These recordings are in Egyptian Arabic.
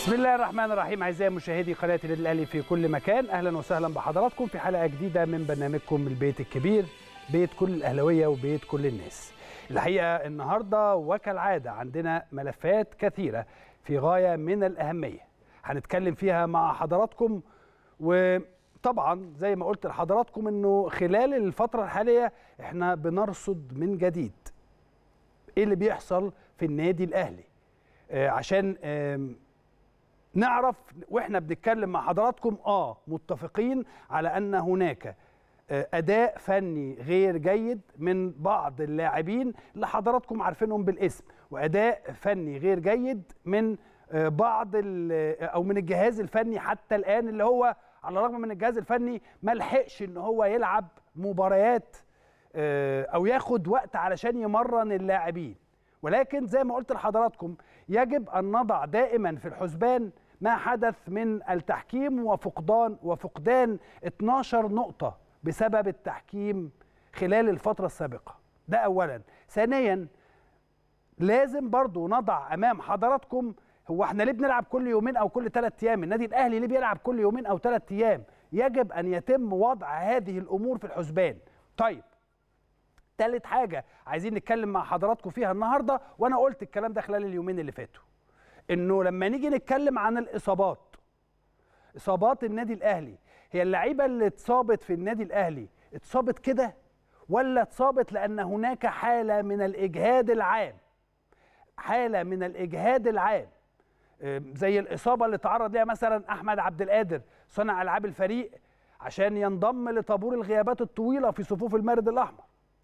بسم الله الرحمن الرحيم اعزائي مشاهدي قناه النادي الاهلي في كل مكان اهلا وسهلا بحضراتكم في حلقه جديده من برنامجكم البيت الكبير بيت كل الاهلاويه وبيت كل الناس الحقيقه النهارده وكالعاده عندنا ملفات كثيره في غايه من الاهميه هنتكلم فيها مع حضراتكم وطبعا زي ما قلت لحضراتكم انه خلال الفتره الحاليه احنا بنرصد من جديد ايه اللي بيحصل في النادي الاهلي آه عشان آه نعرف واحنا بنتكلم مع حضراتكم اه متفقين على ان هناك اداء فني غير جيد من بعض اللاعبين اللي حضراتكم عارفينهم بالاسم واداء فني غير جيد من بعض او من الجهاز الفني حتى الان اللي هو على الرغم من الجهاز الفني ما لحقش ان هو يلعب مباريات او ياخد وقت علشان يمرن اللاعبين ولكن زي ما قلت لحضراتكم يجب ان نضع دائما في الحسبان ما حدث من التحكيم وفقدان وفقدان 12 نقطة بسبب التحكيم خلال الفترة السابقة ده أولا ثانيا لازم برضو نضع أمام حضراتكم هو احنا ليه بنلعب كل يومين أو كل ثلاث أيام النادي الأهلي ليه بيلعب كل يومين أو ثلاث أيام يجب أن يتم وضع هذه الأمور في الحسبان طيب ثالث حاجة عايزين نتكلم مع حضراتكم فيها النهاردة وأنا قلت الكلام ده خلال اليومين اللي فاتوا انه لما نيجي نتكلم عن الاصابات اصابات النادي الاهلي هي اللعيبه اللي اتصابت في النادي الاهلي اتصابت كده ولا اتصابت لان هناك حاله من الاجهاد العام حاله من الاجهاد العام زي الاصابه اللي تعرض ليها مثلا احمد عبد القادر صانع العاب الفريق عشان ينضم لطابور الغيابات الطويله في صفوف المارد الاحمر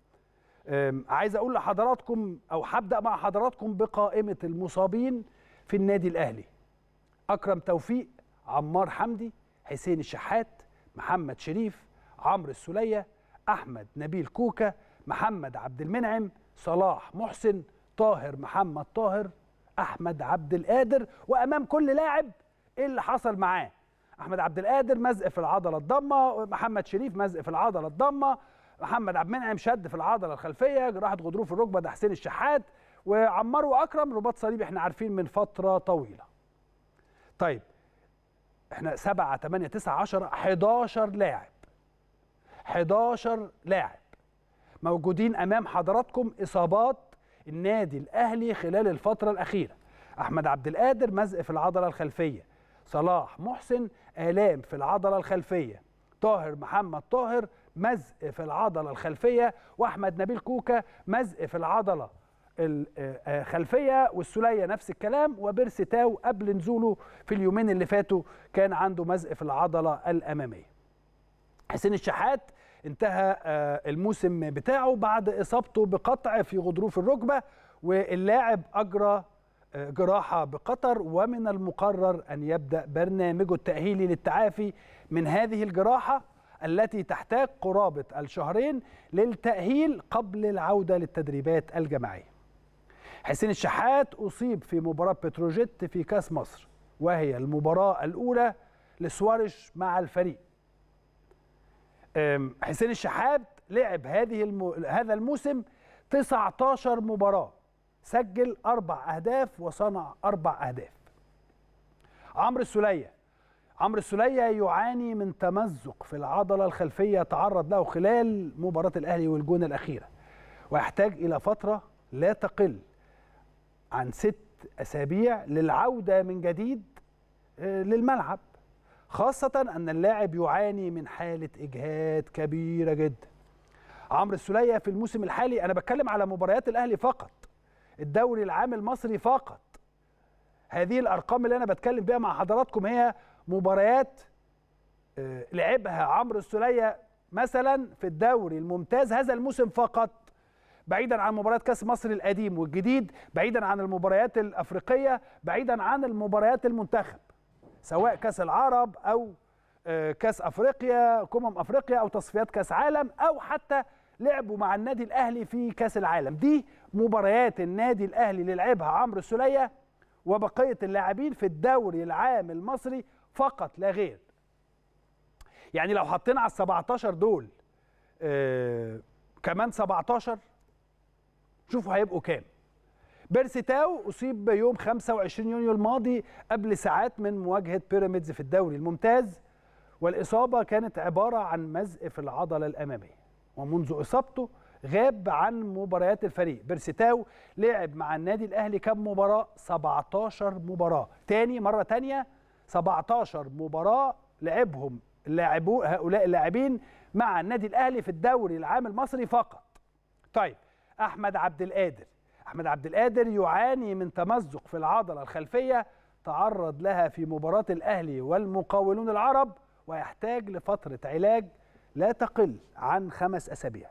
عايز اقول لحضراتكم او هبدا مع حضراتكم بقائمه المصابين في النادي الاهلي اكرم توفيق عمار حمدي حسين الشحات محمد شريف عمرو السوليه احمد نبيل كوكا محمد عبد المنعم صلاح محسن طاهر محمد طاهر احمد عبد القادر وامام كل لاعب ايه اللي حصل معاه احمد عبد القادر مزق في العضله الضمه محمد شريف مزق في العضله الضمه محمد عبد المنعم شد في العضله الخلفيه جراحه غضروف الركبه ده حسين الشحات وعمار واكرم رباط صليبي احنا عارفين من فتره طويله. طيب احنا 7 8 9 10 11 لاعب 11 لاعب موجودين امام حضراتكم اصابات النادي الاهلي خلال الفتره الاخيره. احمد عبد القادر مزق في العضله الخلفيه. صلاح محسن الام في العضله الخلفيه. طاهر محمد طاهر مزق في العضله الخلفيه واحمد نبيل كوكا مزق في العضله الخلفيه والسوليه نفس الكلام وبيرسي تاو قبل نزوله في اليومين اللي فاتوا كان عنده مزق في العضله الاماميه. حسين الشحات انتهى الموسم بتاعه بعد اصابته بقطع في غضروف الركبه واللاعب اجرى جراحه بقطر ومن المقرر ان يبدا برنامجه التاهيلي للتعافي من هذه الجراحه التي تحتاج قرابه الشهرين للتاهيل قبل العوده للتدريبات الجماعيه. حسين الشحات أصيب في مباراة بتروجيت في كأس مصر وهي المباراة الأولى لسوارش مع الفريق حسين الشحات لعب هذه الم... هذا الموسم 19 مباراة سجل أربع أهداف وصنع أربع أهداف عمرو السولية عمرو السولية يعاني من تمزق في العضلة الخلفية تعرض له خلال مباراة الأهلي والجونة الأخيرة ويحتاج إلى فترة لا تقل عن ست أسابيع للعودة من جديد للملعب خاصة أن اللاعب يعاني من حالة إجهاد كبيرة جدا عمرو السولية في الموسم الحالي أنا بتكلم على مباريات الأهلي فقط الدوري العام المصري فقط هذه الأرقام اللي أنا بتكلم بيها مع حضراتكم هي مباريات لعبها عمرو السولية مثلا في الدوري الممتاز هذا الموسم فقط بعيدا عن مباريات كاس مصر القديم والجديد بعيدا عن المباريات الافريقيه بعيدا عن المباريات المنتخب سواء كاس العرب او كاس افريقيا كمم افريقيا او تصفيات كاس عالم او حتى لعبوا مع النادي الاهلي في كاس العالم دي مباريات النادي الاهلي اللي لعبها عمرو السوليه وبقيه اللاعبين في الدوري العام المصري فقط لا غير يعني لو حطينا على ال 17 دول آه كمان 17 شوفوا هيبقوا كام بيرسي تاو اصيب يوم 25 يونيو الماضي قبل ساعات من مواجهه بيراميدز في الدوري الممتاز والاصابه كانت عباره عن مزق في العضله الاماميه ومنذ اصابته غاب عن مباريات الفريق بيرسي تاو لعب مع النادي الاهلي كم مباراه 17 مباراه تاني مره تانيه 17 مباراه لعبهم اللاعبو هؤلاء اللاعبين مع النادي الاهلي في الدوري العام المصري فقط طيب احمد عبد القادر احمد عبد القادر يعاني من تمزق في العضله الخلفيه تعرض لها في مباراه الاهلي والمقاولون العرب ويحتاج لفتره علاج لا تقل عن خمس اسابيع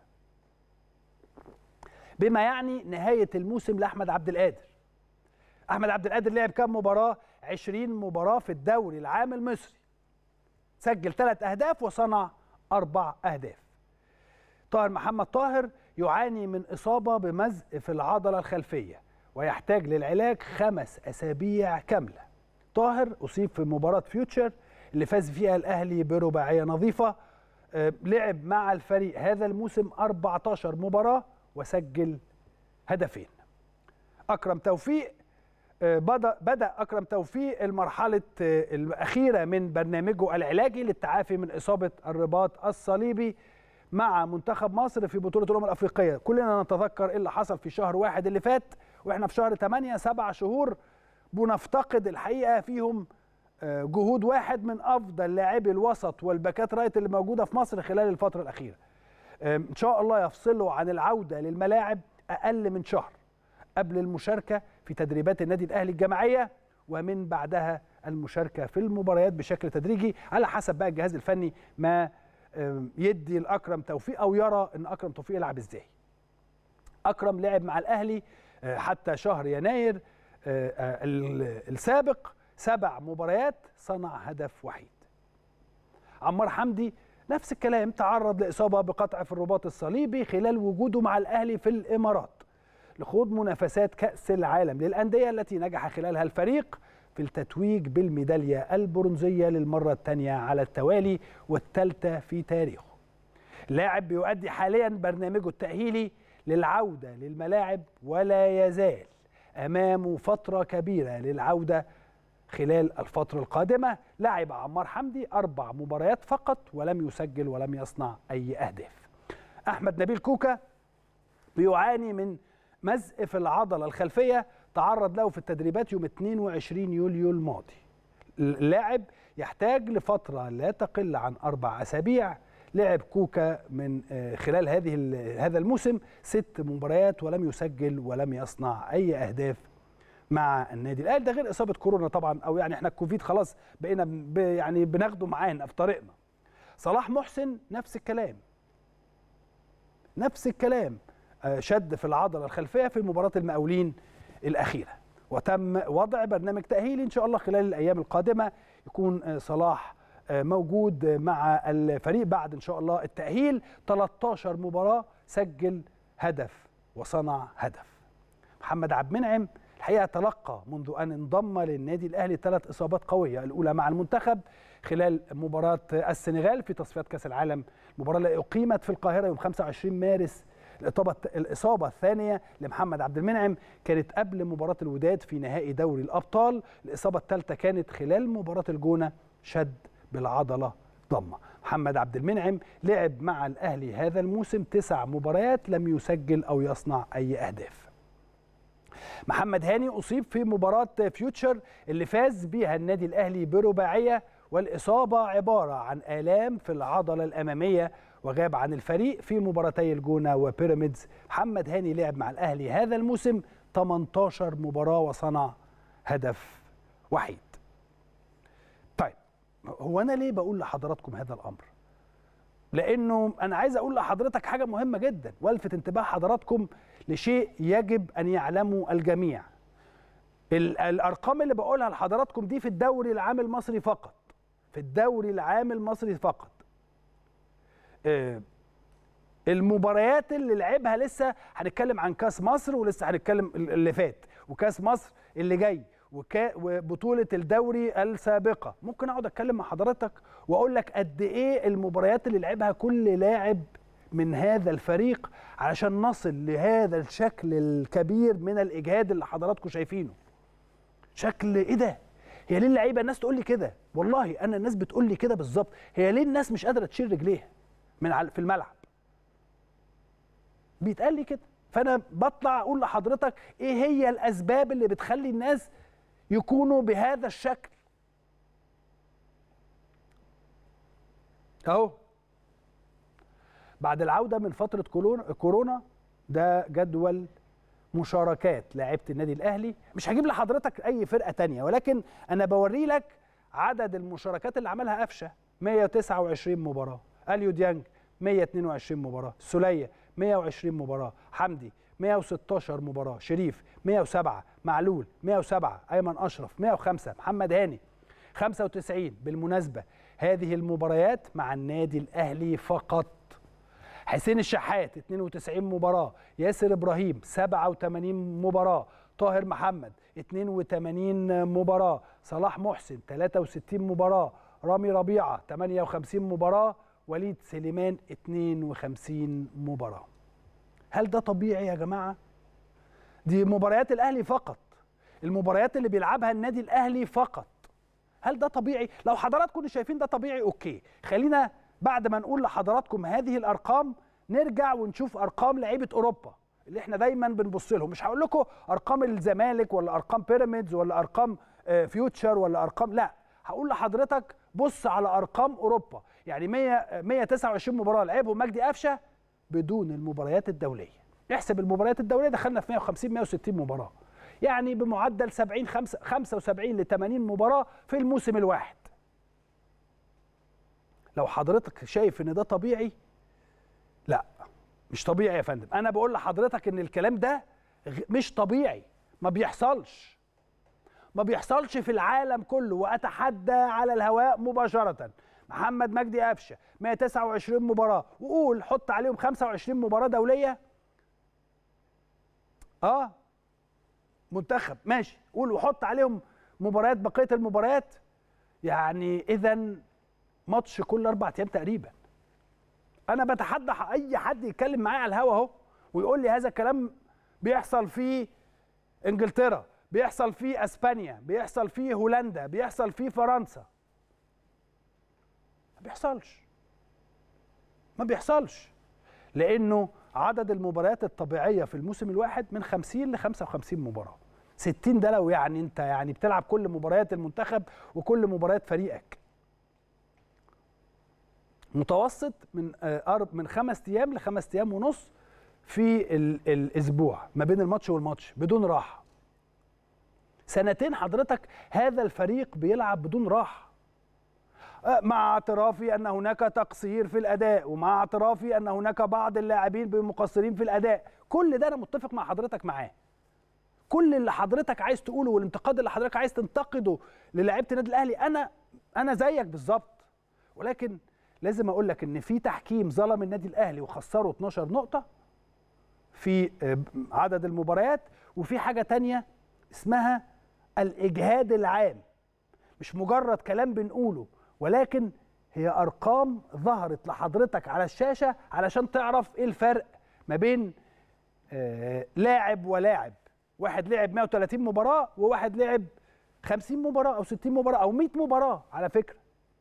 بما يعني نهايه الموسم لاحمد عبد القادر احمد عبد القادر لعب كام مباراه 20 مباراه في الدوري العام المصري سجل ثلاث اهداف وصنع اربع اهداف طاهر محمد طاهر يعاني من اصابه بمزق في العضله الخلفيه ويحتاج للعلاج خمس اسابيع كامله طاهر اصيب في مباراه فيوتشر اللي فاز فيها الاهلي برباعيه نظيفه لعب مع الفريق هذا الموسم 14 مباراه وسجل هدفين اكرم توفيق بدا بدا اكرم توفيق المرحله الاخيره من برنامجه العلاجي للتعافي من اصابه الرباط الصليبي مع منتخب مصر في بطوله الامم الافريقيه كلنا نتذكر ايه اللي حصل في شهر واحد اللي فات واحنا في شهر 8 سبع شهور بنفتقد الحقيقه فيهم جهود واحد من افضل لاعبي الوسط والباكات رايت اللي موجوده في مصر خلال الفتره الاخيره ان شاء الله يفصلوا عن العوده للملاعب اقل من شهر قبل المشاركه في تدريبات النادي الاهلي الجماعيه ومن بعدها المشاركه في المباريات بشكل تدريجي على حسب بقى الجهاز الفني ما يدي لاكرم توفيق او يرى ان اكرم توفيق يلعب ازاي. اكرم لعب مع الاهلي حتى شهر يناير السابق سبع مباريات صنع هدف وحيد. عمار حمدي نفس الكلام تعرض لاصابه بقطع في الرباط الصليبي خلال وجوده مع الاهلي في الامارات لخوض منافسات كاس العالم للانديه التي نجح خلالها الفريق في التتويج بالميداليه البرونزيه للمره الثانيه على التوالي والثالثه في تاريخه. لاعب بيؤدي حاليا برنامجه التاهيلي للعوده للملاعب ولا يزال امامه فتره كبيره للعوده خلال الفترة القادمة لعب عمار حمدي أربع مباريات فقط ولم يسجل ولم يصنع أي أهداف أحمد نبيل كوكا بيعاني من مزق في العضلة الخلفية تعرض له في التدريبات يوم 22 يوليو الماضي اللاعب يحتاج لفترة لا تقل عن أربع أسابيع لعب كوكا من خلال هذه هذا الموسم ست مباريات ولم يسجل ولم يصنع أي أهداف مع النادي الاهلي ده غير اصابه كورونا طبعا او يعني احنا الكوفيد خلاص بقينا ب يعني بناخده معانا في طريقنا صلاح محسن نفس الكلام نفس الكلام شد في العضله الخلفيه في مباراه المقاولين الاخيره وتم وضع برنامج تاهيلي ان شاء الله خلال الايام القادمه يكون صلاح موجود مع الفريق بعد ان شاء الله التاهيل 13 مباراه سجل هدف وصنع هدف محمد عبد المنعم الحقيقه تلقى منذ ان انضم للنادي الاهلي ثلاث اصابات قويه الاولى مع المنتخب خلال مباراه السنغال في تصفيات كاس العالم المباراه اللي اقيمت في القاهره يوم 25 مارس الاصابه الاصابه الثانيه لمحمد عبد المنعم كانت قبل مباراه الوداد في نهائي دوري الابطال الاصابه الثالثه كانت خلال مباراه الجونه شد بالعضله ضمه محمد عبد المنعم لعب مع الاهلي هذا الموسم تسع مباريات لم يسجل او يصنع اي اهداف محمد هاني اصيب في مباراه فيوتشر اللي فاز بيها النادي الاهلي برباعيه والاصابه عباره عن الام في العضله الاماميه وغاب عن الفريق في مباراتي الجونه وبيراميدز محمد هاني لعب مع الاهلي هذا الموسم 18 مباراه وصنع هدف وحيد طيب هو انا ليه بقول لحضراتكم هذا الامر لانه انا عايز اقول لحضرتك حاجه مهمه جدا والفت انتباه حضراتكم لشيء يجب ان يعلمه الجميع الارقام اللي بقولها لحضراتكم دي في الدوري العام المصري فقط في الدوري العام المصري فقط المباريات اللي لعبها لسه هنتكلم عن كاس مصر ولسه هنتكلم اللي فات وكاس مصر اللي جاي وكا وبطوله الدوري السابقه ممكن اقعد اتكلم مع حضرتك واقول لك قد ايه المباريات اللي لعبها كل لاعب من هذا الفريق علشان نصل لهذا الشكل الكبير من الاجهاد اللي حضراتكم شايفينه شكل ايه ده هي ليه اللعيبه الناس تقول لي كده والله انا الناس بتقول لي كده بالظبط هي ليه الناس مش قادره تشيل رجليها من على في الملعب بيتقال لي كده فانا بطلع اقول لحضرتك ايه هي الاسباب اللي بتخلي الناس يكونوا بهذا الشكل اهو بعد العوده من فتره كورونا ده جدول مشاركات لاعيبه النادي الاهلي مش هجيب لحضرتك اي فرقه تانية ولكن انا بوري لك عدد المشاركات اللي عملها قفشه 129 مباراه اليو ديانج 122 مباراه سوليه 120 مباراه حمدي 116 مباراه شريف 107 معلول 107 ايمن اشرف 105 محمد هاني 95 بالمناسبه هذه المباريات مع النادي الاهلي فقط حسين الشحات 92 مباراه ياسر ابراهيم 87 مباراه طاهر محمد 82 مباراه صلاح محسن 63 مباراه رامي ربيعه 58 مباراه وليد سليمان 52 مباراه هل ده طبيعي يا جماعه دي مباريات الاهلي فقط المباريات اللي بيلعبها النادي الاهلي فقط هل ده طبيعي لو حضراتكم شايفين ده طبيعي اوكي خلينا بعد ما نقول لحضراتكم هذه الارقام نرجع ونشوف ارقام لعيبه اوروبا اللي احنا دايما بنبص لهم مش هقول لكم ارقام الزمالك ولا ارقام بيراميدز ولا ارقام فيوتشر ولا ارقام لا هقول لحضرتك بص على ارقام اوروبا يعني 100 129 مباراه لعبهم مجدي قفشه بدون المباريات الدوليه احسب المباريات الدوليه دخلنا في 150 160 مباراه يعني بمعدل 70 75 ل 80 مباراه في الموسم الواحد لو حضرتك شايف ان ده طبيعي لا مش طبيعي يا فندم انا بقول لحضرتك ان الكلام ده مش طبيعي ما بيحصلش ما بيحصلش في العالم كله واتحدى على الهواء مباشره محمد مجدي قفشه 129 مباراه وقول حط عليهم 25 مباراه دوليه اه منتخب ماشي قول وحط عليهم مباريات بقيه المباريات يعني اذا ماتش كل اربع ايام تقريبا انا بتحدى اي حد يتكلم معايا على الهوا اهو ويقول لي هذا الكلام بيحصل في انجلترا بيحصل في اسبانيا بيحصل في هولندا بيحصل في فرنسا ما بيحصلش ما بيحصلش لانه عدد المباريات الطبيعيه في الموسم الواحد من 50 ل 55 مباراه 60 ده لو يعني انت يعني بتلعب كل مباريات المنتخب وكل مباريات فريقك متوسط من من خمس ايام لخمس ايام ونص في الاسبوع ما بين الماتش والماتش بدون راحه سنتين حضرتك هذا الفريق بيلعب بدون راحه مع اعترافي ان هناك تقصير في الاداء ومع اعترافي ان هناك بعض اللاعبين مقصرين في الاداء كل ده انا متفق مع حضرتك معاه كل اللي حضرتك عايز تقوله والانتقاد اللي حضرتك عايز تنتقده للاعيبه النادي الاهلي انا انا زيك بالظبط ولكن لازم اقول لك ان في تحكيم ظلم النادي الاهلي وخسره 12 نقطه في عدد المباريات وفي حاجه تانية اسمها الاجهاد العام مش مجرد كلام بنقوله ولكن هي ارقام ظهرت لحضرتك على الشاشه علشان تعرف ايه الفرق ما بين آه لاعب ولاعب واحد لعب 130 مباراه وواحد لعب 50 مباراه او 60 مباراه او 100 مباراه على فكره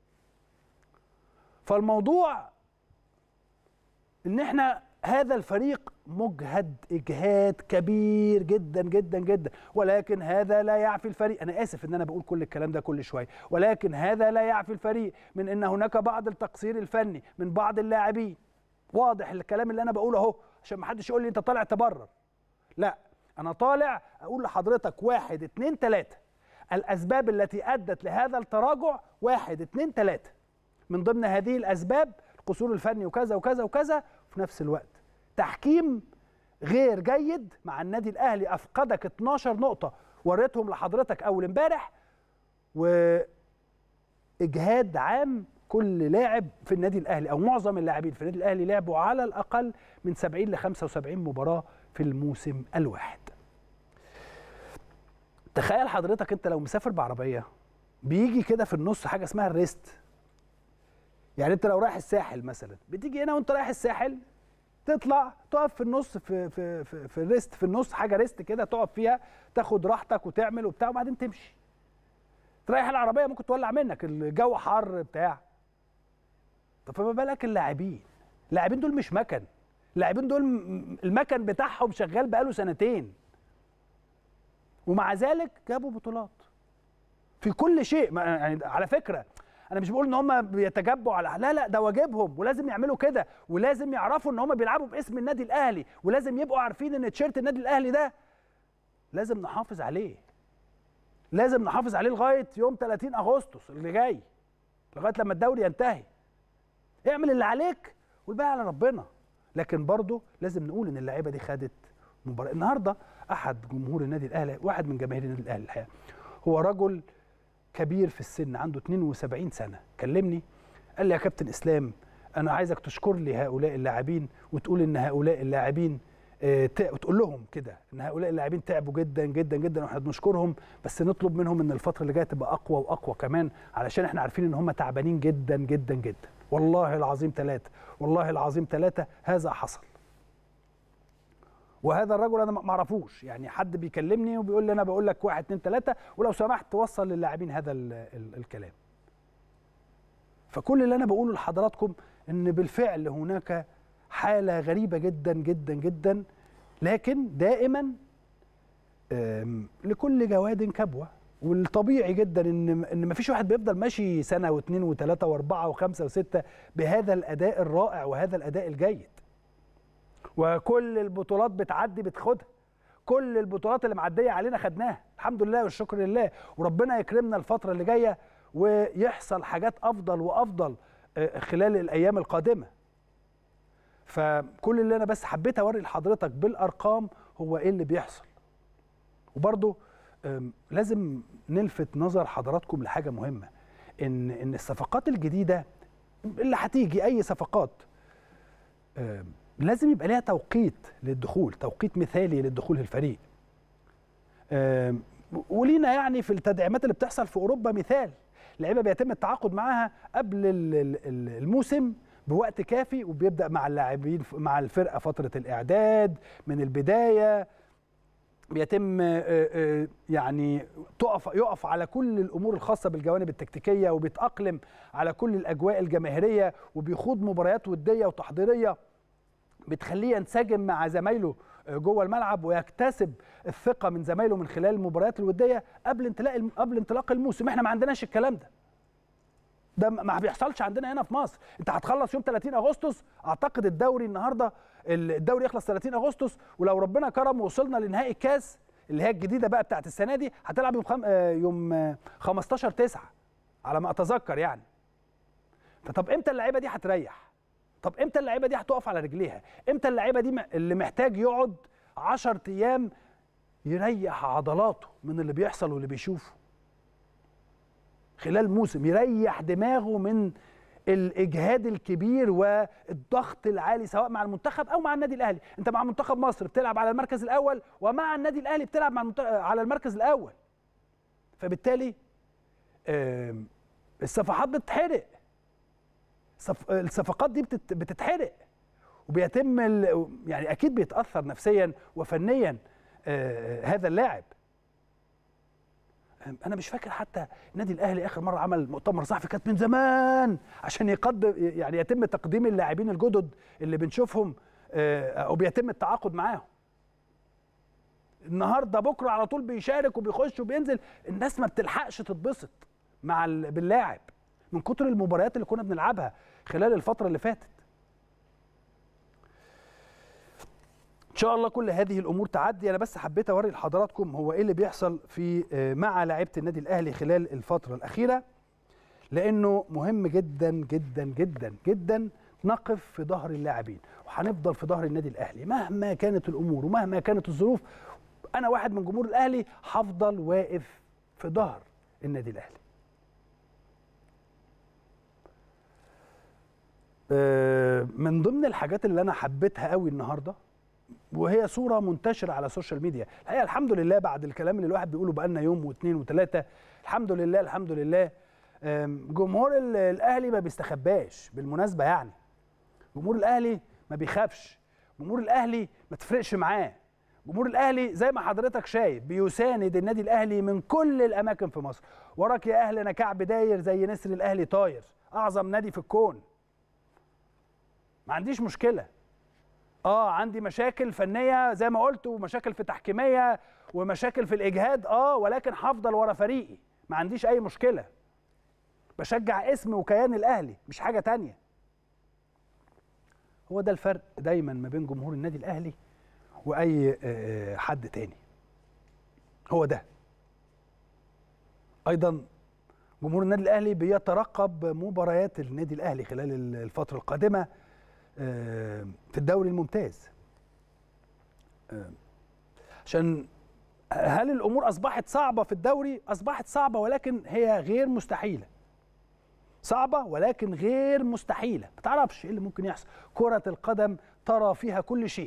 فالموضوع ان احنا هذا الفريق مجهد اجهاد كبير جدا جدا جدا ولكن هذا لا يعفي الفريق انا اسف ان انا بقول كل الكلام ده كل شويه ولكن هذا لا يعفي الفريق من ان هناك بعض التقصير الفني من بعض اللاعبين واضح الكلام اللي انا بقوله اهو عشان ما حدش يقول لي انت طالع تبرر لا انا طالع اقول لحضرتك واحد اتنين تلاته الاسباب التي ادت لهذا التراجع واحد اتنين تلاته من ضمن هذه الاسباب القصور الفني وكذا وكذا وكذا وفي نفس الوقت تحكيم غير جيد مع النادي الاهلي افقدك 12 نقطه وريتهم لحضرتك اول امبارح واجهاد عام كل لاعب في النادي الاهلي او معظم اللاعبين في النادي الاهلي لعبوا على الاقل من 70 ل 75 مباراه في الموسم الواحد تخيل حضرتك انت لو مسافر بعربيه بيجي كده في النص حاجه اسمها الريست يعني انت لو رايح الساحل مثلا بتيجي هنا وانت رايح الساحل تطلع تقف في النص في في في, في الريست في النص حاجه ريست كده تقف فيها تاخد راحتك وتعمل وبتاع وبعدين تمشي تريح العربيه ممكن تولع منك الجو حر بتاع طب فما بالك اللاعبين اللاعبين دول مش مكن اللاعبين دول المكن بتاعهم شغال بقاله سنتين ومع ذلك جابوا بطولات في كل شيء يعني على فكره انا مش بقول ان هم بيتجبوا على لا لا ده واجبهم ولازم يعملوا كده ولازم يعرفوا ان هم بيلعبوا باسم النادي الاهلي ولازم يبقوا عارفين ان تيشيرت النادي الاهلي ده لازم نحافظ عليه لازم نحافظ عليه لغايه يوم 30 اغسطس اللي جاي لغايه لما الدوري ينتهي اعمل اللي عليك والباقي على ربنا لكن برضه لازم نقول ان اللعيبه دي خدت مباراه النهارده احد جمهور النادي الاهلي واحد من جماهير النادي الاهلي الحقيقه هو رجل كبير في السن عنده 72 سنه كلمني قال لي يا كابتن اسلام انا عايزك تشكر لي هؤلاء اللاعبين وتقول ان هؤلاء اللاعبين آه وتقول لهم كده ان هؤلاء اللاعبين تعبوا جدا جدا جدا واحنا بنشكرهم بس نطلب منهم ان الفتره اللي جايه تبقى اقوى واقوى كمان علشان احنا عارفين ان هم تعبانين جدا جدا جدا والله العظيم ثلاثه والله العظيم ثلاثه هذا حصل وهذا الرجل انا ما اعرفوش يعني حد بيكلمني وبيقول لي انا بقول لك واحد اتنين تلاته ولو سمحت توصل للاعبين هذا ال ال الكلام. فكل اللي انا بقوله لحضراتكم ان بالفعل هناك حاله غريبه جدا جدا جدا لكن دائما لكل جواد كبوه والطبيعي جدا ان ان ما فيش واحد بيفضل ماشي سنه واثنين وثلاثه واربعه وخمسه وسته بهذا الاداء الرائع وهذا الاداء الجيد. وكل البطولات بتعدي بتاخدها كل البطولات اللي معديه علينا خدناها الحمد لله والشكر لله وربنا يكرمنا الفتره اللي جايه ويحصل حاجات افضل وافضل خلال الايام القادمه فكل اللي انا بس حبيت اوري لحضرتك بالارقام هو ايه اللي بيحصل وبرضه لازم نلفت نظر حضراتكم لحاجه مهمه ان ان الصفقات الجديده اللي هتيجي اي صفقات لازم يبقى ليها توقيت للدخول توقيت مثالي للدخول الفريق ولينا يعني في التدعيمات اللي بتحصل في اوروبا مثال لعيبه بيتم التعاقد معاها قبل الموسم بوقت كافي وبيبدا مع اللاعبين مع الفرقه فتره الاعداد من البدايه بيتم يعني تقف يقف على كل الامور الخاصه بالجوانب التكتيكيه وبيتاقلم على كل الاجواء الجماهيريه وبيخوض مباريات وديه وتحضيريه بتخليه ينسجم مع زمايله جوه الملعب ويكتسب الثقه من زمايله من خلال المباريات الوديه قبل انطلاق قبل انطلاق الموسم احنا ما عندناش الكلام ده ده ما بيحصلش عندنا هنا في مصر انت هتخلص يوم 30 اغسطس اعتقد الدوري النهارده الدوري يخلص 30 اغسطس ولو ربنا كرم ووصلنا لنهائي الكاس اللي هي الجديده بقى بتاعت السنه دي هتلعب يوم خم... يوم 15 9 على ما اتذكر يعني فطب امتى اللعيبه دي هتريح طب امتى اللعيبه دي هتقف على رجليها امتى اللعيبه دي اللي محتاج يقعد 10 ايام يريح عضلاته من اللي بيحصل واللي بيشوفه خلال موسم يريح دماغه من الاجهاد الكبير والضغط العالي سواء مع المنتخب او مع النادي الاهلي انت مع منتخب مصر بتلعب على المركز الاول ومع النادي الاهلي بتلعب مع المنت... على المركز الاول فبالتالي الصفحات بتتحرق صف... الصفقات دي بتت... بتتحرق وبيتم ال... يعني اكيد بيتاثر نفسيا وفنيا آه هذا اللاعب انا مش فاكر حتى النادي الاهلي اخر مره عمل مؤتمر صحفي كانت من زمان عشان يقدم يعني يتم تقديم اللاعبين الجدد اللي بنشوفهم او بيتم التعاقد معاهم النهارده بكره على طول بيشارك وبيخش وبينزل الناس ما بتلحقش تتبسط مع باللاعب من كتر المباريات اللي كنا بنلعبها خلال الفتره اللي فاتت ان شاء الله كل هذه الامور تعدي انا بس حبيت اوري لحضراتكم هو ايه اللي بيحصل في مع لعيبه النادي الاهلي خلال الفتره الاخيره لانه مهم جدا جدا جدا جدا نقف في ظهر اللاعبين وهنفضل في ظهر النادي الاهلي مهما كانت الامور ومهما كانت الظروف انا واحد من جمهور الاهلي هفضل واقف في ظهر النادي الاهلي من ضمن الحاجات اللي انا حبيتها قوي النهارده وهي صوره منتشره على السوشيال ميديا الحقيقه الحمد لله بعد الكلام اللي الواحد بيقوله بقالنا يوم واثنين وثلاثه الحمد لله الحمد لله جمهور الاهلي ما بيستخباش بالمناسبه يعني جمهور الاهلي ما بيخافش جمهور الاهلي ما تفرقش معاه جمهور الاهلي زي ما حضرتك شايف بيساند النادي الاهلي من كل الاماكن في مصر وراك يا اهلنا كعب داير زي نسر الاهلي طاير اعظم نادي في الكون ما عنديش مشكله اه عندي مشاكل فنيه زي ما قلت ومشاكل في تحكيميه ومشاكل في الاجهاد اه ولكن هفضل ورا فريقي ما عنديش اي مشكله بشجع اسم وكيان الاهلي مش حاجه تانية هو ده الفرق دايما ما بين جمهور النادي الاهلي واي حد تاني هو ده ايضا جمهور النادي الاهلي بيترقب مباريات النادي الاهلي خلال الفتره القادمه في الدوري الممتاز عشان هل الامور اصبحت صعبه في الدوري اصبحت صعبه ولكن هي غير مستحيله صعبه ولكن غير مستحيله ما تعرفش ايه اللي ممكن يحصل كره القدم ترى فيها كل شيء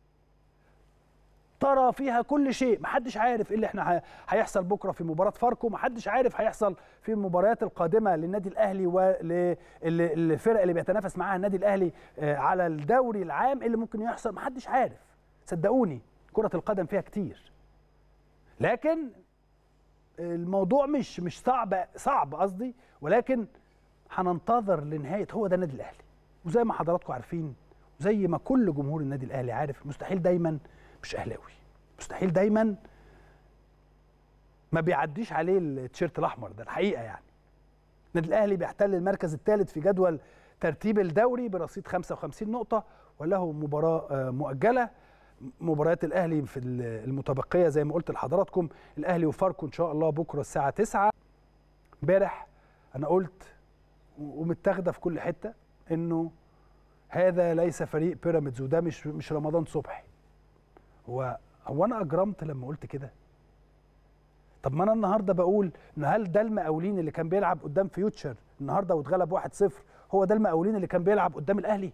ترى فيها كل شيء محدش عارف ايه اللي احنا هيحصل بكره في مباراه فاركو محدش عارف هيحصل في المباريات القادمه للنادي الاهلي وللفرق اللي بيتنافس معاها النادي الاهلي على الدوري العام ايه اللي ممكن يحصل محدش عارف صدقوني كره القدم فيها كتير لكن الموضوع مش مش صعب صعب قصدي ولكن هننتظر لنهايه هو ده النادي الاهلي وزي ما حضراتكم عارفين وزي ما كل جمهور النادي الاهلي عارف مستحيل دايما مش اهلاوي مستحيل دايما ما بيعديش عليه التيشيرت الاحمر ده الحقيقه يعني النادي الاهلي بيحتل المركز الثالث في جدول ترتيب الدوري برصيد 55 نقطه وله مباراه مؤجله مباريات الاهلي في المتبقيه زي ما قلت لحضراتكم الاهلي وفاركو ان شاء الله بكره الساعه 9 امبارح انا قلت ومتاخده في كل حته انه هذا ليس فريق بيراميدز وده مش مش رمضان صبحي هو هو انا اجرمت لما قلت كده طب ما انا النهارده بقول ان هل ده المقاولين اللي كان بيلعب قدام فيوتشر النهارده واتغلب 1-0 هو ده المقاولين اللي كان بيلعب قدام الاهلي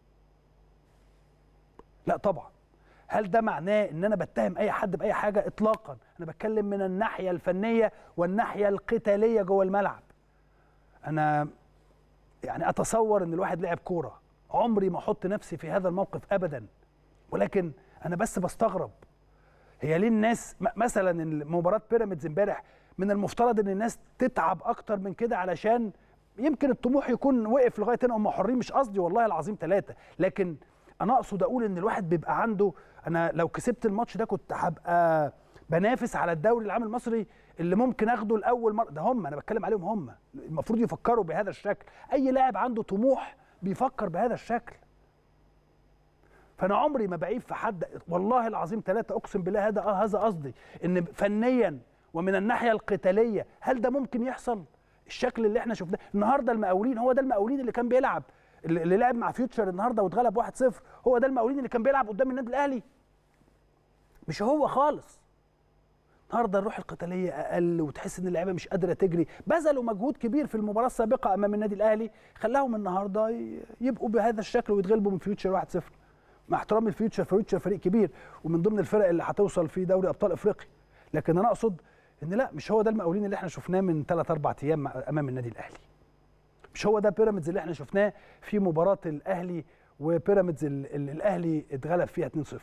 لا طبعا هل ده معناه ان انا بتهم اي حد باي حاجه اطلاقا انا بتكلم من الناحيه الفنيه والناحيه القتاليه جوه الملعب انا يعني اتصور ان الواحد لعب كوره عمري ما احط نفسي في هذا الموقف ابدا ولكن انا بس بستغرب هي ليه الناس مثلا مباراه بيراميدز امبارح من المفترض ان الناس تتعب اكتر من كده علشان يمكن الطموح يكون وقف لغايه هنا هم حرين مش قصدي والله العظيم ثلاثه لكن انا اقصد اقول ان الواحد بيبقى عنده انا لو كسبت الماتش ده كنت هبقى بنافس على الدوري العام المصري اللي ممكن اخده لاول مره ده هم انا بتكلم عليهم هم المفروض يفكروا بهذا الشكل اي لاعب عنده طموح بيفكر بهذا الشكل فانا عمري ما بعيب في حد والله العظيم ثلاثه اقسم بالله هذا اه هذا قصدي ان فنيا ومن الناحيه القتاليه هل ده ممكن يحصل الشكل اللي احنا شفناه النهارده المقاولين هو ده المقاولين اللي كان بيلعب اللي لعب مع فيوتشر النهارده واتغلب 1-0 هو ده المقاولين اللي كان بيلعب قدام النادي الاهلي مش هو خالص النهارده الروح القتاليه اقل وتحس ان اللعيبه مش قادره تجري بذلوا مجهود كبير في المباراه السابقه امام النادي الاهلي خلاهم النهارده يبقوا بهذا الشكل ويتغلبوا من فيوتشر 1-0 مع احترامي الفيوتشر فيوتشر فريق كبير ومن ضمن الفرق اللي هتوصل في دوري ابطال افريقيا لكن انا اقصد ان لا مش هو ده المقاولين اللي احنا شفناه من 3 4 ايام امام النادي الاهلي مش هو ده بيراميدز اللي احنا شفناه في مباراه الاهلي وبيراميدز الاهلي اتغلب فيها 2-0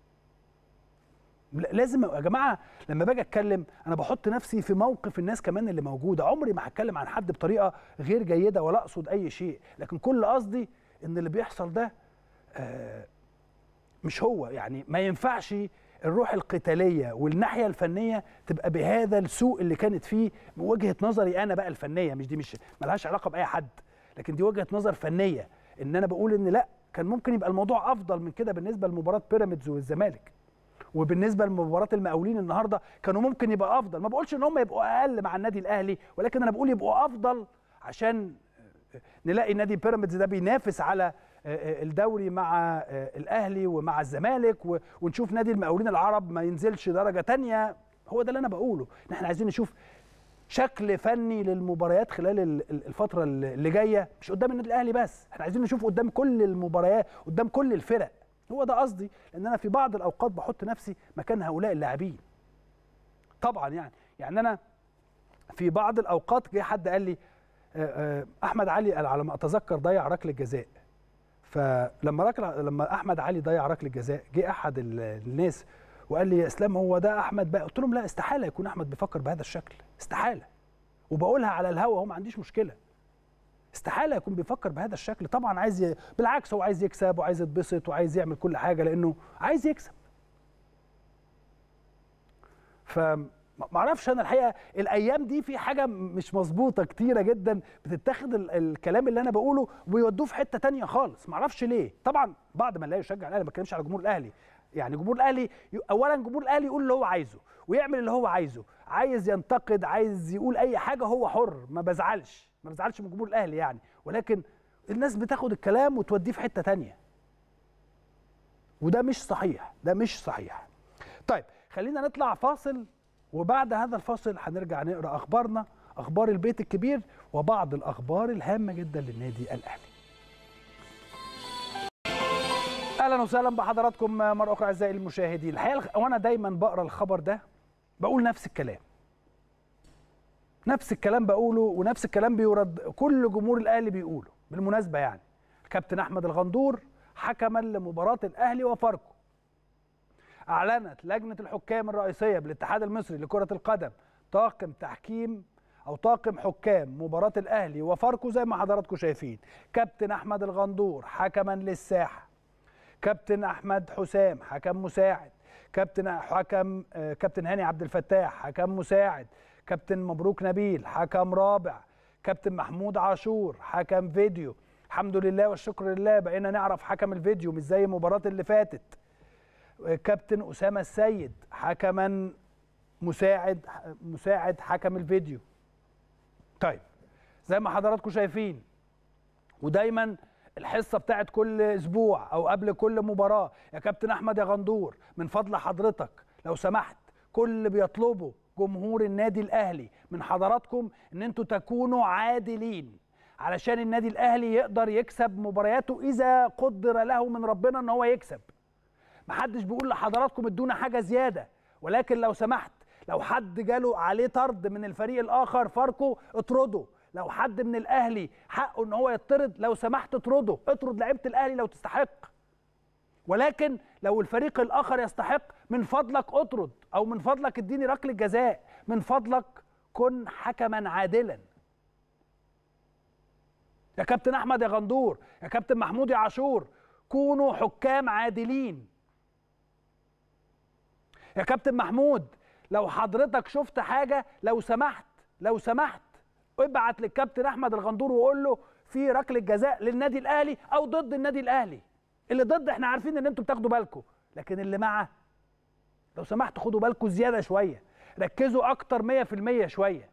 لازم يا جماعه لما باجي اتكلم انا بحط نفسي في موقف الناس كمان اللي موجوده عمري ما هتكلم عن حد بطريقه غير جيده ولا اقصد اي شيء لكن كل قصدي ان اللي بيحصل ده آه مش هو يعني ما ينفعش الروح القتاليه والناحيه الفنيه تبقى بهذا السوء اللي كانت فيه من وجهه نظري انا بقى الفنيه مش دي مش ملهاش علاقه باي حد لكن دي وجهه نظر فنيه ان انا بقول ان لا كان ممكن يبقى الموضوع افضل من كده بالنسبه لمباراه بيراميدز والزمالك وبالنسبه لمباراه المقاولين النهارده كانوا ممكن يبقى افضل ما بقولش ان هم يبقوا اقل مع النادي الاهلي ولكن انا بقول يبقوا افضل عشان نلاقي نادي بيراميدز ده بينافس على الدوري مع الاهلي ومع الزمالك ونشوف نادي المقاولين العرب ما ينزلش درجه تانية هو ده اللي انا بقوله ان احنا عايزين نشوف شكل فني للمباريات خلال الفتره اللي جايه مش قدام النادي الاهلي بس احنا عايزين نشوف قدام كل المباريات قدام كل الفرق هو ده قصدي لان انا في بعض الاوقات بحط نفسي مكان هؤلاء اللاعبين طبعا يعني يعني انا في بعض الاوقات جه حد قال لي احمد علي قال على ما اتذكر ضيع ركله جزاء فلما ركل لما احمد علي ضيع ركله جزاء جه احد ال- الناس وقال لي يا اسلام هو ده احمد بقى قلت لهم لا استحاله يكون احمد بيفكر بهذا الشكل استحاله وبقولها على الهوا هو ما عنديش مشكله استحاله يكون بيفكر بهذا الشكل طبعا عايز ي... بالعكس هو عايز يكسب وعايز يتبسط وعايز يعمل كل حاجه لانه عايز يكسب فما اعرفش انا الحقيقه الايام دي في حاجه مش مظبوطه كتيره جدا بتتاخد ال- الكلام اللي انا بقوله ويودوه في حته تانية خالص ما اعرفش ليه طبعا بعض من لا يشجع الاهلي ما بتكلمش على جمهور الاهلي يعني جمهور الاهلي ي- اولا جمهور الاهلي يقول اللي هو عايزه ويعمل اللي هو عايزه عايز ينتقد عايز يقول اي حاجه هو حر ما بزعلش ما بزعلش من جمهور الاهلي يعني ولكن الناس بتاخد الكلام وتوديه في حته تانية وده مش صحيح ده مش صحيح طيب خلينا نطلع فاصل وبعد هذا الفاصل هنرجع نقرا اخبارنا اخبار البيت الكبير وبعض الاخبار الهامه جدا للنادي الاهلي اهلا وسهلا بحضراتكم مره اخرى اعزائي المشاهدين الحقيقه وانا دايما بقرا الخبر ده بقول نفس الكلام نفس الكلام بقوله ونفس الكلام بيرد كل جمهور الاهلي بيقوله بالمناسبه يعني الكابتن احمد الغندور حكما لمباراه الاهلي وفاركو اعلنت لجنه الحكام الرئيسيه بالاتحاد المصري لكره القدم طاقم تحكيم او طاقم حكام مباراه الاهلي وفاركو زي ما حضراتكم شايفين كابتن احمد الغندور حكما للساحه كابتن احمد حسام حكم مساعد كابتن حكم آه، كابتن هاني عبد الفتاح حكم مساعد كابتن مبروك نبيل حكم رابع كابتن محمود عاشور حكم فيديو الحمد لله والشكر لله بقينا نعرف حكم الفيديو مش زي المباراه اللي فاتت كابتن اسامه السيد حكما مساعد مساعد حكم الفيديو طيب زي ما حضراتكم شايفين ودايما الحصه بتاعت كل اسبوع او قبل كل مباراه يا كابتن احمد يا غندور من فضل حضرتك لو سمحت كل اللي بيطلبه جمهور النادي الاهلي من حضراتكم ان انتوا تكونوا عادلين علشان النادي الاهلي يقدر يكسب مبارياته اذا قدر له من ربنا ان هو يكسب محدش بيقول لحضراتكم ادونا حاجه زياده ولكن لو سمحت لو حد جاله عليه طرد من الفريق الاخر فاركو اطرده لو حد من الاهلي حقه ان هو يطرد لو سمحت اطرده اطرد لعيبه الاهلي لو تستحق ولكن لو الفريق الاخر يستحق من فضلك اطرد او من فضلك اديني ركله جزاء من فضلك كن حكما عادلا يا كابتن احمد يا غندور يا كابتن محمود يا عاشور كونوا حكام عادلين يا كابتن محمود لو حضرتك شفت حاجه لو سمحت لو سمحت ابعت للكابتن احمد الغندور وقول له في ركله جزاء للنادي الاهلي او ضد النادي الاهلي اللي ضد احنا عارفين ان انتوا بتاخدوا بالكم لكن اللي معه لو سمحت خدوا بالكم زياده شويه ركزوا اكتر 100% شويه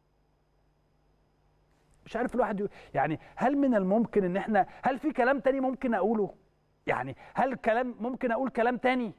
مش عارف الواحد يقول يعني هل من الممكن ان احنا هل في كلام تاني ممكن اقوله يعني هل كلام ممكن اقول كلام تاني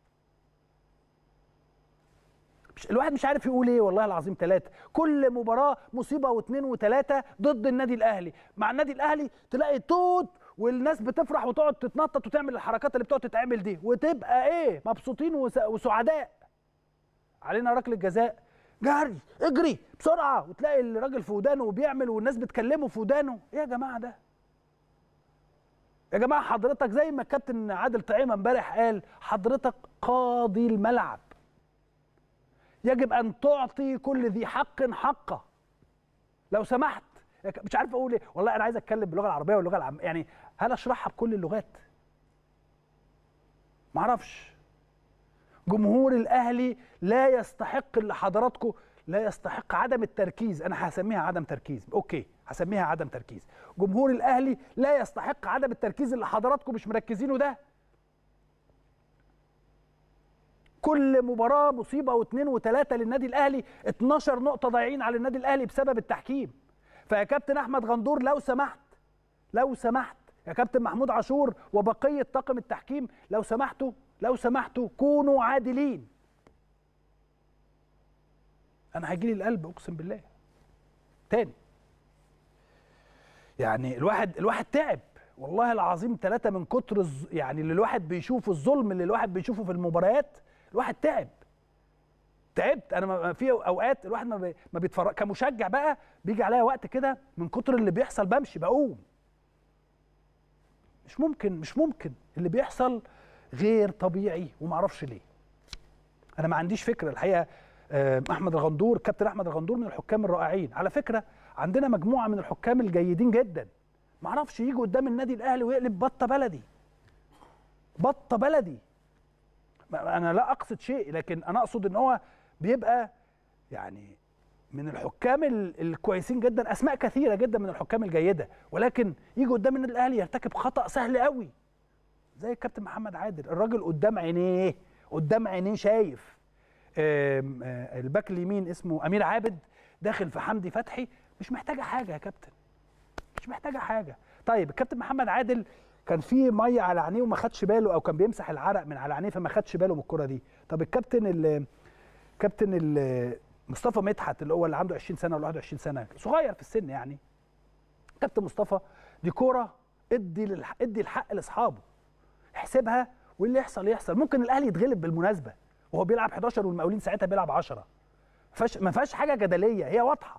مش الواحد مش عارف يقول ايه والله العظيم ثلاثة كل مباراة مصيبة واثنين وثلاثة ضد النادي الأهلي مع النادي الأهلي تلاقي توت والناس بتفرح وتقعد تتنطط وتعمل الحركات اللي بتقعد تتعمل دي وتبقى ايه مبسوطين وس- وسعداء علينا ركلة جزاء جري اجري بسرعة وتلاقي الراجل في ودانه وبيعمل والناس بتكلمه في ودانه ايه يا جماعة ده يا جماعة حضرتك زي ما الكابتن عادل طعيمة امبارح قال حضرتك قاضي الملعب يجب ان تعطي كل ذي حق حقه لو سمحت مش عارف اقول ايه والله انا عايز اتكلم باللغه العربيه واللغه العام يعني هل اشرحها بكل اللغات ما اعرفش جمهور الاهلي لا يستحق اللي حضراتكم لا يستحق عدم التركيز انا هسميها عدم تركيز اوكي هسميها عدم تركيز جمهور الاهلي لا يستحق عدم التركيز اللي حضراتكم مش مركزينه ده كل مباراة مصيبة واثنين وثلاثة للنادي الأهلي 12 نقطة ضايعين على النادي الأهلي بسبب التحكيم فيا كابتن أحمد غندور لو سمحت لو سمحت يا كابتن محمود عاشور وبقية طاقم التحكيم لو سمحتوا لو سمحتوا كونوا عادلين أنا هيجيلي القلب أقسم بالله تاني يعني الواحد الواحد تعب والله العظيم ثلاثة من كتر الز... يعني اللي الواحد بيشوفه الظلم اللي الواحد بيشوفه في المباريات الواحد تعب تعبت انا ما في اوقات الواحد ما, بي... ما بيتفرج كمشجع بقى بيجي عليا وقت كده من كتر اللي بيحصل بمشي بقوم مش ممكن مش ممكن اللي بيحصل غير طبيعي ومعرفش ليه انا ما عنديش فكره الحقيقه آه، احمد الغندور كابتن احمد الغندور من الحكام الرائعين على فكره عندنا مجموعه من الحكام الجيدين جدا ما اعرفش يجي قدام النادي الاهلي ويقلب بطه بلدي بطه بلدي ما- انا لا اقصد شيء لكن انا اقصد ان هو بيبقى يعني من الحكام ال- الكويسين جدا اسماء كثيره جدا من الحكام الجيده ولكن يجي قدام النادي الاهلي يرتكب خطا سهل قوي زي الكابتن محمد عادل الراجل قدام عينيه قدام عينيه شايف آم، آه، الباك اليمين اسمه امير عابد داخل في حمدي فتحي مش محتاجه حاجه يا كابتن مش محتاجه حاجه طيب الكابتن محمد عادل كان في ميه على عينيه وما خدش باله او كان بيمسح العرق من على عينيه فما خدش باله من الكره دي طب الكابتن ال كابتن ال مصطفى مدحت اللي هو اللي عنده 20 سنه ولا 21 سنه صغير في السن يعني كابتن مصطفى دي كوره ادي للح... ادي الحق لاصحابه احسبها واللي يحصل يحصل ممكن الاهلي يتغلب بالمناسبه وهو بيلعب 11 والمقاولين ساعتها بيلعب 10 ما فيهاش ما فيهاش حاجه جدليه هي واضحه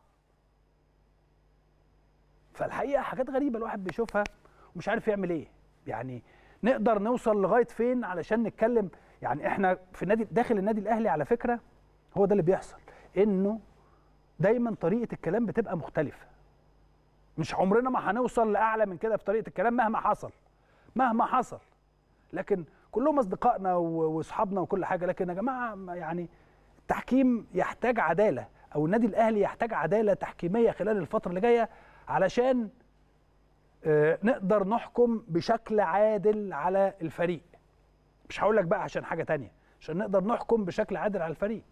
فالحقيقه حاجات غريبه الواحد بيشوفها ومش عارف يعمل ايه يعني نقدر نوصل لغايه فين علشان نتكلم يعني احنا في النادي داخل النادي الاهلي على فكره هو ده اللي بيحصل انه دايما طريقه الكلام بتبقى مختلفه مش عمرنا ما هنوصل لاعلى من كده في طريقه الكلام مهما حصل مهما حصل لكن كلهم اصدقائنا و- واصحابنا وكل حاجه لكن يا جماعه ما يعني التحكيم يحتاج عداله او النادي الاهلي يحتاج عداله تحكيميه خلال الفتره اللي جايه علشان آه، نقدر نحكم بشكل عادل على الفريق مش هقول لك بقى عشان حاجه تانية عشان نقدر نحكم بشكل عادل على الفريق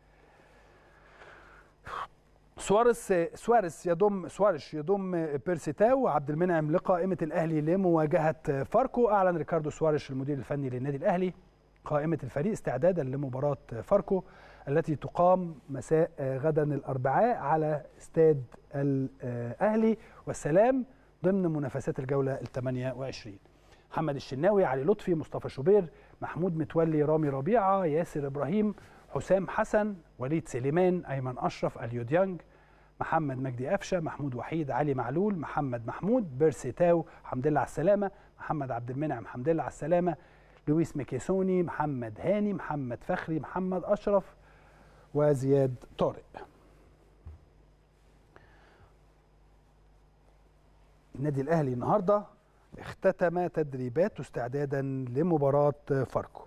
سواريز سواريز يضم سواريش يضم بيرسيتاو وعبد المنعم لقائمه الاهلي لمواجهه فاركو اعلن ريكاردو سواريش المدير الفني للنادي الاهلي قائمه الفريق استعدادا لمباراه فاركو التي تقام مساء غدا الاربعاء على استاد الاهلي والسلام ضمن منافسات الجوله ال 28 محمد الشناوي علي لطفي مصطفى شوبير محمود متولي رامي ربيعه ياسر ابراهيم حسام حسن وليد سليمان ايمن اشرف اليو ديانج محمد مجدي قفشه محمود وحيد علي معلول محمد محمود بيرسي تاو حمد لله على السلامه محمد عبد المنعم حمد لله على السلامه لويس ميكيسوني محمد هاني محمد فخري محمد اشرف وزياد طارق النادي الاهلي النهارده اختتم تدريباته استعدادا لمباراه فاركو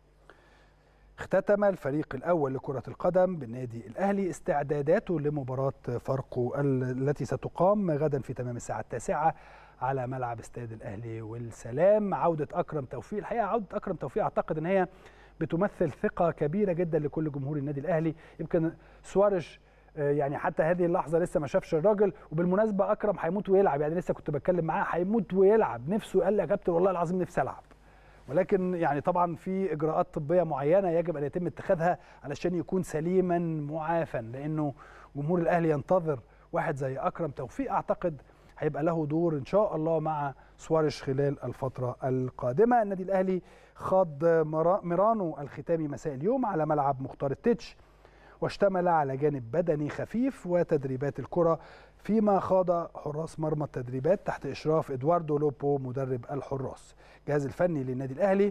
اختتم الفريق الأول لكرة القدم بالنادي الأهلي استعداداته لمباراة فاركو ال- التي ستقام غدا في تمام الساعة التاسعة على ملعب استاد الأهلي والسلام عودة أكرم توفيق الحقيقة عودة أكرم توفيق أعتقد أن هي بتمثل ثقة كبيرة جدا لكل جمهور النادي الأهلي يمكن سوارش آه، يعني حتى هذه اللحظة لسه ما شافش الراجل وبالمناسبة أكرم هيموت ويلعب يعني لسه كنت بتكلم معاه هيموت ويلعب نفسه قال لي يا كابتن والله العظيم نفسي ألعب ولكن يعني طبعا في اجراءات طبيه معينه يجب ان يتم اتخاذها علشان يكون سليما معافا لانه جمهور الاهلي ينتظر واحد زي اكرم توفيق اعتقد هيبقى له دور ان شاء الله مع سوارش خلال الفتره القادمه النادي الاهلي خاض مرا- ميرانو الختامي مساء اليوم على ملعب مختار التتش واشتمل على جانب بدني خفيف وتدريبات الكره فيما خاض حراس مرمى التدريبات تحت اشراف ادواردو لوبو مدرب الحراس الجهاز الفني للنادي الاهلي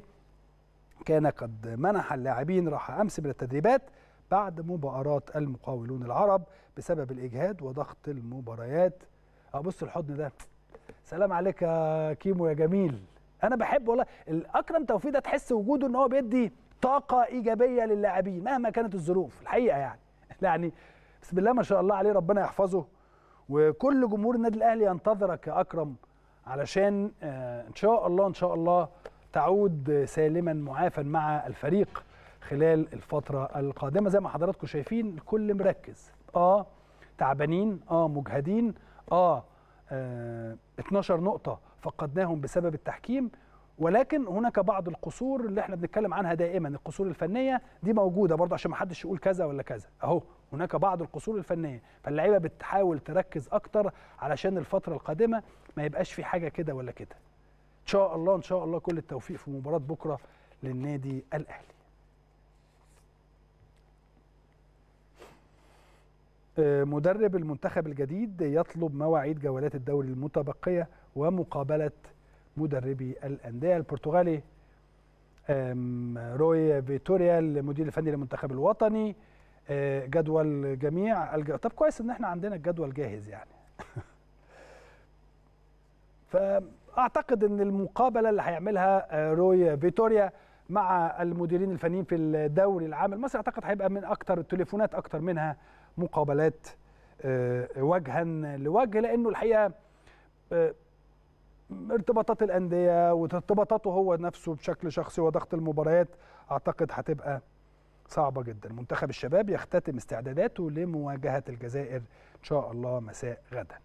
كان قد منح اللاعبين راحه امس من التدريبات بعد مباراه المقاولون العرب بسبب الاجهاد وضغط المباريات اه بص الحضن ده سلام عليك يا كيمو يا جميل انا بحب والله الاكرم توفيق ده تحس وجوده ان هو بيدي طاقه ايجابيه للاعبين مهما كانت الظروف الحقيقه يعني يعني بسم الله ما شاء الله عليه ربنا يحفظه وكل جمهور النادي الاهلي ينتظرك يا اكرم علشان آه، ان شاء الله ان شاء الله تعود آه، سالما معافا مع الفريق خلال الفتره القادمه زي ما حضراتكم شايفين الكل مركز اه تعبانين اه مجهدين اه, آه 12 نقطه فقدناهم بسبب التحكيم ولكن هناك بعض القصور اللي احنا بنتكلم عنها دائما القصور الفنيه دي موجوده برضه عشان ما حدش يقول كذا ولا كذا اهو هناك بعض القصور الفنيه فاللعيبه بتحاول تركز اكتر علشان الفتره القادمه ما يبقاش في حاجه كده ولا كده ان شاء الله ان شاء الله كل التوفيق في مباراه بكره للنادي الاهلي آه، مدرب المنتخب الجديد يطلب مواعيد جولات الدوري المتبقيه ومقابله مدربي الانديه البرتغالي روي فيتوريا المدير الفني للمنتخب الوطني جدول جميع الج... طب كويس ان احنا عندنا الجدول جاهز يعني فاعتقد ان المقابله اللي هيعملها روي فيتوريا مع المديرين الفنيين في الدوري العام المصري اعتقد هيبقى من اكتر التليفونات اكتر منها مقابلات وجها لوجه لانه الحقيقه ارتباطات الانديه وارتباطاته هو نفسه بشكل شخصي وضغط المباريات اعتقد هتبقى صعبه جدا منتخب الشباب يختتم استعداداته لمواجهه الجزائر ان شاء الله مساء غدا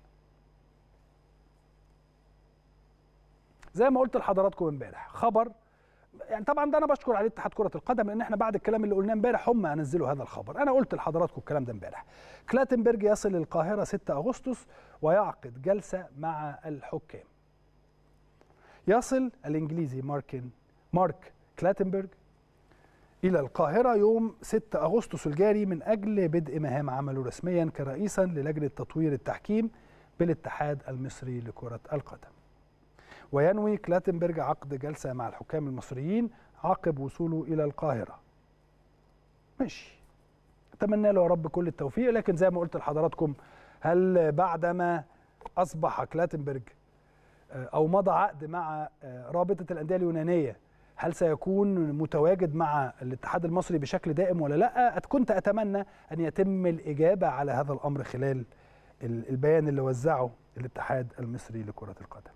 زي ما قلت لحضراتكم امبارح خبر يعني طبعا ده انا بشكر عليه اتحاد كره القدم لان احنا بعد الكلام اللي قلناه امبارح هم انزلوا هذا الخبر انا قلت لحضراتكم الكلام ده امبارح كلاتنبرج يصل القاهره 6 اغسطس ويعقد جلسه مع الحكام يصل الانجليزي ماركن مارك كلاتنبرج الى القاهره يوم 6 اغسطس الجاري من اجل بدء مهام عمله رسميا كرئيسا للجنه تطوير التحكيم بالاتحاد المصري لكره القدم وينوي كلاتنبرج عقد جلسة مع الحكام المصريين عقب وصوله إلى القاهرة ماشي أتمنى له يا رب كل التوفيق لكن زي ما قلت لحضراتكم هل بعدما أصبح كلاتنبرج أو مضى عقد مع رابطة الأندية اليونانية هل سيكون متواجد مع الاتحاد المصري بشكل دائم ولا لا كنت أتمنى أن يتم الإجابة على هذا الأمر خلال البيان اللي وزعه الاتحاد المصري لكرة القدم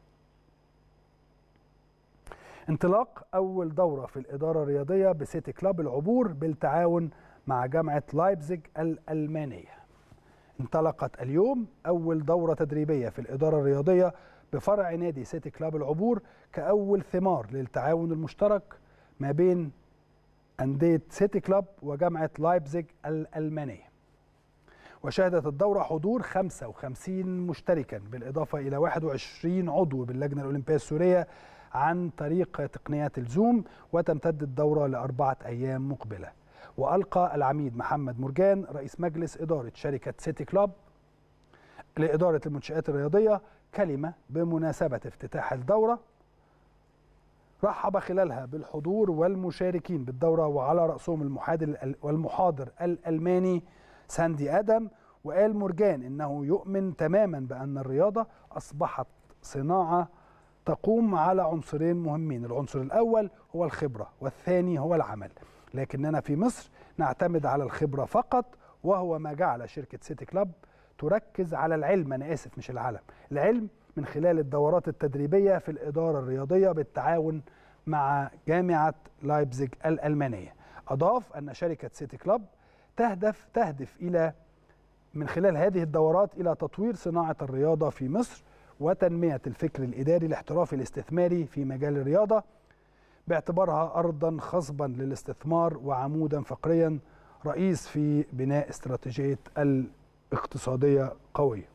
انطلاق أول دورة في الإدارة الرياضية بسيتي كلاب العبور بالتعاون مع جامعة لايبزيج الألمانية انطلقت اليوم أول دورة تدريبية في الإدارة الرياضية بفرع نادي سيتي كلاب العبور كأول ثمار للتعاون المشترك ما بين أندية سيتي كلاب وجامعة لايبزيج الألمانية وشهدت الدورة حضور 55 مشتركا بالإضافة إلى 21 عضو باللجنة الأولمبية السورية عن طريق تقنيات الزوم وتمتد الدورة لأربعة أيام مقبلة وألقى العميد محمد مرجان رئيس مجلس إدارة شركة سيتي كلاب لإدارة المنشآت الرياضية كلمة بمناسبة افتتاح الدورة رحب خلالها بالحضور والمشاركين بالدورة وعلى رأسهم المحاضر والمحاضر الألماني ساندي آدم وقال مرجان إنه يؤمن تماما بأن الرياضة أصبحت صناعة تقوم على عنصرين مهمين العنصر الأول هو الخبرة والثاني هو العمل لكننا في مصر نعتمد على الخبرة فقط وهو ما جعل شركة سيتي كلاب تركز على العلم أنا آسف مش العلم العلم من خلال الدورات التدريبية في الإدارة الرياضية بالتعاون مع جامعة لايبزيج الألمانية أضاف أن شركة سيتي كلاب تهدف تهدف إلى من خلال هذه الدورات إلى تطوير صناعة الرياضة في مصر وتنمية الفكر الإداري الاحترافي الاستثماري في مجال الرياضة باعتبارها أرضا خصبا للاستثمار وعمودا فقريا رئيس في بناء استراتيجية الاقتصادية قوية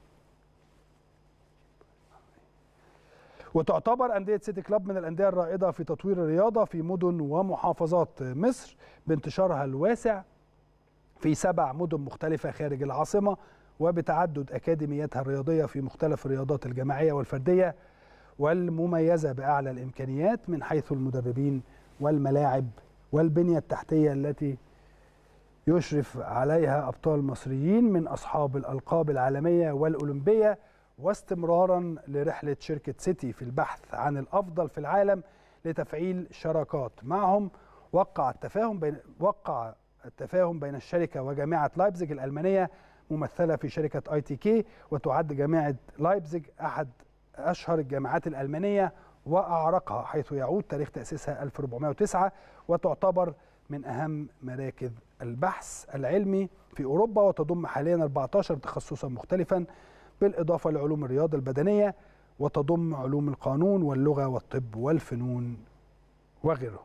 وتعتبر أندية سيتي كلاب من الأندية الرائدة في تطوير الرياضة في مدن ومحافظات مصر بانتشارها الواسع في سبع مدن مختلفة خارج العاصمة وبتعدد أكاديمياتها الرياضية في مختلف الرياضات الجماعية والفردية والمميزة بأعلى الإمكانيات من حيث المدربين والملاعب والبنية التحتية التي يشرف عليها أبطال مصريين من أصحاب الألقاب العالمية والأولمبية واستمرارا لرحلة شركة سيتي في البحث عن الأفضل في العالم لتفعيل شراكات معهم وقع التفاهم بين وقع التفاهم بين الشركة وجامعة لايبزيج الألمانية ممثلة في شركة اي تي كي وتعد جامعة لايبزيج أحد أشهر الجامعات الألمانية وأعرقها حيث يعود تاريخ تأسيسها 1409 وتعتبر من أهم مراكز البحث العلمي في أوروبا وتضم حاليا 14 تخصصا مختلفا بالإضافة لعلوم الرياضة البدنية وتضم علوم القانون واللغة والطب والفنون وغيره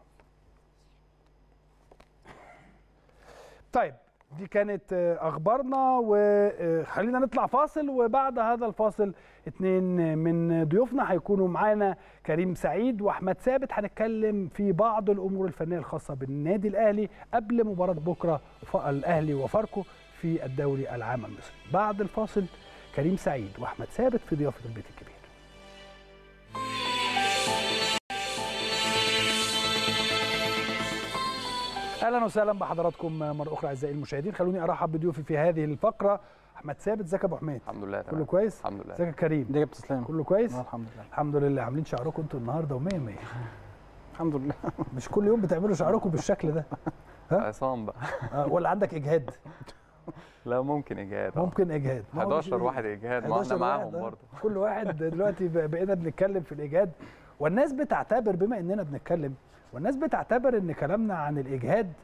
طيب دي كانت اخبارنا وخلينا نطلع فاصل وبعد هذا الفاصل اتنين من ضيوفنا هيكونوا معانا كريم سعيد واحمد ثابت هنتكلم في بعض الامور الفنيه الخاصه بالنادي الاهلي قبل مباراه بكره الاهلي وفاركو في الدوري العام المصري بعد الفاصل كريم سعيد واحمد ثابت في ضيافه البيت الكبير اهلا وسهلا بحضراتكم مره اخرى اعزائي المشاهدين خلوني ارحب بضيوفي في هذه الفقره احمد ثابت ازيك يا ابو حميد الحمد لله كله تمام كويس الحمد لله ازيك يا كريم ده جبت اسلام كله كويس آه، الحمد لله الحمد لله عاملين شعركم انتوا النهارده و100 100 الحمد لله مش كل يوم بتعملوا شعركم بالشكل ده عصام بقى آه، ولا عندك اجهاد لا ممكن اجهاد آه. ممكن اجهاد ما هو مش 11 واحد اجهاد ما 11 احنا معاهم واحد، آه. برضه كل واحد دلوقتي ب- بقينا بنتكلم في الاجهاد والناس بتعتبر بما اننا بنتكلم والناس بتعتبر ان كلامنا عن الاجهاد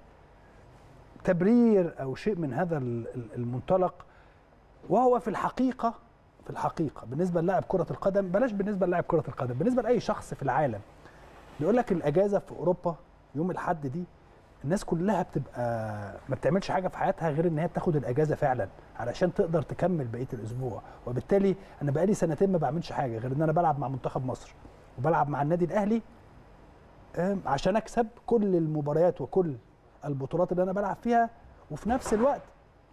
تبرير او شيء من هذا ال- ال- المنطلق وهو في الحقيقه في الحقيقه بالنسبه للاعب كره القدم بلاش بالنسبه للاعب كره القدم بالنسبه لاي شخص في العالم بيقول لك الاجازه في اوروبا يوم الاحد دي الناس كلها بتبقى ما بتعملش حاجه في حياتها غير ان هي بتاخد الاجازه فعلا علشان تقدر تكمل بقيه الاسبوع وبالتالي انا بقالي سنتين ما بعملش حاجه غير ان انا بلعب مع منتخب مصر وبلعب مع النادي الاهلي آم، عشان اكسب كل المباريات وكل البطولات اللي انا بلعب فيها وفي نفس الوقت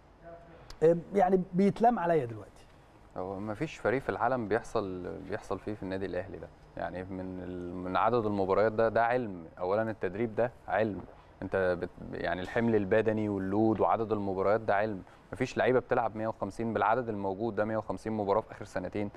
آم، يعني بيتلام عليا دلوقتي هو ما فيش فريق في العالم بيحصل بيحصل فيه في النادي الاهلي ده يعني من ال... من عدد المباريات ده ده علم اولا التدريب ده علم انت بت... يعني الحمل البدني واللود وعدد المباريات ده علم ما فيش لعيبه بتلعب 150 بالعدد الموجود ده 150 مباراه في اخر سنتين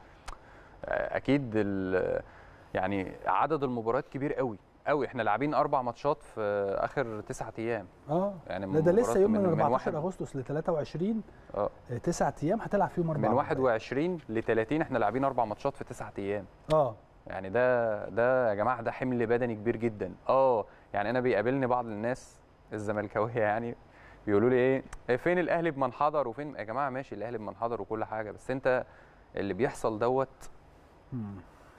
آه، اكيد ال... يعني عدد المباريات كبير قوي قوي احنا لاعبين اربع ماتشات في اخر تسعة ايام اه يعني لا ده لسه مباراة يوم من 14 واحد- اغسطس ل 23 اه آه، تسعة ايام هتلعب فيهم اربع من مباريات. 21 ل 30 احنا لاعبين اربع ماتشات في تسعة ايام اه يعني ده ده يا جماعه ده حمل بدني كبير جدا اه يعني انا بيقابلني بعض الناس الزملكاويه يعني بيقولوا لي ايه إيه فين الاهلي بمن حضر وفين يا جماعه ماشي الاهلي بمن حضر وكل حاجه بس انت اللي بيحصل دوت مم.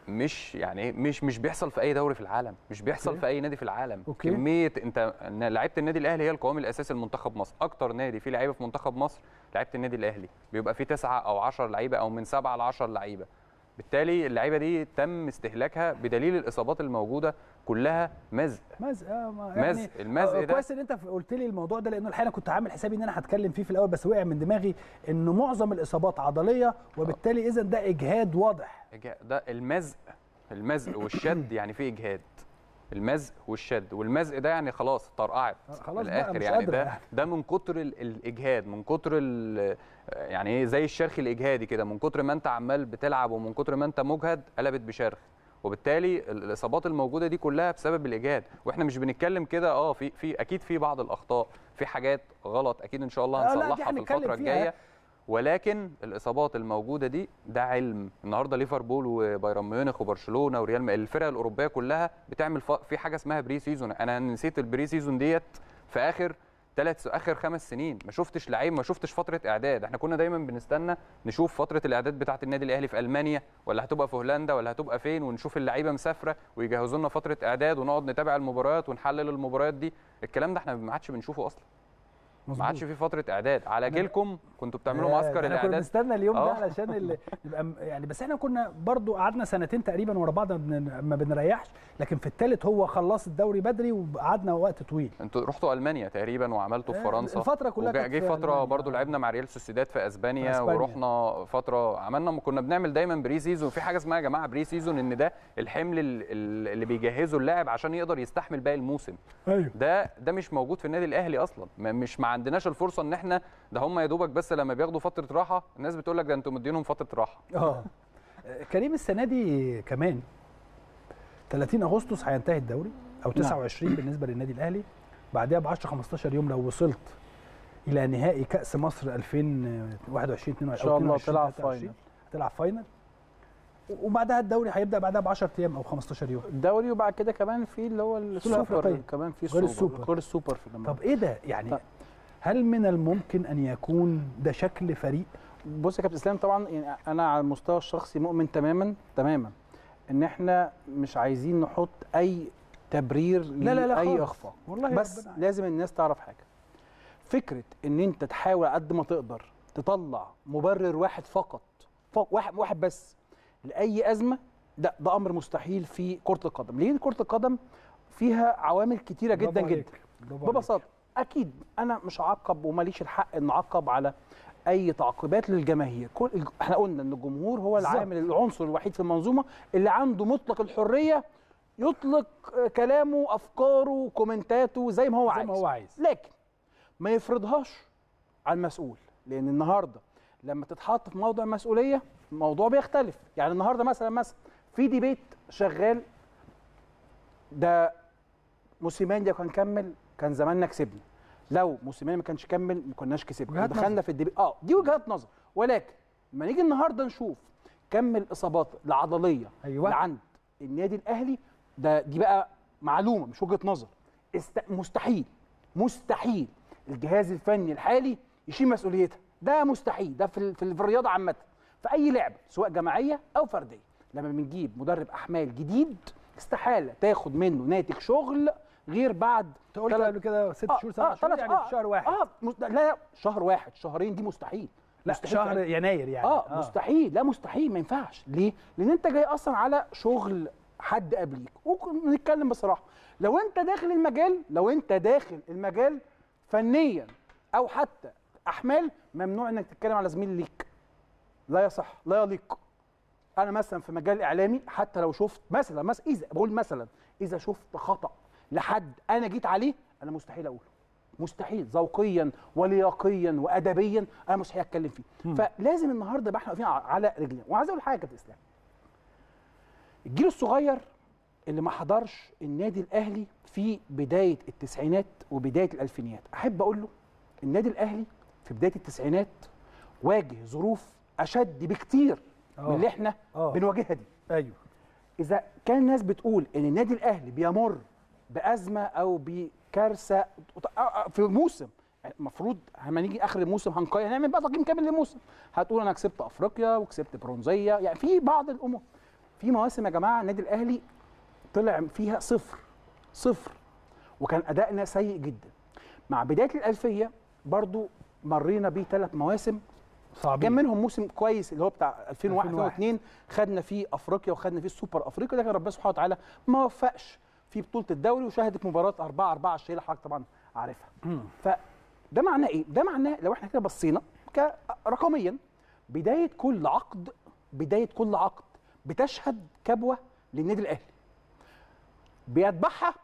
مش يعني إيه؟ مش مش بيحصل في اي دوري في العالم مش بيحصل أوكي. في اي نادي في العالم أوكي. كميه انت إن لعيبه النادي الاهلي هي القوام الاساسي لمنتخب مصر اكتر نادي فيه لعيبه في منتخب مصر لعيبه النادي الاهلي بيبقى فيه تسعة او 10 لعيبه او من سبعة ل 10 لعيبه بالتالي اللعيبه دي تم استهلاكها بدليل الاصابات الموجوده كلها مزق مزق اه ما مزق. المزق آه، ده- كويس ان انت قلت لي الموضوع ده لانه الحقيقه كنت عامل حسابي ان انا هتكلم فيه في الاول بس وقع من دماغي انه معظم الاصابات عضليه وبالتالي اذا ده اجهاد واضح إجا- ده المزق المزق والشد يعني فيه اجهاد المزق والشد والمزق ده يعني خلاص طرقعت آه، خلاص من بقى الاخر مش يعني قادرة ده يعني. ده من كتر ال- الاجهاد من كتر ال- يعني ايه زي الشرخ الاجهادي كده من كتر ما انت عمال بتلعب ومن كتر ما انت مجهد قلبت بشرخ وبالتالي ال- الاصابات الموجوده دي كلها بسبب الاجهاد واحنا مش بنتكلم كده اه في في اكيد في بعض الاخطاء في حاجات غلط اكيد ان شاء الله آه، لا، دي هنصلحها في هنتكلم الفتره فيها. الجايه ولكن الاصابات الموجوده دي ده علم النهارده ليفربول وبايرن ميونخ وبرشلونه وريال م- الفرق الاوروبيه كلها بتعمل ف... في حاجه اسمها بري سيزون انا نسيت البري سيزون ديت في اخر ثلاث اخر خمس سنين ما شفتش لعيب ما شفتش فتره اعداد احنا كنا دايما بنستنى نشوف فتره الاعداد بتاعه النادي الاهلي في المانيا ولا هتبقى في هولندا ولا هتبقى فين ونشوف اللعيبه مسافره ويجهزوا لنا فتره اعداد ونقعد نتابع المباريات ونحلل المباريات دي الكلام ده احنا ما عادش بنشوفه اصلا ما عادش في فتره اعداد على أنا- جيلكم كنتوا بتعملوا آه، معسكر احنا كنا الاعداد بنستنى اليوم ده آه. علشان ال- نبقى م- يعني بس احنا كنا برضو قعدنا سنتين تقريبا ورا بعض ما بن- ما بنريحش لكن في الثالث هو خلص الدوري بدري وقعدنا وقت طويل انتوا رحتوا المانيا تقريبا وعملتوا في آه، فرنسا الفترة كلها وجا- كانت جه في فتره ألمانيا. برضو لعبنا مع ريال سوسيداد في اسبانيا, في أسبانيا. ورحنا فتره عملنا كنا بنعمل دايما بري سيزون في حاجه اسمها يا جماعه بري سيزون ان ده الحمل ال- ال- اللي بيجهزه اللاعب عشان يقدر يستحمل باقي الموسم ايوه ده ده مش موجود في النادي الاهلي اصلا ما مش ما عندناش الفرصه ان احنا ده هم يا دوبك بس لما بياخدوا فتره راحه الناس بتقول لك ده انتوا مدينهم فتره راحه اه كريم السنه دي كمان 30 اغسطس هينتهي الدوري او 29 بالنسبه للنادي الاهلي بعدها ب 10 15 يوم لو وصلت الى نهائي كاس مصر 2021 22 ان شاء الله 22 تلعب 23. فاينل هتلعب فاينل وبعدها الدوري هيبدا بعدها ب 10 ايام او 15 يوم الدوري وبعد كده كمان في اللي هو السوبر الأفريقية. كمان في غير السوبر السوبر. غير السوبر في الأمم. طب ايه ده يعني طب. هل من الممكن ان يكون ده شكل فريق بص يا كابتن اسلام طبعا يعني انا على المستوى الشخصي مؤمن تماما تماما ان احنا مش عايزين نحط اي تبرير لا لا لا لاي خالص. اخفاق والله بس ربنا عارف. لازم الناس تعرف حاجه فكره ان انت تحاول على قد ما تقدر تطلع مبرر واحد فقط فق واحد واحد بس لاي ازمه ده ده امر مستحيل في كره القدم ليه كره القدم فيها عوامل كتيره برافو جدا عليك. جدا برافو عليك. ببساطه اكيد انا مش هعقب وماليش الحق ان اعقب على اي تعقيبات للجماهير كل الج- احنا قلنا ان الجمهور هو بالظبط. العامل العنصر الوحيد في المنظومه اللي عنده مطلق الحريه يطلق آه، كلامه افكاره كومنتاته زي ما هو زي عايز ما هو عايز لكن ما يفرضهاش على المسؤول لان النهارده لما تتحط في موضع مسؤوليه الموضوع بيختلف يعني النهارده مثلا مثلا في ديبيت شغال ده موسيماني لو كان كمل كان زماننا كسبنا لو موسيماني ما كانش كمل ما كناش كسبنا وجهات دخلنا نظر. في الديبيت اه دي وجهات نظر ولكن لما نيجي النهارده نشوف كم الاصابات العضليه أيوة. اللي عند النادي الاهلي ده دي بقى معلومه مش وجهه نظر است... مستحيل مستحيل الجهاز الفني الحالي يشيل مسؤوليتها ده مستحيل ده في, ال... في, ال... في الرياضه عامه في اي لعبه سواء جماعيه او فرديه لما بنجيب مدرب احمال جديد استحاله تاخد منه ناتج شغل غير بعد انت قلت تلات- قبل كده ست آه، شهور سبع آه، شهور تلات- يعني آه، في شهر واحد اه مست... لا لا شهر واحد شهرين دي مستحيل لا مستحيل شهر فعلاً. يناير يعني اه, آه مستحيل لا مستحيل ما ينفعش ليه؟ لان انت جاي اصلا على شغل حد قبليك ونتكلم بصراحه لو انت داخل المجال لو انت داخل المجال فنيا او حتى احمال ممنوع انك تتكلم على زميل ليك لا يصح لا يليق انا مثلا في مجال اعلامي حتى لو شفت مثلا مثلا اذا بقول مثلا اذا شفت خطا لحد انا جيت عليه انا مستحيل اقوله مستحيل ذوقيا ولياقيا وادبيا انا مستحيل اتكلم فيه فلازم النهارده يبقى احنا واقفين على رجلنا وعايز اقول حاجه يا كابتن اسلام الجيل الصغير اللي ما حضرش النادي الاهلي في بدايه التسعينات وبدايه الالفينيات احب اقول له النادي الاهلي في بدايه التسعينات واجه ظروف اشد بكتير آه. من اللي احنا آه. بنواجهها دي ايوه اذا كان الناس بتقول ان النادي الاهلي بيمر بازمه او بكارثه في موسم المفروض لما نيجي اخر الموسم هنقيم هنعمل بقى تقييم كامل للموسم هتقول انا كسبت افريقيا وكسبت برونزيه يعني في بعض الامور في مواسم يا جماعه النادي الاهلي طلع فيها صفر صفر وكان ادائنا سيء جدا مع بدايه الالفيه برضو مرينا بيه ثلاث مواسم صعبين كان منهم موسم كويس اللي هو بتاع 2001 2001. 2002 خدنا فيه افريقيا وخدنا فيه السوبر افريقيا لكن ربنا سبحانه وتعالى ما وفقش في بطوله الدوري وشهدت مباراه 4 4 الشهيره اللي حضرتك طبعا عارفها فده معناه ايه؟ ده معناه لو احنا كده بصينا ك- رقميا بدايه كل عقد بدايه كل عقد بتشهد كبوه للنادي الاهلي بيتبعها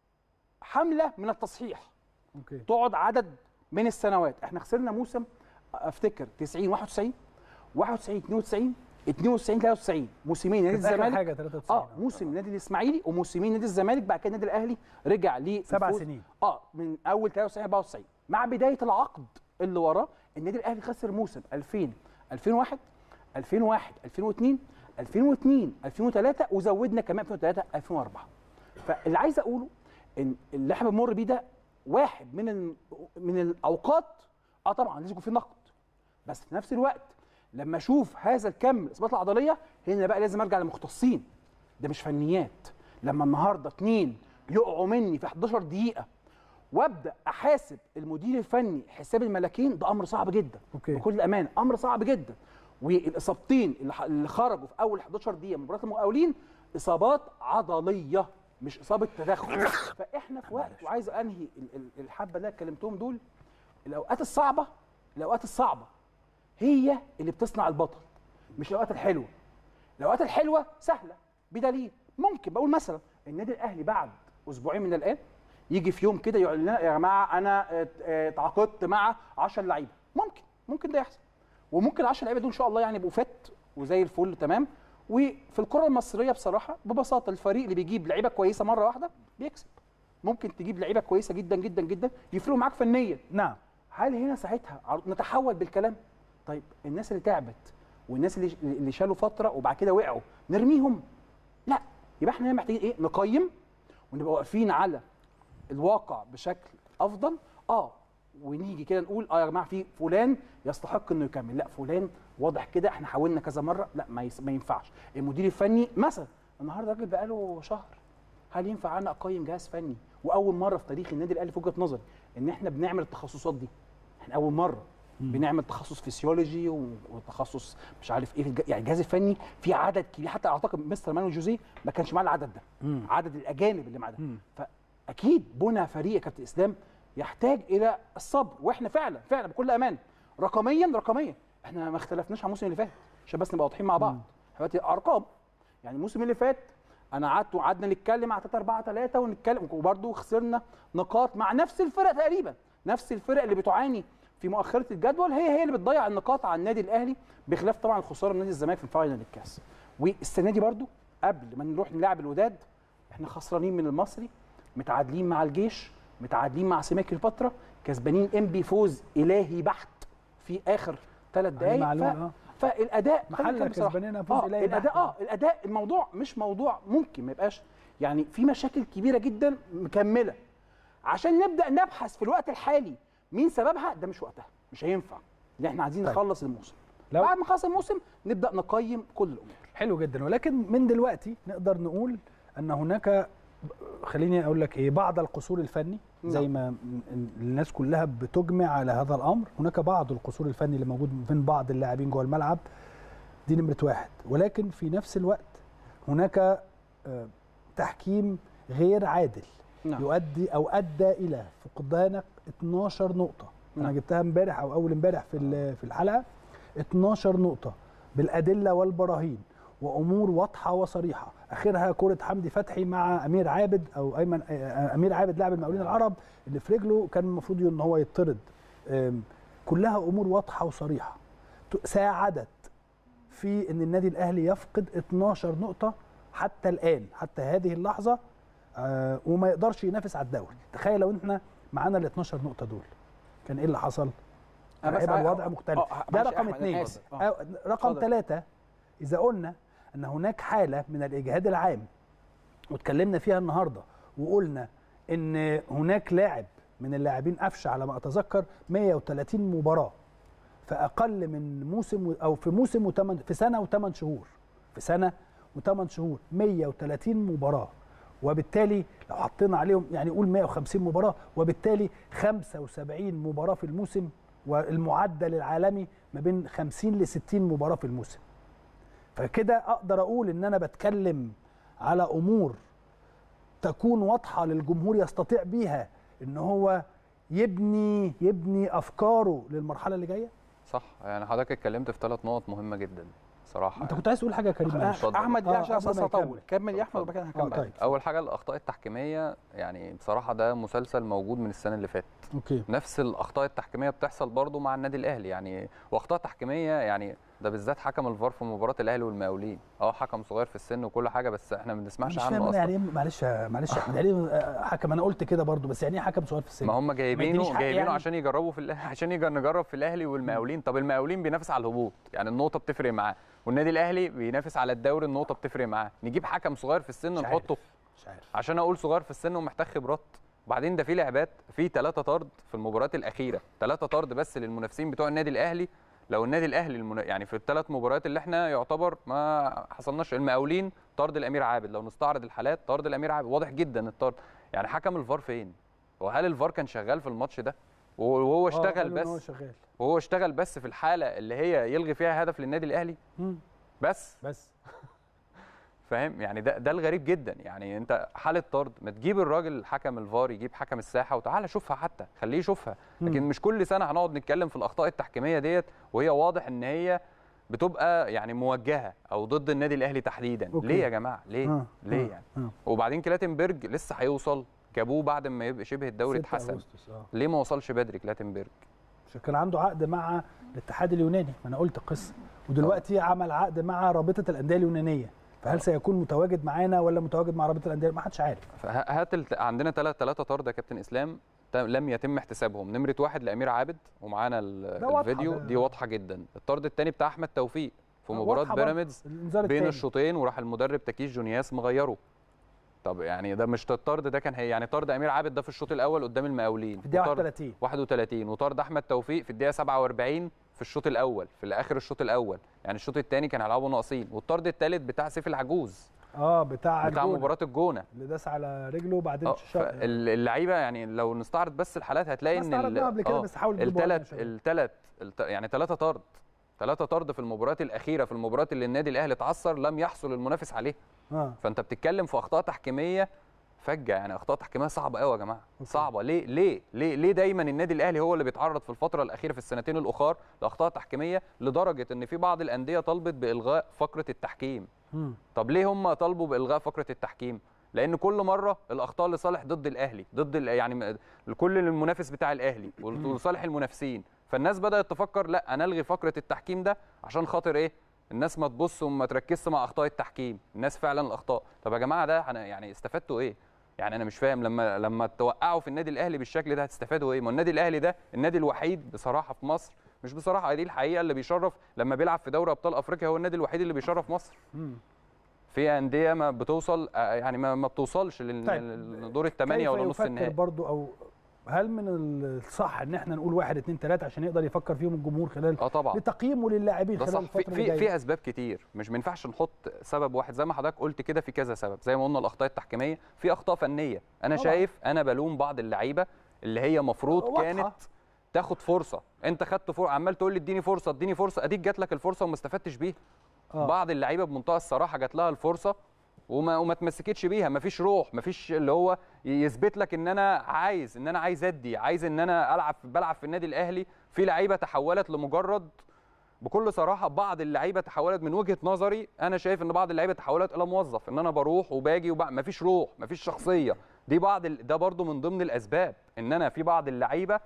حمله من التصحيح اوكي تقعد عدد من السنوات احنا خسرنا موسم افتكر 90 91 91 92 92 93 موسمين نادي كانت آخر الزمالك حاجه 93 اه موسم النادي الاسماعيلي وموسمين نادي الزمالك بعد كده النادي الاهلي رجع ل سبع سنين. اه من اول 93 94 مع بدايه العقد اللي وراه النادي الاهلي خسر موسم 2000 2001 2001 2002 2002 2003 وزودنا كمان 2003 2004 فاللي عايز اقوله ان اللي احنا بنمر بيه ده واحد من ال- من الاوقات اه طبعا لازم يكون في نقد بس في نفس الوقت لما اشوف هذا الكم الاصابات العضليه هنا بقى لازم ارجع لمختصين ده مش فنيات لما النهارده اتنين يقعوا مني في 11 دقيقه وابدا احاسب المدير الفني حساب الملاكين ده امر صعب جدا أوكي. بكل امانه امر صعب جدا والاصابتين اللي ح- اللي خرجوا في اول 11 دقيقه من مباراه المقاولين اصابات عضليه مش اصابه تدخل فاحنا في وقت وعايز انهي ال- ال- الحبه اللي أنا اتكلمتهم دول الاوقات الصعبه الاوقات الصعبه هي اللي بتصنع البطل مش الاوقات الحلوه الاوقات الحلوه سهله بدليل ممكن بقول مثلا النادي الاهلي بعد اسبوعين من الان يجي في يوم كده يقول لنا يا جماعه انا ات- اه، اتعاقدت مع 10 لعيبه ممكن ممكن ده يحصل وممكن ال 10 لعيبه دول ان شاء الله يعني يبقوا فت وزي الفل تمام وفي الكره المصريه بصراحه ببساطه الفريق اللي بيجيب لعيبه كويسه مره واحده بيكسب ممكن تجيب لعيبه كويسه جدا جدا جدا يفرقوا معاك فنيا نعم هل هنا ساعتها عر- نتحول بالكلام طيب الناس اللي تعبت والناس اللي اللي شالوا فتره وبعد كده وقعوا نرميهم لا يبقى احنا هنا محتاجين ايه نقيم ونبقى واقفين على الواقع بشكل افضل اه ونيجي كده نقول اه يا جماعه في فلان يستحق انه يكمل لا فلان واضح كده احنا حاولنا كذا مره لا ما, يس... ما ينفعش المدير الفني مثلا النهارده راجل بقاله شهر هل ينفع انا اقيم جهاز فني واول مره في تاريخ النادي الاهلي في وجهه نظري ان احنا بنعمل التخصصات دي احنا اول مره بنعمل تخصص فسيولوجي و- وتخصص مش عارف ايه في الج- يعني الجهاز الفني في عدد كبير حتى اعتقد مستر مانويل جوزيه ما كانش معاه العدد ده عدد الاجانب اللي معاه ده فاكيد بنى فريق يا كابتن اسلام يحتاج الى الصبر واحنا فعلا فعلا بكل امان رقميا رقميا احنا ما اختلفناش عن الموسم اللي فات عشان بس نبقى واضحين مع بعض دلوقتي ارقام يعني الموسم اللي فات انا قعدت وقعدنا نتكلم على 3 4 3 ونتكلم وبرده خسرنا نقاط مع نفس الفرق تقريبا نفس الفرق اللي بتعاني في مؤخره الجدول هي هي اللي بتضيع النقاط على النادي الاهلي بخلاف طبعا الخساره من نادي الزمالك في الفاينل الكاس والسنه دي برده قبل ما نروح نلعب الوداد احنا خسرانين من المصري متعادلين مع الجيش متعادلين مع سماك الفتره كسبانين ام بي فوز الهي بحت في اخر ثلاث علي دقائق معلول، ف... آه. فالاداء محلة خلينا نتكلم بصراحة. كسبانينها فوز آه إلهي الاداء بحت. اه الاداء الموضوع مش موضوع ممكن ما يبقاش يعني في مشاكل كبيره جدا مكمله عشان نبدا نبحث في الوقت الحالي مين سببها ده مش وقتها مش هينفع لان احنا عايزين طيب. نخلص الموسم لو- بعد ما نخلص الموسم نبدا نقيم كل الامور حلو جدا ولكن من دلوقتي نقدر نقول ان هناك خليني اقول لك ايه بعض القصور الفني زي نعم. ما الناس كلها بتجمع على هذا الامر هناك بعض القصور الفني اللي موجود من بعض اللاعبين جوه الملعب دي نمره واحد ولكن في نفس الوقت هناك آه، تحكيم غير عادل نعم. يؤدي او ادى الى فقدانك 12 نقطه انا نعم. جبتها امبارح او اول امبارح في ال- في الحلقه 12 نقطه بالادله والبراهين وامور واضحه وصريحه اخرها كره حمدي فتحي مع امير عابد او ايمن آه، امير عابد لاعب المقاولين العرب اللي في رجله كان المفروض ان هو يطرد آم، كلها امور واضحه وصريحه ت- ساعدت في ان النادي الاهلي يفقد 12 نقطه حتى الان حتى هذه اللحظه آه، وما يقدرش ينافس على الدوري تخيل لو احنا معانا ال 12 نقطه دول كان ايه اللي حصل أنا بس هيبقى عايز- الوضع آه، مختلف آه، ده معلش يا رقم أحمد، أنا اثنين آسف. آه. آه، رقم اتفضل. ثلاثة إذا قلنا أن هناك حالة من الإجهاد العام واتكلمنا فيها النهاردة وقلنا أن هناك لاعب من اللاعبين قفش على ما أتذكر 130 مباراة في أقل من موسم و- أو في موسم وثمان في سنة وثمان شهور في سنة وثمان شهور 130 مباراة وبالتالي لو حطينا عليهم يعني قول 150 مباراة وبالتالي 75 مباراة في الموسم والمعدل العالمي ما بين 50 ل 60 مباراة في الموسم فكده اقدر اقول ان انا بتكلم على امور تكون واضحه للجمهور يستطيع بيها ان هو يبني يبني افكاره للمرحله اللي جايه صح يعني حضرتك اتكلمت في ثلاث نقط مهمه جدا صراحه انت يعني. كنت عايز تقول حاجه يا كريم معلش. اتفضل. احمد ليه آه، عشان قبل أصل ما اطول يكمل. كمل يا احمد اتفضل. وبعد كده اه هكمل طيب اول حاجه الاخطاء التحكيميه يعني بصراحه ده مسلسل موجود من السنه اللي فاتت اوكي نفس الاخطاء التحكيميه بتحصل برضو مع النادي الاهلي يعني واخطاء تحكيميه يعني ده بالذات حكم الفار في مباراه الاهلي والمقاولين اه حكم صغير في السن وكل حاجه بس احنا ما بنسمعش مش عنه فاهم انا اصلا يعني ايه معلش يا- معلش يا احمد يعني ايه حكم انا قلت كده برضو بس يعني ايه حكم صغير في السن ما هم يدينيش جايبينه حق جايبينه يعني؟ عشان يجربوا في الأهلي عشان يجر- نجرب في الاهلي والمقاولين طب المقاولين بينافس على الهبوط يعني النقطه بتفرق معاه والنادي الاهلي بينافس على الدوري النقطه بتفرق معاه نجيب حكم صغير في السن مش عارف. نحطه مش عارف عشان اقول صغير في السن ومحتاج خبرات وبعدين ده في لعبات في ثلاثه طرد في المباريات الاخيره ثلاثه طرد بس للمنافسين بتوع النادي الاهلي لو النادي الاهلي المنا... يعني في الثلاث مباريات اللي احنا يعتبر ما حصلناش المقاولين طرد الامير عابد لو نستعرض الحالات طرد الامير عابد واضح جدا الطرد يعني حكم الفار فين وهل الفار كان شغال في الماتش ده وهو آه، اشتغل قالوا إن هو بس شغال وهو اشتغل بس في الحاله اللي هي يلغي فيها هدف للنادي الاهلي مم. بس بس فاهم يعني ده ده الغريب جدا يعني انت حاله طرد ما تجيب الراجل حكم الفار يجيب حكم الساحه وتعالى شوفها حتى خليه يشوفها لكن مم. مش كل سنه هنقعد نتكلم في الاخطاء التحكيميه ديت وهي واضح ان هي بتبقى يعني موجهه او ضد النادي الاهلي تحديدا أوكي. ليه يا جماعه ليه آه، ليه آه، يعني آه. وبعدين كلاتنبرج لسه هيوصل جابوه بعد ما يبقى شبه الدوري 6 اتحسم أغسطس، آه. ليه ما وصلش بدري كلاتنبرج عشان كان عنده عقد مع الاتحاد اليوناني ما انا قلت القصه ودلوقتي عمل عقد مع رابطه الانديه اليونانيه فهل سيكون متواجد معانا ولا متواجد مع رابطه الانديه ما حدش عارف فهات الت... عندنا ثلاث ثلاثه طرد يا كابتن اسلام ت- لم يتم احتسابهم نمره واحد لامير عابد ومعانا ال- ده واضحة الفيديو ده. دي واضحه جدا الطرد الثاني بتاع احمد توفيق في آه، مباراه واضحة برضه. بيراميدز الانذار بين التاني. الشوطين وراح المدرب تكيس جونياس مغيره طب يعني ده مش الطرد ده كان هي يعني طرد امير عابد ده في الشوط الاول قدام المقاولين في الدقيقه وطرد 31 31 وطرد احمد توفيق في الدقيقه 47 في الشوط الاول في اخر الشوط الاول يعني الشوط الثاني كان هيلعبوا ناقصين والطرد الثالث بتاع سيف العجوز اه بتاع بتاع الجونة، مباراه الجونه اللي داس على رجله وبعدين اه شا- فال- اللعيبه يعني لو نستعرض بس الحالات هتلاقي ما ان استعرضناها قبل كده، بس حاول تجيبوا ورقة الثلاث يا شباب. الثلاث الت- يعني ثلاثه طرد ثلاثه طرد في المباريات الاخيره في المباريات اللي النادي الاهلي اتعثر لم يحصل المنافس عليه اه فانت بتتكلم في اخطاء تحكيميه فجه يعني اخطاء تحكيميه صعبه قوي يا جماعه صعبه ليه ليه ليه ليه دايما النادي الاهلي هو اللي بيتعرض في الفتره الاخيره في السنتين الاخر لاخطاء تحكيميه لدرجه ان في بعض الانديه طلبت بالغاء فقره التحكيم مم. طب ليه هم طالبوا بالغاء فقره التحكيم لان كل مره الاخطاء لصالح ضد الاهلي ضد ال- يعني م- كل المنافس بتاع الاهلي ولصالح المنافسين فالناس بدات تفكر لا انا الغي فقره التحكيم ده عشان خاطر ايه الناس ما تبص وما تركزش مع اخطاء التحكيم الناس فعلا الاخطاء طب يا جماعه ده أنا يعني استفدتوا ايه يعني انا مش فاهم لما لما توقعوا في النادي الاهلي بالشكل ده هتستفادوا ايه ما النادي الاهلي ده النادي الوحيد بصراحه في مصر مش بصراحه دي الحقيقه اللي بيشرف لما بيلعب في دوري ابطال افريقيا هو النادي الوحيد اللي بيشرف مصر مم. في انديه ما بتوصل آه، يعني ما, ما بتوصلش لل- طيب. للدور الثمانيه ولا كيف نص يفكر النهائي برضو او هل من الصح ان احنا نقول واحد اتنين تلاته عشان يقدر يفكر فيهم الجمهور خلال اه طبعا لتقييمه للاعبين ده خلال صح في الفتره اللي في, جايه في اسباب كتير مش ما ينفعش نحط سبب واحد زي ما حضرتك قلت كده في كذا سبب زي ما قلنا الاخطاء التحكيميه في اخطاء فنيه انا طبعاً. شايف انا بلوم بعض اللعيبه اللي هي مفروض واضحة. كانت تاخد فرصه انت خدت فرصه عمال تقول لي اديني فرصه اديني فرصه اديك جات لك الفرصه وما استفدتش بيها آه. بعض اللعيبه بمنتهى الصراحه جات لها الفرصه وما وما تمسكتش بيها مفيش روح مفيش اللي هو يثبت لك ان انا عايز ان انا عايز ادي عايز ان انا العب بلعب في النادي الاهلي في لعيبه تحولت لمجرد بكل صراحه بعض اللعيبه تحولت من وجهه نظري انا شايف ان بعض اللعيبه تحولت الى موظف ان انا بروح وباجي وبع... مفيش روح مفيش شخصيه دي بعض ال... ده برضو من ضمن الاسباب ان انا في بعض اللعيبه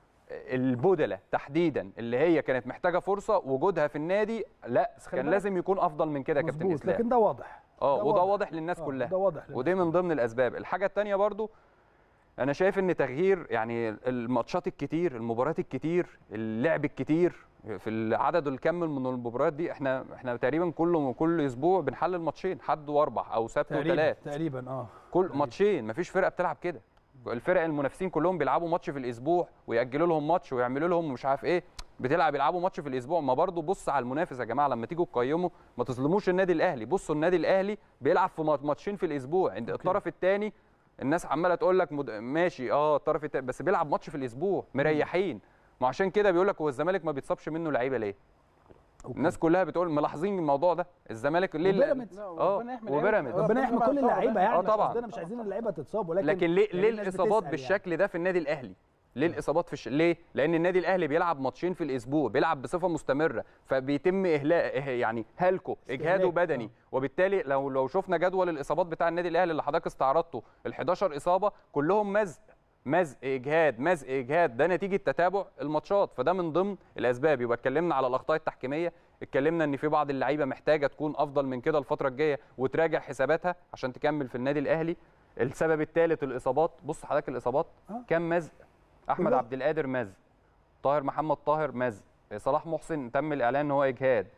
البدله تحديدا اللي هي كانت محتاجه فرصه وجودها في النادي لا بس خلي كان بالك- لازم يكون افضل من كده يا كابتن مظبوط اسلام لكن ده واضح اه ده وده واضح. واضح للناس آه، كلها ده واضح للناس ودي من ضمن الاسباب الحاجه الثانيه برضو انا شايف ان تغيير يعني الماتشات الكتير المباريات الكتير اللعب الكتير في العدد الكم من المباريات دي احنا احنا تقريبا كل كل اسبوع بنحلل ماتشين حد واربع او سبت تقريبا وثلاث تقريبا اه كل ماتشين مفيش فرقه بتلعب كده الفرق المنافسين كلهم بيلعبوا ماتش في الاسبوع ويأجلوا لهم ماتش ويعملوا لهم مش عارف ايه بتلعب يلعبوا ماتش في الاسبوع ما برضو بص على المنافس يا جماعه لما تيجوا تقيموا ما تظلموش النادي الاهلي بصوا النادي الاهلي بيلعب في مات- ماتشين في الاسبوع عند الطرف الثاني الناس عماله تقول لك مد... ماشي اه الطرف الثاني بس بيلعب ماتش في الاسبوع مريحين ما عشان كده بيقول لك هو الزمالك ما بيتصابش منه لعيبه ليه أوكي. الناس كلها بتقول ملاحظين الموضوع ده الزمالك ليه وبيراميدز. اه وبيراميدز ربنا يحمي كل اللعيبه يعني آه مش طبعاً. قصدنا مش عايزين اللعيبه تتصاب ولكن لكن ليه يعني ليه الناس الاصابات بتسأل بالشكل ده في النادي الاهلي ليه الاصابات في الش... ليه لان النادي الاهلي بيلعب ماتشين في الاسبوع بيلعب بصفه مستمره فبيتم اهلاء إه- يعني هلكه اجهاده استهلاك، بدني آه. وبالتالي لو لو شفنا جدول الاصابات بتاع النادي الاهلي اللي حضرتك استعرضته ال 11 اصابه كلهم مزق مزق اجهاد مزق اجهاد ده نتيجه تتابع الماتشات فده من ضمن الاسباب يبقى اتكلمنا على الاخطاء التحكيميه اتكلمنا ان في بعض اللعيبه محتاجه تكون افضل من كده الفتره الجايه وتراجع حساباتها عشان تكمل في النادي الاهلي السبب الثالث الاصابات بص حضرتك الاصابات آه. كام مزق احمد كلهم. عبد القادر مزق طاهر محمد طاهر مزق صلاح محسن تم الاعلان ان هو اجهاد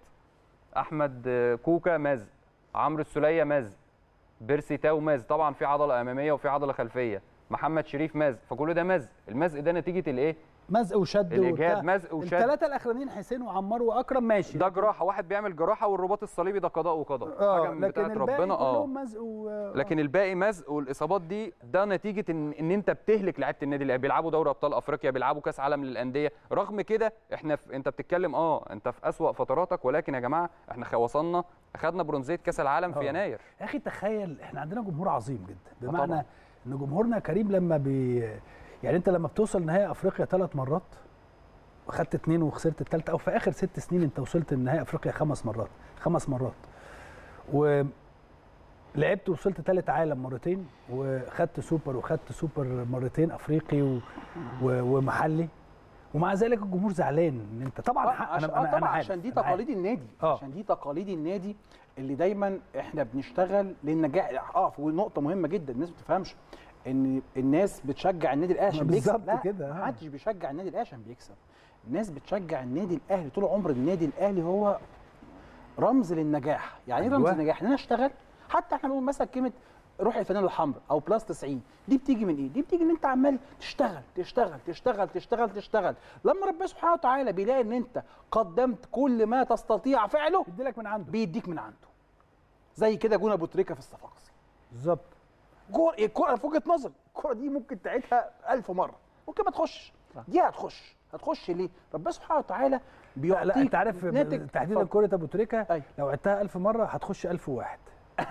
احمد آه، كوكا مزق عمرو السوليه مزق بيرسي تاو مزق طبعا في عضله اماميه وفي عضله خلفيه محمد شريف مزق فكل ده مزق المزق ده نتيجه الايه مزق وشد الاجهاد وبتاع. مزق وشد الثلاثه الاخرانيين حسين وعمار واكرم ماشي ده جراحه واحد بيعمل جراحه والرباط الصليبي ده قضاء وقدر اه حاجه من لكن بتاعت الباقي ربنا اه كلهم مزق و... لكن الباقي مزق والاصابات دي ده نتيجه ان ان انت بتهلك لعيبه النادي الاهلي بيلعبوا دوري ابطال افريقيا بيلعبوا كاس عالم للانديه رغم كده احنا في انت بتتكلم اه انت في اسوا فتراتك ولكن يا جماعه احنا خ- وصلنا اخذنا برونزيه كاس العالم في آه. يناير يا اخي تخيل احنا عندنا جمهور عظيم جدا آه بمعنى طبعاً. ان جمهورنا كريم لما بي يعني انت لما بتوصل نهائي افريقيا ثلاث مرات وخدت اثنين وخسرت الثالثه او في اخر ست سنين انت وصلت نهائي افريقيا خمس مرات خمس مرات ولعبت وصلت ثالث عالم مرتين وخدت سوبر وخدت سوبر مرتين افريقي و... و... ومحلي ومع ذلك الجمهور زعلان ان انت طبعا حق عشان انا انا آه طبعا عارف، عشان دي أنا عارف. تقاليد النادي آه. عشان دي تقاليد النادي اللي دايما احنا بنشتغل للنجاح اه ونقطه مهمه جدا الناس ما بتفهمش ان الناس بتشجع النادي الاهلي عشان بيكسب بالظبط لا كده، آه. محدش بيشجع النادي الاهلي عشان بيكسب الناس بتشجع النادي الاهلي طول عمر النادي الاهلي هو رمز للنجاح يعني ايه رمز أيوة. النجاح ان انا اشتغل حتى احنا بنقول مثلا كلمه روح الفانيلا الحمراء او بلس 90 دي بتيجي من ايه دي بتيجي ان انت عمال تشتغل تشتغل تشتغل تشتغل تشتغل لما ربنا سبحانه وتعالى بيلاقي ان انت قدمت كل ما تستطيع فعله يديلك من عنده بيديك من عنده زي كده جون ابو تريكه في الصفاقسي بالظبط جول الكره في وجهه نظري الكره دي ممكن تعيدها ألف مره ممكن ما تخش دي هتخش هتخش ليه ربنا سبحانه وتعالى لا, بيعطيك لا انت عارف ناتج تحديدا اتفضل. كرة ابو تريكه أيوة. لو عدتها 1000 مره هتخش 1001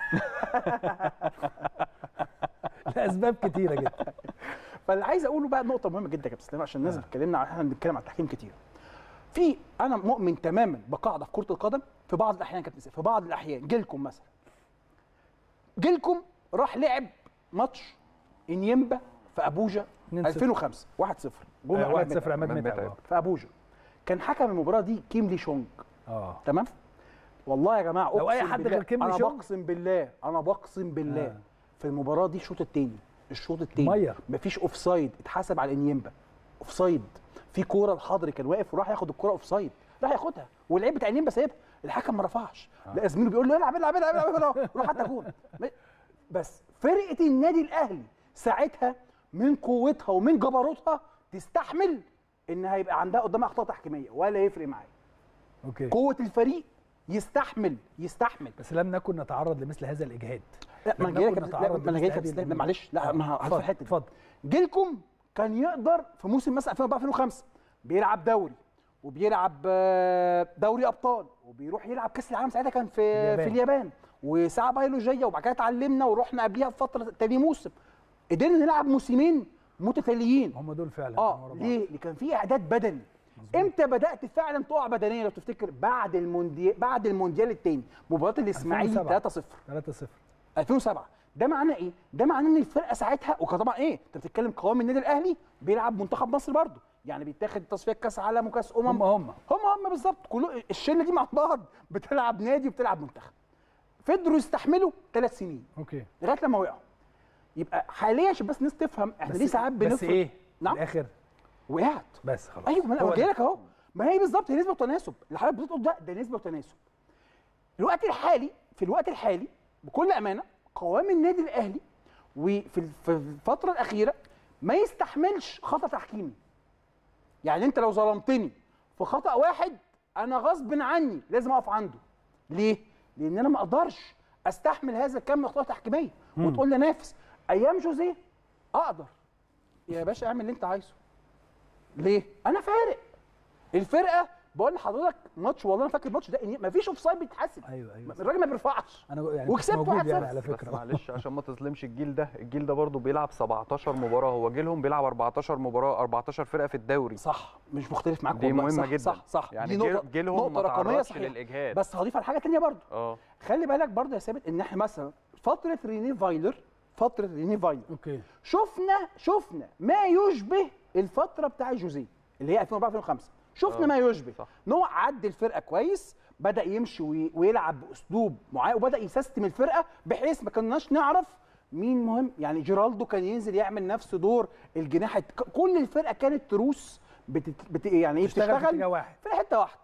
لاسباب كتيره جدا فاللي عايز اقوله بقى نقطه مهمه جدا يا كابتن اسلام عشان الناس اتكلمنا احنا بنتكلم عن التحكيم كتير في انا مؤمن تماما بقاعده في كره القدم في بعض الاحيان كابتن اسلام في بعض الاحيان جيلكم مثلا جيلكم راح لعب ماتش انيمبا في ابوجا 2-0. 2005 1-0 جول آه، عماد 1 0 متعب عماد عماد متعب متعب. آه. في ابوجا كان حكم المباراه دي كيم لي شونج اه تمام والله يا جماعه لو أي أقسم حد بالله غير كيم انا ليشونج؟ بقسم بالله انا بقسم بالله آه. في المباراه دي الشوط الثاني الشوط الثاني مية. مفيش اوف سايد اتحسب على انيمبا اوف سايد في كوره الحضري كان واقف وراح ياخد الكوره اوف سايد راح ياخدها واللعيب بتاع انيمبا سايبها الحكم ما رفعش لا زميله بيقول له العب العب العب العب العب روح حتى جون بس فرقه النادي الاهلي ساعتها من قوتها ومن جبروتها تستحمل ان هيبقى عندها قدامها اخطاء تحكيميه ولا يفرق معايا اوكي قوه الفريق يستحمل يستحمل بس لم نكن نتعرض لمثل هذا الاجهاد لا ما لم انا جاي نكن لك نتعرض لا، ما انا جاي لمثل لك هذه لا، معلش لا ما هعرف اتفضل، الحته دي اتفضل جيلكم كان يقدر في موسم مثلا 2004 2005 بيلعب دوري وبيلعب آه، دوري ابطال وبيروح يلعب كاس العالم ساعتها كان في اليابان. في اليابان وساعه بيولوجيه وبعد كده اتعلمنا ورحنا قبليها بفتره تاني موسم قدرنا نلعب موسمين متتاليين هم دول فعلا اه كانوا ورا بعض. ليه؟ اللي كان فيه اعداد بدني امتى بدات فعلا تقع بدنيا لو تفتكر بعد المونديال بعد المونديال الثاني مباراه الاسماعيلي 2007. 3-0 3-0 2007 ده معناه ايه؟ ده معناه ان الفرقه ساعتها وكان طبعا ايه؟ انت بتتكلم قوام النادي الاهلي بيلعب منتخب مصر برضه يعني بيتاخد تصفيات كاس عالم وكاس امم هم هم هم هم بالظبط كله الشله دي مع بعض بتلعب نادي وبتلعب منتخب فضلوا يستحملوا ثلاث سنين اوكي لغايه لما وقعوا يبقى حاليا عشان بس الناس تفهم احنا ليه ساعات بس بنفرق ايه؟ نعم. في الاخر وقعت بس خلاص ايوه ما هو انا جاي ده. لك اهو ما هي بالظبط هي نسبه وتناسب اللي حضرتك بتقول ده ده نسبه وتناسب الوقت الحالي في الوقت الحالي بكل امانه قوام النادي الاهلي وفي ال- في الفتره الاخيره ما يستحملش خطا تحكيمي يعني انت لو ظلمتني في خطا واحد انا غصب عني لازم اقف عنده ليه لان انا ما اقدرش استحمل هذا الكم من اخطاء تحكيميه وتقول لي نافس ايام جوزيه اقدر يا باشا اعمل اللي انت عايزه ليه؟ انا فارق الفرقه بقول لحضرتك ماتش والله انا فاكر الماتش ده إن مفيش اوف سايد بيتحسب ايوه ايوه الراجل ما بيرفعش انا يعني كنت وكسبت موجود 1-0. يعني على بس فكره معلش عشان ما تظلمش الجيل ده الجيل ده برضه بيلعب 17 مباراه هو جيلهم بيلعب 14 مباراه 14 فرقه في الدوري صح مش مختلف معاك دي والله مهمه صح جدا صح صح يعني دي جيل نقطه جيلهم ما نقطه رقميه تعرضش صحيحه للاجهاد بس هضيف على حاجه ثانيه برضه اه خلي بالك برضه يا ثابت ان احنا مثلا فتره ريني فايلر فتره ريني فايلر اوكي شفنا شفنا ما يشبه الفتره بتاع جوزيه اللي هي 2004 2005 شفنا آه، ما يشبه صح. ان هو عدى الفرقه كويس بدا يمشي وي- ويلعب باسلوب معين وبدا يسيستم الفرقه بحيث ما كناش نعرف مين مهم يعني جيرالدو كان ينزل يعمل نفس دور الجناح الت- ك- كل الفرقه كانت تروس بت... بت... يعني ايه تشتغل في بتشتغل اتجاه واحد في حته واحده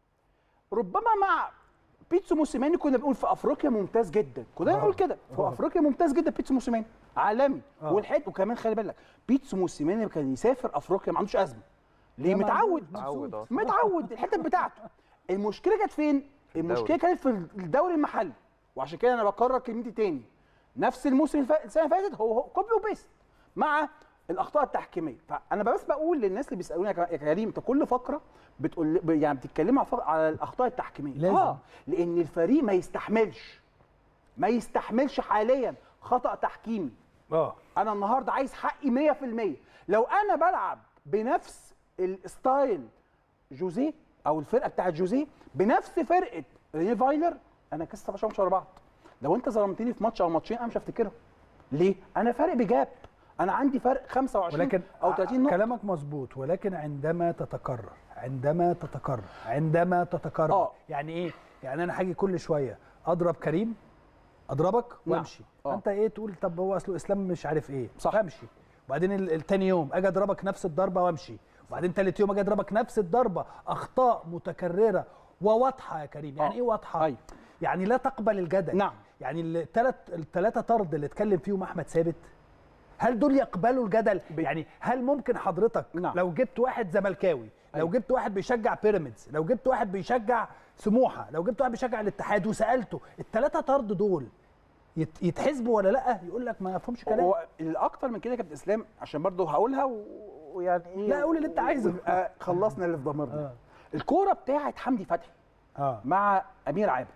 ربما مع بيتسو موسيماني كنا بنقول في افريقيا ممتاز جدا كنا آه. بنقول كده في آه. افريقيا ممتاز جدا بيتسو موسيماني عالمي آه. والحته وكمان خلي بالك بيتسو موسيماني كان يسافر افريقيا ما عندوش ازمه ليه لا، ما متعود عندوش، متعود اه متعود الحته بتاعته المشكله كانت فين المشكله كانت في الدوري المحلي وعشان كده انا بكرر كلمتي تاني نفس الموسم الف... السنه اللي فاتت هو هو كوبي وبيست مع الاخطاء التحكيميه فانا بس بقول للناس اللي بيسالوني يا ك- يا كريم انت كل فقره بتقول ب- يعني بتتكلموا على فق- على الاخطاء التحكيميه لازم. اه لان الفريق ما يستحملش ما يستحملش حاليا خطا تحكيمي اه انا النهارده عايز حقي 100% لو انا بلعب بنفس الستايل جوزيه او الفرقه بتاعت جوزيه بنفس فرقه ريني فايلر انا كسبت 17 ماتش ورا بعض لو انت ظلمتني في ماتش او ماتشين انا مش هفتكرهم ليه انا فارق بجاب انا عندي فرق 25 ولكن او 30 نقطه كلامك مظبوط ولكن عندما تتكرر عندما تتكرر عندما تتكرر آه. يعني ايه يعني انا هاجي كل شويه اضرب كريم اضربك نعم. وامشي آه. انت ايه تقول طب هو اصله اسلام مش عارف ايه صح. فامشي وبعدين ال- التاني يوم اجي اضربك نفس الضربه وامشي وبعدين تالت يوم اجي اضربك نفس الضربه اخطاء متكرره وواضحه يا كريم يعني آه. ايه واضحه أيوة. يعني لا تقبل الجدل نعم. يعني الثلاث الثلاثه طرد اللي اتكلم فيهم احمد ثابت هل دول يقبلوا الجدل ب- يعني هل ممكن حضرتك نعم. لو جبت واحد زملكاوي لو أيوة. جبت واحد بيشجع بيراميدز لو جبت واحد بيشجع سموحه لو جبت واحد بيشجع الاتحاد وسالته الثلاثه طرد دول يت- يتحسبوا ولا لا يقول لك ما فهمش كلام هو الاكتر من كده يا كابتن اسلام عشان برضه هقولها و- ويعني ايه لا، قول اللي أنت عايزه. ويبقى خلصنا اللي في ضميرنا آه. الكوره بتاعت حمدي فتحي اه مع امير عابد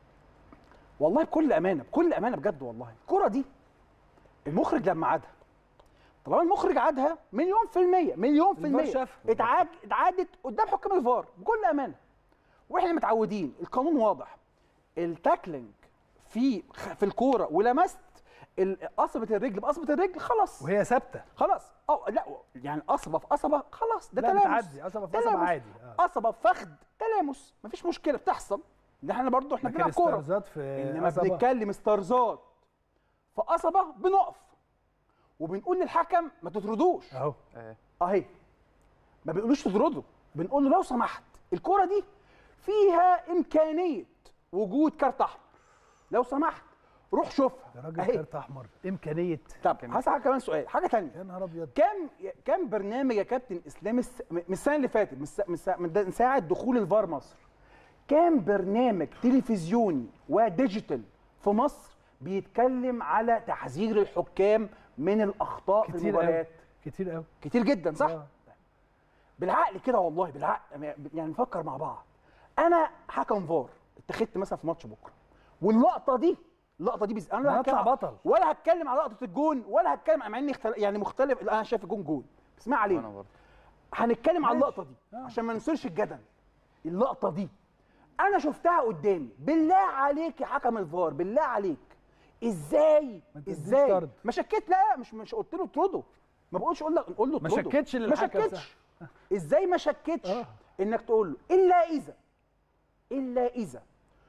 والله بكل امانه بكل امانه بجد والله الكره دي المخرج لما عادها طالما المخرج عادها مليون في المية مليون في الفار المية شافها. اتعاد اتعادت قدام حكام الفار بكل امانه واحنا متعودين القانون واضح التاكلينج في في الكوره ولمست ال- قصبه الرجل بقصبه الرجل خلاص وهي ثابته خلاص اه لا يعني قصبه في قصبه خلاص ده لا تلامس بتعدي قصبه في قصبه تلامس. عادي آه. قصبه في فخذ تلامس مفيش مشكله بتحصل ده احنا برضو احنا لكن بنلعب كوره استرزات في انما قصبة. بنتكلم استرزات في قصبه بنقف وبنقول للحكم ما تطردوش اهو اهي ما بنقولوش تطرده بنقول له لو سمحت الكوره دي فيها امكانيه وجود كارت احمر لو سمحت روح شوفها ده راجل اهي كارت احمر امكانيه طب هسألك كمان سؤال حاجه ثانيه يا نهار ابيض كم كم برنامج يا كابتن اسلام الس- من السنه اللي فاتت من الس- من الس- من ده- من ساعه دخول الفار مصر كم برنامج تلفزيوني وديجيتال في مصر بيتكلم على تحذير الحكام من الاخطاء في كتير قوي المباريات كتير قوي كتير جدا صح آه. بالعقل كده والله بالعقل يعني نفكر مع بعض انا حكم فار اتخذت مثلا في ماتش بكره واللقطه دي اللقطه دي بز... انا أنا لا هطلع هتكلم- بطل. ولا هتكلم على لقطه الجون ولا هتكلم مع اني اختل... يعني مختلف لا، انا شايف الجون جون اسمع عليه وانا برضه هنتكلم على ماشي. اللقطه دي آه. عشان ما ننسرش الجدل اللقطه دي انا شفتها قدامي بالله عليك يا حكم الفار بالله عليك ازاي ما تديش ازاي طرد. ما شكيت لا مش مش قلت له اطرده ما بقولش اقول لك قول له ما اطرده. شكتش ما للحكم شكتش ازاي ما شكتش آه. انك تقول له الا اذا الا اذا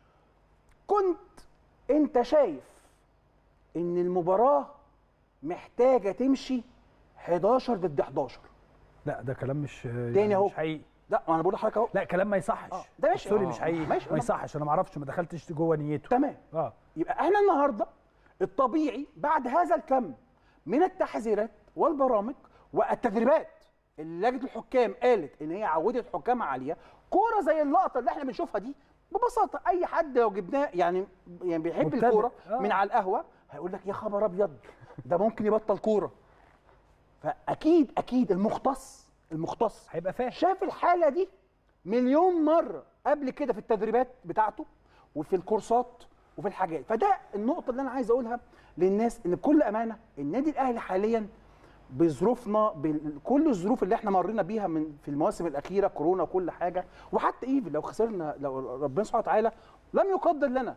كنت انت شايف ان المباراه محتاجه تمشي 11 ضد 11 لا ده كلام مش تاني أهو. مش حقيقي لا ما انا بقول لحضرتك اهو لا كلام ما يصحش آه، ده ماشي. سوري آه، مش حقيقي ماشي. ما يصحش انا ما اعرفش ما دخلتش جوه نيته تمام اه يبقى احنا النهارده الطبيعي بعد هذا الكم من التحذيرات والبرامج والتدريبات اللي لجنه الحكام قالت ان هي عودت حكام عاليه كوره زي اللقطه اللي احنا بنشوفها دي ببساطه اي حد لو جبناه يعني يعني بيحب مبتدئ. الكوره آه. من على القهوه هيقول لك يا خبر ابيض ده ممكن يبطل كوره فاكيد اكيد المختص المختص هيبقى فاهم شاف الحاله دي مليون مره قبل كده في التدريبات بتاعته وفي الكورسات وفي الحاجات فده النقطه اللي انا عايز اقولها للناس ان بكل امانه النادي الاهلي حاليا بظروفنا بكل الظروف اللي احنا مرينا بيها من في المواسم الاخيره كورونا وكل حاجه وحتى ايفن لو خسرنا لو ربنا سبحانه وتعالى لم يقدر لنا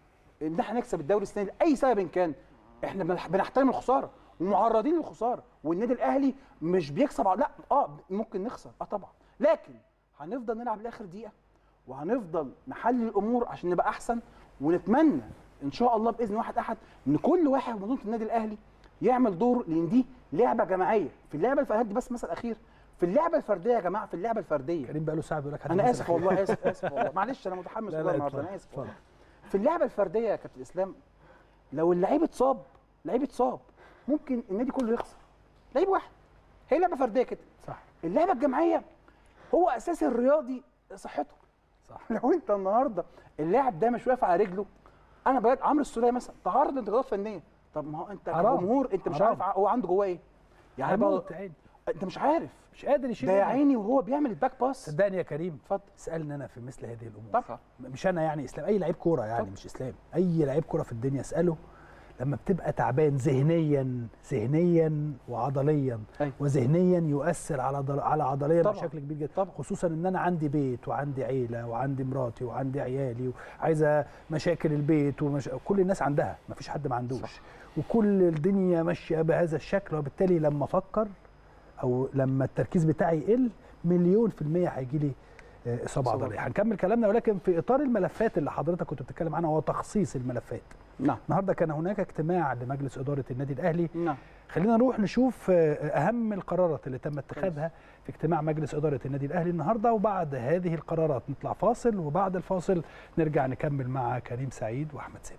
ان احنا نكسب الدوري السنه دي لاي سبب كان احنا بنح- بنحترم الخساره ومعرضين للخساره والنادي الاهلي مش بيكسب على- لا اه ممكن نخسر اه طبعا لكن هنفضل نلعب لاخر دقيقه وهنفضل نحلل الامور عشان نبقى احسن ونتمنى ان شاء الله باذن واحد احد ان كل واحد من منظومه النادي الاهلي يعمل دور لان دي لعبه جماعيه في اللعبه الفرديه هدي بس مثل اخير في اللعبه الفرديه يا جماعه في اللعبه الفرديه كريم بقى له ساعه بيقول لك انا اسف والله اسف اسف والله معلش انا متحمس لا والله لا النهارده اتفضل انا اسف اتفضل في اللعبه الفرديه يا كابتن اسلام لو اللعيب اتصاب لعيب اتصاب ممكن النادي كله يخسر لعيب واحد هي لعبه فرديه كده صح اللعبه الجماعيه هو اساس الرياضي صحته صح لو انت النهارده اللاعب ده مش واقف على رجله انا بجد عمرو السوليه مثلا تعرض لانتقادات فنيه طب ما هو انت حرام. كجمهور انت مش حرام. عارف ع- هو عنده جواه ايه يعني بقى هيموت عيني انت مش عارف مش قادر يشيل ده يا رجله. عيني وهو بيعمل الباك باس صدقني يا كريم اتفضل اسالني انا في مثل هذه الامور طب. صح. مش انا يعني اسلام اي لعيب كوره يعني طب. مش اسلام اي لعيب كوره في الدنيا اساله لما بتبقى تعبان ذهنيا ذهنيا وعضليا أيوة. وذهنيا يؤثر على ضل... على عضليا طبعا. بشكل كبير جدا طبعا. خصوصا ان انا عندي بيت وعندي عيله وعندي مراتي وعندي عيالي وعايزه مشاكل البيت ومش... كل الناس عندها ما فيش حد ما عندوش صح. وكل الدنيا ماشيه بهذا الشكل وبالتالي لما افكر او لما التركيز بتاعي يقل مليون في الميه هيجي لي آه، اصابه إصابة. عضليه هنكمل كلامنا ولكن في اطار الملفات اللي حضرتك كنت بتتكلم عنها هو تخصيص الملفات نعم النهارده كان هناك اجتماع لمجلس اداره النادي الاهلي نعم خلينا نروح نشوف آه، اهم القرارات اللي تم اتخاذها في اجتماع مجلس اداره النادي الاهلي النهارده وبعد هذه القرارات نطلع فاصل وبعد الفاصل نرجع نكمل مع كريم سعيد واحمد ثابت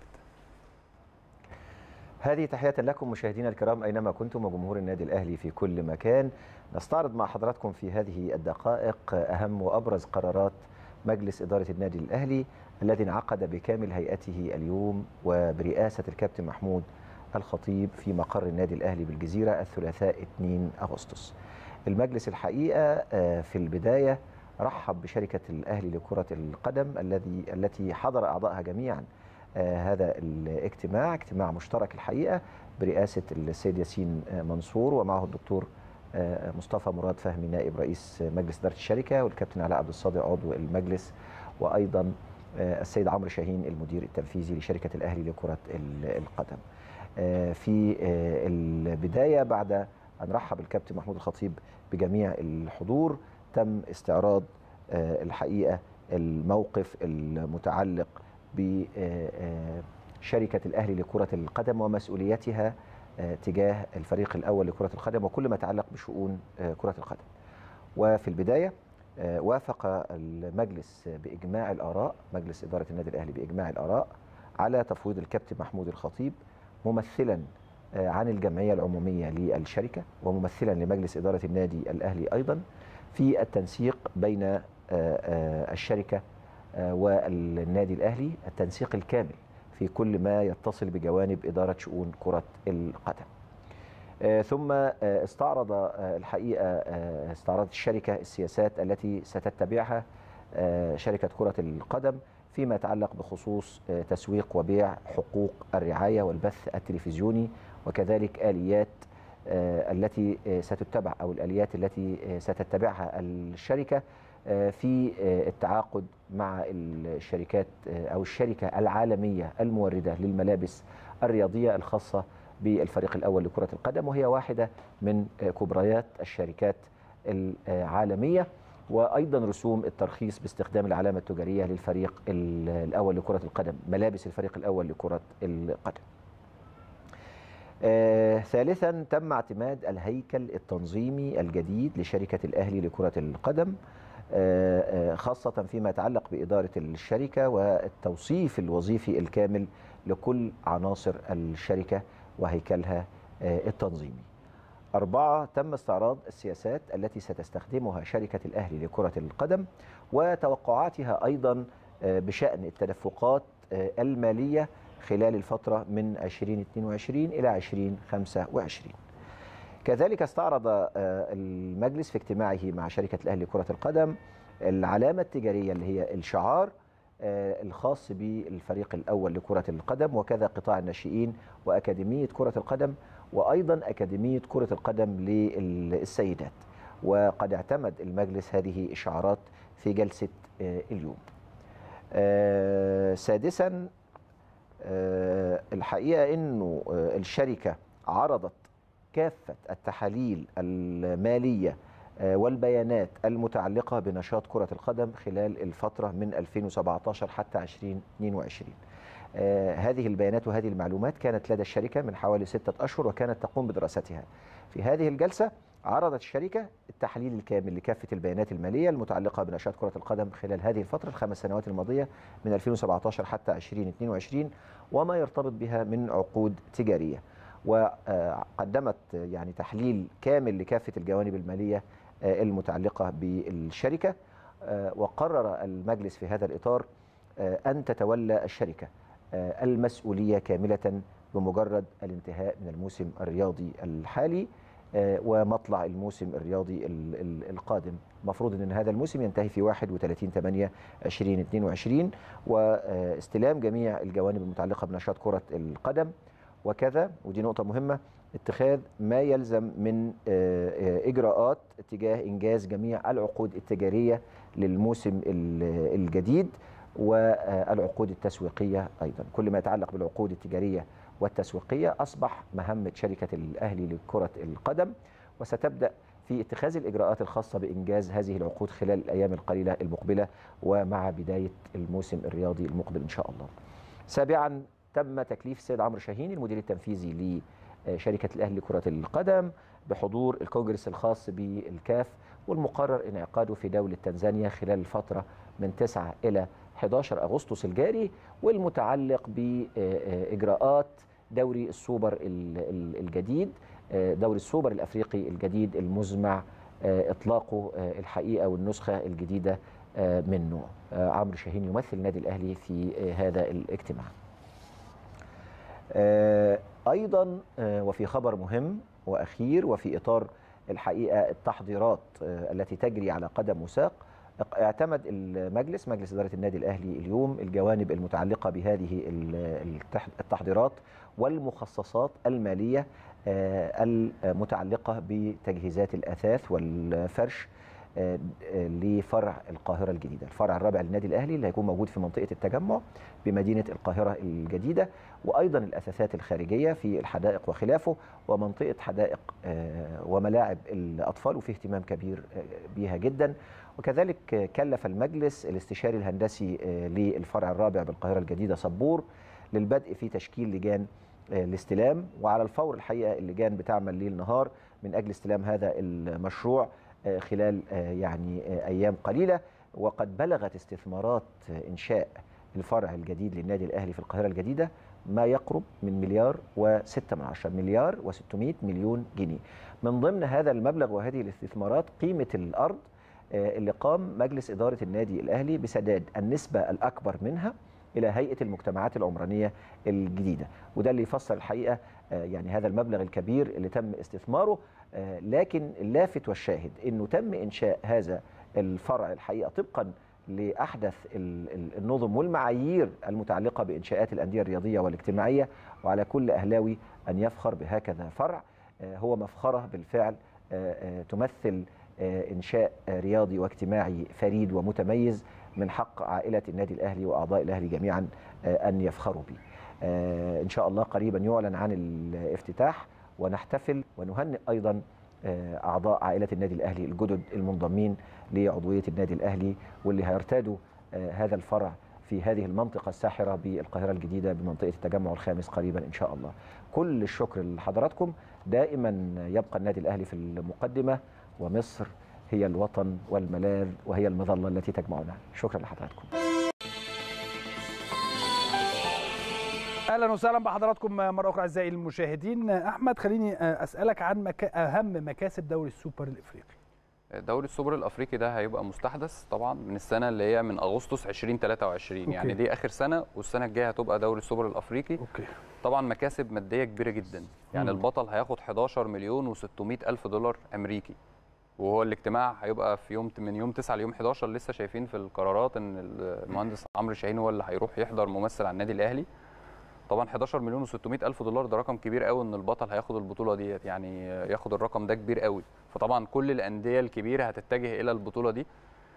هذه تحية لكم مشاهدينا الكرام أينما كنتم وجمهور النادي الأهلي في كل مكان نستعرض مع حضراتكم في هذه الدقائق أهم وأبرز قرارات مجلس إدارة النادي الأهلي الذي انعقد بكامل هيئته اليوم وبرئاسة الكابتن محمود الخطيب في مقر النادي الأهلي بالجزيرة الثلاثاء 2 أغسطس المجلس الحقيقة آه، في البداية رحب بشركة الأهلي لكرة القدم الذي التي حضر أعضائها جميعا آه، هذا الاجتماع اجتماع مشترك الحقيقه برئاسه السيد ياسين آه، منصور ومعه الدكتور آه، مصطفى مراد فهمي نائب رئيس مجلس اداره الشركه والكابتن علاء عبد الصادق عضو المجلس وايضا آه، السيد عمرو شاهين المدير التنفيذي لشركه الاهلي لكره ال- القدم. آه، في آه، البدايه بعد ان رحب الكابتن محمود الخطيب بجميع الحضور تم استعراض آه، الحقيقه الموقف المتعلق بشركه الاهلي لكره القدم ومسؤوليتها آه، تجاه الفريق الاول لكره القدم وكل ما يتعلق بشؤون آه، كره القدم. وفي البدايه آه، وافق المجلس باجماع الاراء مجلس اداره النادي الاهلي باجماع الاراء على تفويض الكابتن محمود الخطيب ممثلا آه، عن الجمعيه العموميه للشركه وممثلا لمجلس اداره النادي الاهلي ايضا في التنسيق بين آه، آه، الشركه آه، والنادي الاهلي التنسيق الكامل في كل ما يتصل بجوانب اداره شؤون كره القدم. آه، ثم آه، استعرض آه، الحقيقه آه، استعرضت الشركه السياسات التي ستتبعها آه، شركه كره القدم فيما يتعلق بخصوص آه، تسويق وبيع حقوق الرعايه والبث التلفزيوني وكذلك اليات آه، التي آه، ستتبع او الاليات التي آه، ستتبعها الشركه آه، في آه، التعاقد مع الشركات آه، او الشركه العالميه المورده للملابس الرياضيه الخاصه بالفريق الاول لكره القدم وهي واحده من آه، كبريات الشركات العالميه وايضا رسوم الترخيص باستخدام العلامه التجاريه للفريق ال- الاول لكره القدم ملابس الفريق الاول لكره القدم آه، ثالثا تم اعتماد الهيكل التنظيمي الجديد لشركة الأهلي لكرة القدم آه، آه، خاصة فيما يتعلق بإدارة الشركة والتوصيف الوظيفي الكامل لكل عناصر الشركة وهيكلها آه، التنظيمي أربعة تم استعراض السياسات التي ستستخدمها شركة الأهلي لكرة القدم وتوقعاتها أيضا آه، بشأن التدفقات آه، المالية خلال الفترة من 2022 إلى 2025 كذلك استعرض آه، المجلس في اجتماعه مع شركة الأهلي لكرة القدم العلامة التجارية اللي هي الشعار آه، الخاص بالفريق الأول لكرة القدم وكذا قطاع الناشئين وأكاديمية كرة القدم وأيضا أكاديمية كرة القدم للسيدات وقد اعتمد المجلس هذه الشعارات في جلسة آه، اليوم آه، سادسا آه، الحقيقة أنه آه، الشركة عرضت كافة التحاليل المالية آه، والبيانات المتعلقة بنشاط كرة القدم خلال الفترة من 2017 حتى 2022 آه، هذه البيانات وهذه المعلومات كانت لدى الشركة من حوالي ستة أشهر وكانت تقوم بدراستها في هذه الجلسة عرضت الشركة التحليل الكامل لكافة البيانات المالية المتعلقة بنشاط كرة القدم خلال هذه الفترة الخمس سنوات الماضية من 2017 حتى 2022 وما يرتبط بها من عقود تجارية وقدمت يعني تحليل كامل لكافة الجوانب المالية آه، المتعلقة بالشركة آه، وقرر المجلس في هذا الإطار آه، أن تتولى الشركة آه، المسؤولية كاملة بمجرد الانتهاء من الموسم الرياضي الحالي آه، ومطلع الموسم الرياضي ال- ال- القادم مفروض ان هذا الموسم ينتهي في 31 8 2022 واستلام جميع الجوانب المتعلقه بنشاط كره القدم وكذا ودي نقطه مهمه اتخاذ ما يلزم من آه، آه، اجراءات تجاه انجاز جميع العقود التجاريه للموسم ال- الجديد والعقود التسويقيه ايضا كل ما يتعلق بالعقود التجاريه والتسويقيه اصبح مهمه شركه الاهلي لكره القدم وستبدا في اتخاذ الاجراءات الخاصه بانجاز هذه العقود خلال الايام القليله المقبله ومع بدايه الموسم الرياضي المقبل ان شاء الله. سابعا تم تكليف السيد عمرو شاهين المدير التنفيذي لشركه الاهلي لكره القدم بحضور الكونجرس الخاص بالكاف والمقرر انعقاده في دوله تنزانيا خلال الفتره من 9 الى 11 اغسطس الجاري والمتعلق باجراءات دوري السوبر ال- ال- الجديد آه، دوري السوبر الافريقي الجديد المزمع آه، اطلاقه آه، الحقيقه والنسخه الجديده آه، منه آه، عمرو شاهين يمثل النادي الاهلي في آه، هذا الاجتماع آه، ايضا آه، وفي خبر مهم واخير وفي اطار الحقيقه التحضيرات آه، التي تجري على قدم وساق اعتمد المجلس مجلس اداره النادي الاهلي اليوم الجوانب المتعلقه بهذه ال- التح- التحضيرات والمخصصات الماليه آه، المتعلقه بتجهيزات الاثاث والفرش آه، آه، لفرع القاهره الجديده، الفرع الرابع للنادي الاهلي اللي هيكون موجود في منطقه التجمع بمدينه القاهره الجديده وايضا الاثاثات الخارجيه في الحدائق وخلافه ومنطقه حدائق آه، وملاعب الاطفال وفي اهتمام كبير آه، بيها جدا وكذلك آه، كلف المجلس الاستشاري الهندسي آه، للفرع الرابع بالقاهره الجديده صبور للبدء في تشكيل لجان آه، الاستلام وعلى الفور الحقيقه اللجان بتعمل ليل نهار من اجل استلام هذا المشروع آه، خلال آه، يعني آه، ايام قليله وقد بلغت استثمارات آه، انشاء الفرع الجديد للنادي الاهلي في القاهره الجديده ما يقرب من مليار و6 من عشرة مليار و600 مليون جنيه من ضمن هذا المبلغ وهذه الاستثمارات قيمه الارض آه، اللي قام مجلس اداره النادي الاهلي بسداد النسبه الاكبر منها الى هيئه المجتمعات العمرانيه الجديده وده اللي يفسر الحقيقه آه، يعني هذا المبلغ الكبير اللي تم استثماره آه، لكن اللافت والشاهد انه تم انشاء هذا الفرع الحقيقه طبقا لاحدث ال- ال- النظم والمعايير المتعلقه بانشاءات الانديه الرياضيه والاجتماعيه وعلى كل اهلاوي ان يفخر بهكذا فرع آه، هو مفخره بالفعل آه، آه، تمثل آه، انشاء آه، رياضي واجتماعي فريد ومتميز من حق عائله النادي الاهلي واعضاء الاهلي جميعا آه، ان يفخروا به. آه، ان شاء الله قريبا يعلن عن الافتتاح ونحتفل ونهنئ ايضا آه، اعضاء عائله النادي الاهلي الجدد المنضمين لعضويه النادي الاهلي واللي هيرتادوا آه، هذا الفرع في هذه المنطقه الساحره بالقاهره الجديده بمنطقه التجمع الخامس قريبا ان شاء الله. كل الشكر لحضراتكم دائما يبقى النادي الاهلي في المقدمه ومصر هي الوطن والملاذ وهي المظله التي تجمعنا. شكرا لحضراتكم. اهلا وسهلا بحضراتكم مره اخرى اعزائي المشاهدين احمد خليني اسالك عن مكا... اهم مكاسب دوري السوبر الافريقي دوري السوبر الافريقي ده هيبقى مستحدث طبعا من السنه اللي هي من اغسطس 2023 أوكي. يعني دي اخر سنه والسنه الجايه هتبقى دوري السوبر الافريقي اوكي طبعا مكاسب ماديه كبيره جدا يعني مم. البطل هياخد 11 مليون و600 الف دولار امريكي وهو الاجتماع هيبقى في يوم من يوم 9 ليوم 11 لسه شايفين في القرارات ان المهندس عمرو شاهين هو اللي هيروح يحضر ممثل على النادي الاهلي طبعا 11 مليون و600 الف دولار ده رقم كبير قوي ان البطل هياخد البطوله ديت يعني ياخد الرقم ده كبير قوي فطبعا كل الانديه الكبيره هتتجه الى البطوله دي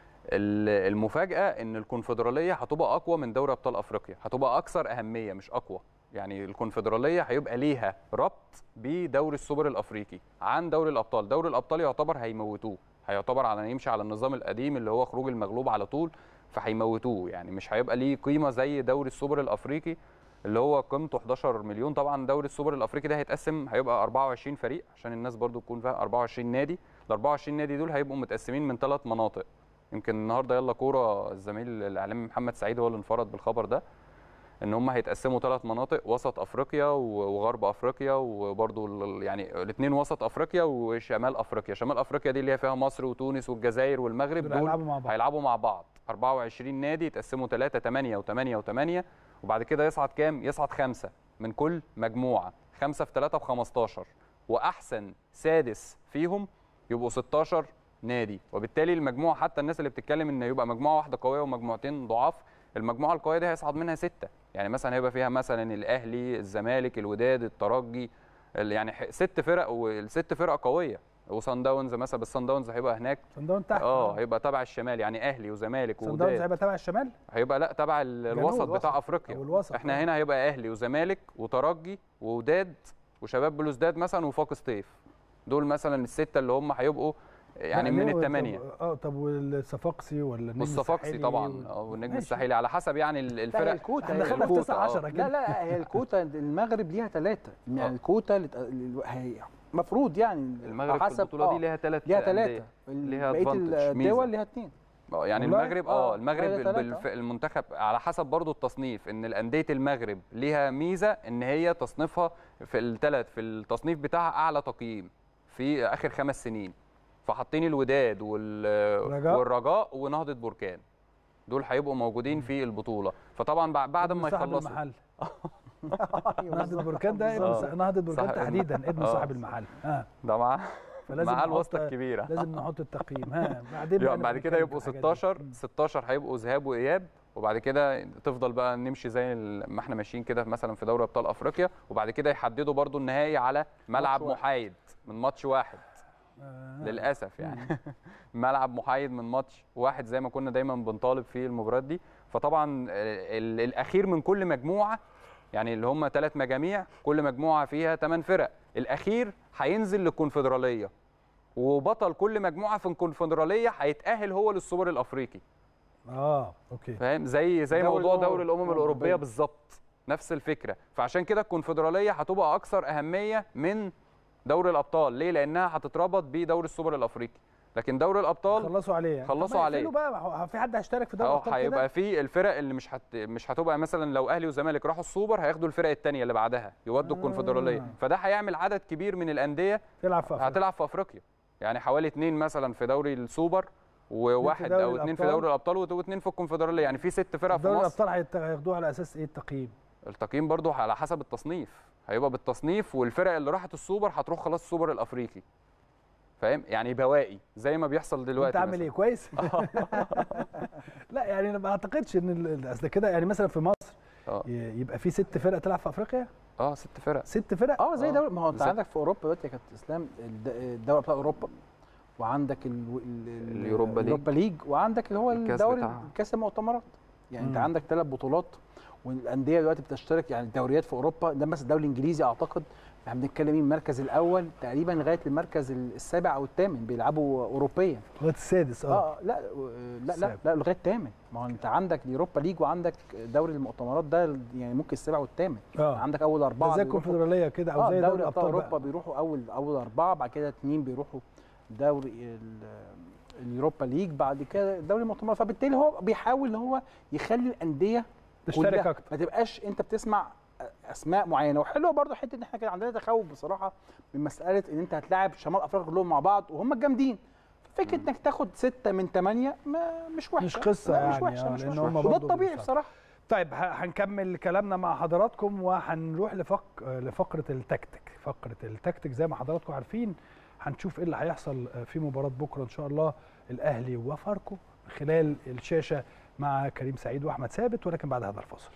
ال- المفاجاه ان الكونفدراليه هتبقى اقوى من دوري ابطال افريقيا هتبقى اكثر اهميه مش اقوى يعني الكونفدراليه هيبقى ليها ربط بدوري السوبر الافريقي عن دوري الابطال دوري الابطال يعتبر هيموتوه هيعتبر على يمشي على النظام القديم اللي هو خروج المغلوب على طول فهيموتوه يعني مش هيبقى ليه قيمه زي دوري السوبر الافريقي اللي هو قيمته 11 مليون طبعا دوري السوبر الافريقي ده هيتقسم هيبقى 24 فريق عشان الناس برضو تكون فاهم 24 نادي ال 24 نادي دول هيبقوا متقسمين من ثلاث مناطق يمكن النهارده يلا كوره الزميل الاعلامي محمد سعيد هو اللي انفرد بالخبر ده ان هم هيتقسموا ثلاث مناطق وسط افريقيا و- وغرب افريقيا وبرضو ال- يعني الاثنين وسط افريقيا وشمال افريقيا شمال افريقيا دي اللي هي فيها مصر وتونس والجزائر والمغرب دول دول هيلعبوا مع بعض هيلعبوا مع بعض 24 نادي يتقسموا 3 8 و8 و8 وبعد كده يصعد كام؟ يصعد خمسه من كل مجموعه خمسه في 3 ب 15 واحسن سادس فيهم يبقوا 16 نادي وبالتالي المجموعه حتى الناس اللي بتتكلم ان يبقى مجموعه واحده قويه ومجموعتين ضعاف المجموعه القويه دي هيصعد منها سته يعني مثلا هيبقى فيها مثلا الاهلي الزمالك الوداد الترجي ال- يعني ح- ست فرق والست فرق قويه وصن داونز مثلا بس صن داونز هيبقى هناك صن داونز تحت اه هيبقى تبع الشمال يعني اهلي وزمالك صن داونز ووداد هيبقى تبع الشمال هيبقى لا تبع ال- الوسط الوسط. بتاع افريقيا او الوسط احنا هنا هيبقى اهلي وزمالك وترجي ووداد وشباب بلوزداد مثلا وفاق سطيف دول مثلا السته اللي هم هيبقوا يعني لا، من ليه؟ الثمانيه طب- اه طب والصفاقسي ولا النجم والصفاقسي الساحلي طبعا وال- اه والنجم ماشي. الساحلي على حسب يعني ال- لا هي الفرق الكوتا احنا هي دخلنا في الكوتا، 9 آه. 10 لا كده لا هي الكوتا المغرب ليها ثلاثة يعني آه. الكوتا لت... ال- هي المفروض يعني المغرب في البطوله دي ليها ثلاث ليها ثلاثة ليها بقية advantage، ميزة. الدول ليها اثنين اه يعني والله؟ المغرب آه، اه المغرب هي بال- تلاتة، بالف- المنتخب على حسب برضو التصنيف ان الانديه المغرب ليها ميزه ان هي تصنيفها في الثلاث في التصنيف بتاعها اعلى تقييم في اخر خمس سنين فحاطين الوداد وال الرجاء؟ والرجاء ونهضه بركان دول هيبقوا موجودين في البطوله فطبعا بع- بعد ابن ما صاحب يخلصوا المحل أيوة نهضه بالظبط. بركان ده ابن آه. صاحب- نهضه بركان صح- تحديدا ابن آه. صاحب المحل اه ده معاه فلازم معاه نحط- الواسطه الكبيره لازم نحط التقييم ها بعدين بقى يعني بعد نبقى كده نتكلم يبقوا في الحاجات دي. 16 مم. 16 هيبقوا ذهاب واياب وبعد كده تفضل بقى نمشي زي ال- ما احنا ماشيين كده مثلا في دوري ابطال افريقيا وبعد كده يحددوا برضو النهائي على ملعب واحد. محايد من ماتش واحد آه. للاسف يعني ملعب محايد من ماتش واحد زي ما كنا دايما بنطالب في المباريات دي فطبعا ال- الاخير من كل مجموعه يعني اللي هم ثلاث مجاميع كل مجموعه فيها ثمان فرق الاخير هينزل للكونفدراليه وبطل كل مجموعه في الكونفدراليه هيتاهل هو للسوبر الافريقي اه اوكي فاهم زي زي دوري موضوع الأمم دوري الامم الأوروبية. الاوروبيه بالظبط نفس الفكره فعشان كده الكونفدراليه هتبقى اكثر اهميه من دوري الابطال ليه لانها هتتربط بدوري السوبر الافريقي لكن دوري الابطال خلصوا عليه يعني. خلصوا طب ما عليه. يقفلوا بقى ما هو في حد هيشترك في دوري اه الابطال كده هيبقى في الفرق اللي مش هت... مش هتبقى مثلا لو اهلي وزمالك راحوا السوبر هياخدوا الفرق الثانيه اللي بعدها يودوا آه. الكونفدراليه فده هيعمل عدد كبير من الانديه تلعب في أفريقيا. هتلعب في افريقيا يعني حوالي اثنين مثلا في دوري السوبر وواحد دوري او اثنين في الأبطال. دوري الابطال واثنين في الكونفدراليه يعني في ست فرق في دوري مصر الابطال هيت- هياخدوه على اساس ايه التقييم التقييم برضو على حسب التصنيف هيبقى بالتصنيف والفرق اللي راحت السوبر هتروح خلاص السوبر الافريقي فاهم يعني بواقي زي ما بيحصل دلوقتي انت عامل مثلاً. ايه كويس لا يعني انا ما اعتقدش ان ال- اصل كده يعني مثلا في مصر اه ي- يبقى في ست فرق تلعب في افريقيا اه ست فرق ست فرق اه زي آه، دوري ما هو انت بالظبط. عندك في اوروبا دلوقتي يا كابتن اسلام الد- دوري ابطال اوروبا وعندك ال ال- ال- اليوروبا ليج. اليوروبا ليج وعندك اللي هو الكاس الدوري بتاعها. كاس المؤتمرات يعني انت مم. عندك ثلاث بطولات والانديه دلوقتي بتشترك يعني الدوريات في اوروبا ده مثلا الدوري الانجليزي اعتقد احنا بنتكلم مين المركز الاول تقريبا لغايه المركز السابع او الثامن بيلعبوا اوروبيا لغايه السادس اه اه لا لا لا السابع. لا لغايه الثامن ما هو انت عندك اليوروبا ليج وعندك دوري المؤتمرات ده يعني ممكن السابع والثامن اه عندك اول اربعه ده زي بيروحوا- الكونفدراليه كده او اه زي دوري دوري ابطال الابطال اوروبا بقى. بيروحوا اول اول اربعه بعد كده اثنين بيروحوا دوري ال- اليوروبا ليج بعد كده دوري المؤتمرات فبالتالي هو بيحاول ان هو يخلي الانديه تشترك كلها اكتر ما تبقاش انت بتسمع اسماء معينه وحلوه برضو حته ان احنا كان عندنا تخوف بصراحه من مساله ان انت هتلاعب شمال افريقيا كلهم مع بعض وهم الجامدين فكره انك تاخد سته من ثمانيه ما مش وحشه مش قصة لا، مش يعني، وحشه آه، مش لأن وحشه هم وده برضو الطبيعي بيصعبوا. بصراحه طيب ه- هنكمل كلامنا مع حضراتكم وهنروح لفق... لفقره التكتيك فقره التكتيك زي ما حضراتكم عارفين هنشوف ايه اللي هيحصل في مباراه بكره ان شاء الله الاهلي وفاركو من خلال الشاشه مع كريم سعيد واحمد ثابت ولكن بعد هذا الفاصل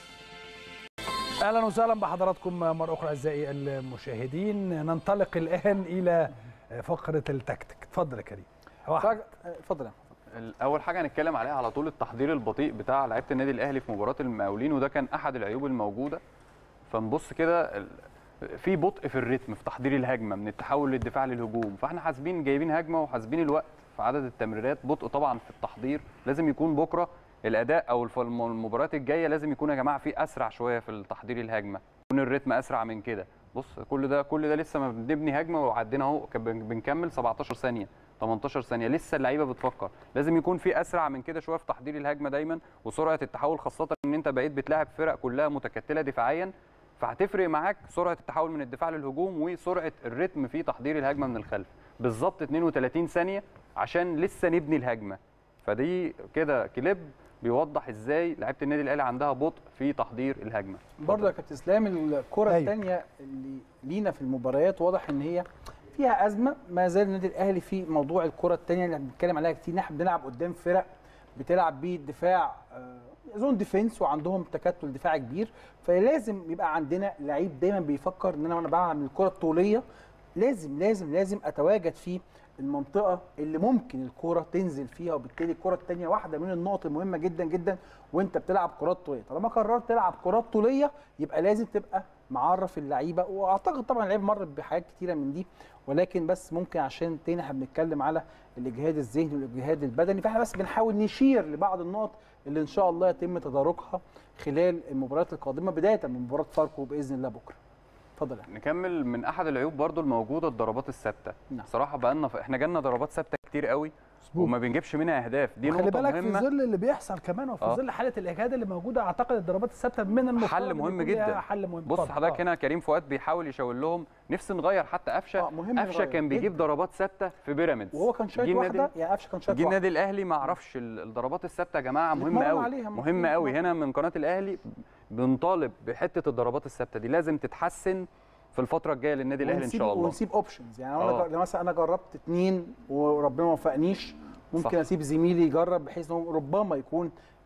اهلا وسهلا بحضراتكم مره اخرى اعزائي المشاهدين ننطلق الان الى فقره التكتيك اتفضل يا كريم هو أحمد. فج- اتفضل يا أحمد. اول حاجه هنتكلم عليها على طول التحضير البطيء بتاع لعيبه النادي الاهلي في مباراه المقاولين وده كان احد العيوب الموجوده فنبص كده ال- في بطء في الريتم في تحضير الهجمه من التحول للدفاع للهجوم فاحنا حاسبين جايبين هجمه وحاسبين الوقت في عدد التمريرات بطء طبعا في التحضير لازم يكون بكره الاداء او الف- الم- المباريات الجايه لازم يكون يا جماعه في اسرع شويه في التحضير الهجمه يكون الريتم اسرع من كده بص كل ده كل ده لسه ما بنبني هجمه وعدينا اهو كان بن- بنكمل 17 ثانيه 18 ثانيه لسه اللعيبه بتفكر لازم يكون في اسرع من كده شويه في تحضير الهجمه دايما وسرعه التحول خاصه ان انت بقيت بتلاعب فرق كلها متكتله دفاعيا فهتفرق معاك سرعه التحول من الدفاع للهجوم وسرعه الريتم في تحضير الهجمه من الخلف بالظبط 32 ثانيه عشان لسه نبني الهجمه فدي كده كليب بيوضح ازاي لعيبه النادي الاهلي عندها بطء في تحضير الهجمه برضه يا كابتن اسلام الكره أيوة. الثانيه اللي لينا في المباريات واضح ان هي فيها ازمه ما زال النادي الاهلي في موضوع الكره الثانيه اللي بنتكلم عليها كتير ان احنا بنلعب قدام فرق بتلعب بالدفاع آه، زون ديفنس وعندهم تكتل دفاعي كبير فلازم يبقى عندنا لعيب دايما بيفكر ان انا وانا بعمل الكره الطوليه لازم لازم لازم اتواجد في المنطقه اللي ممكن الكره تنزل فيها وبالتالي الكره الثانيه واحده من النقط المهمه جدا جدا وانت بتلعب كرات طوليه طالما قررت تلعب كرات طوليه يبقى لازم تبقى معرف اللعيبه واعتقد طبعا اللعيبه مرت بحاجات كتيره من دي ولكن بس ممكن عشان تاني احنا بنتكلم على الاجهاد الذهني والاجهاد البدني فاحنا بس بنحاول نشير لبعض النقط اللي ان شاء الله يتم تداركها خلال المباريات القادمه بدايه من مباراه فاركو باذن الله بكره اتفضل يا أحمد. نكمل من احد العيوب برضو الموجوده الضربات الثابته نعم. صراحه بقى لنا احنا جالنا ضربات ثابته كتير قوي وما بنجيبش منها اهداف دي خلي نقطه بالك في مهمه ظل اللي بيحصل كمان وفي آه. ظل حاله الاجهاد اللي موجوده اعتقد الضربات الثابته من المفترض حل إن مهم يكون ليها جدا. حل مهم بص اتفضل. حضرتك آه. هنا كريم فؤاد بيحاول يشاور لهم نفسي نغير حتى قفشه آه، مهم قفشه نغير كان بيجيب جداً. ضربات ثابته في بيراميدز وهو كان شايط جه النادي- واحده يعني قفشه كان شايط جه واحده النادي الاهلي ما عرفش ال- الضربات الثابته يا جماعه مهمه نتمرن قوي عليها، مهمه قوي نتمرن. هنا من قناه الاهلي بنطالب بحته الضربات الثابته دي لازم تتحسن في الفتره الجايه للنادي الاهلي ان ونسيب- شاء الله ونسيب اوبشنز يعني انا آه. جر- مثلا انا جربت اثنين وربنا ما وفقنيش ممكن صح. اسيب زميلي يجرب بحيث انه ربما يكون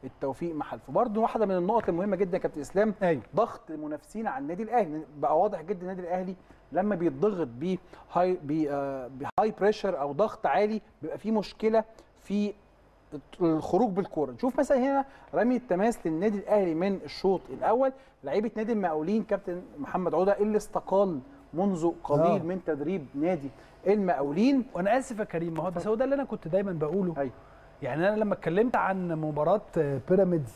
التوفيق مع حلفه برضه واحده من النقط المهمه جدا يا كابتن اسلام ايوه ضغط المنافسين على النادي الاهلي بقى واضح جدا النادي الاهلي لما بيتضغط بهاي بهاي بريشر او ضغط عالي بيبقى في مشكله في الخروج بالكوره نشوف مثلا هنا رمي التماس للنادي الاهلي من الشوط الاول لعيبه نادي المقاولين كابتن محمد عوده اللي استقال منذ قليل آه. من تدريب نادي المقاولين وانا اسف يا كريم ما هو بس هو ده اللي انا كنت دايما بقوله ايوه يعني انا لما اتكلمت عن مباراه آه، بيراميدز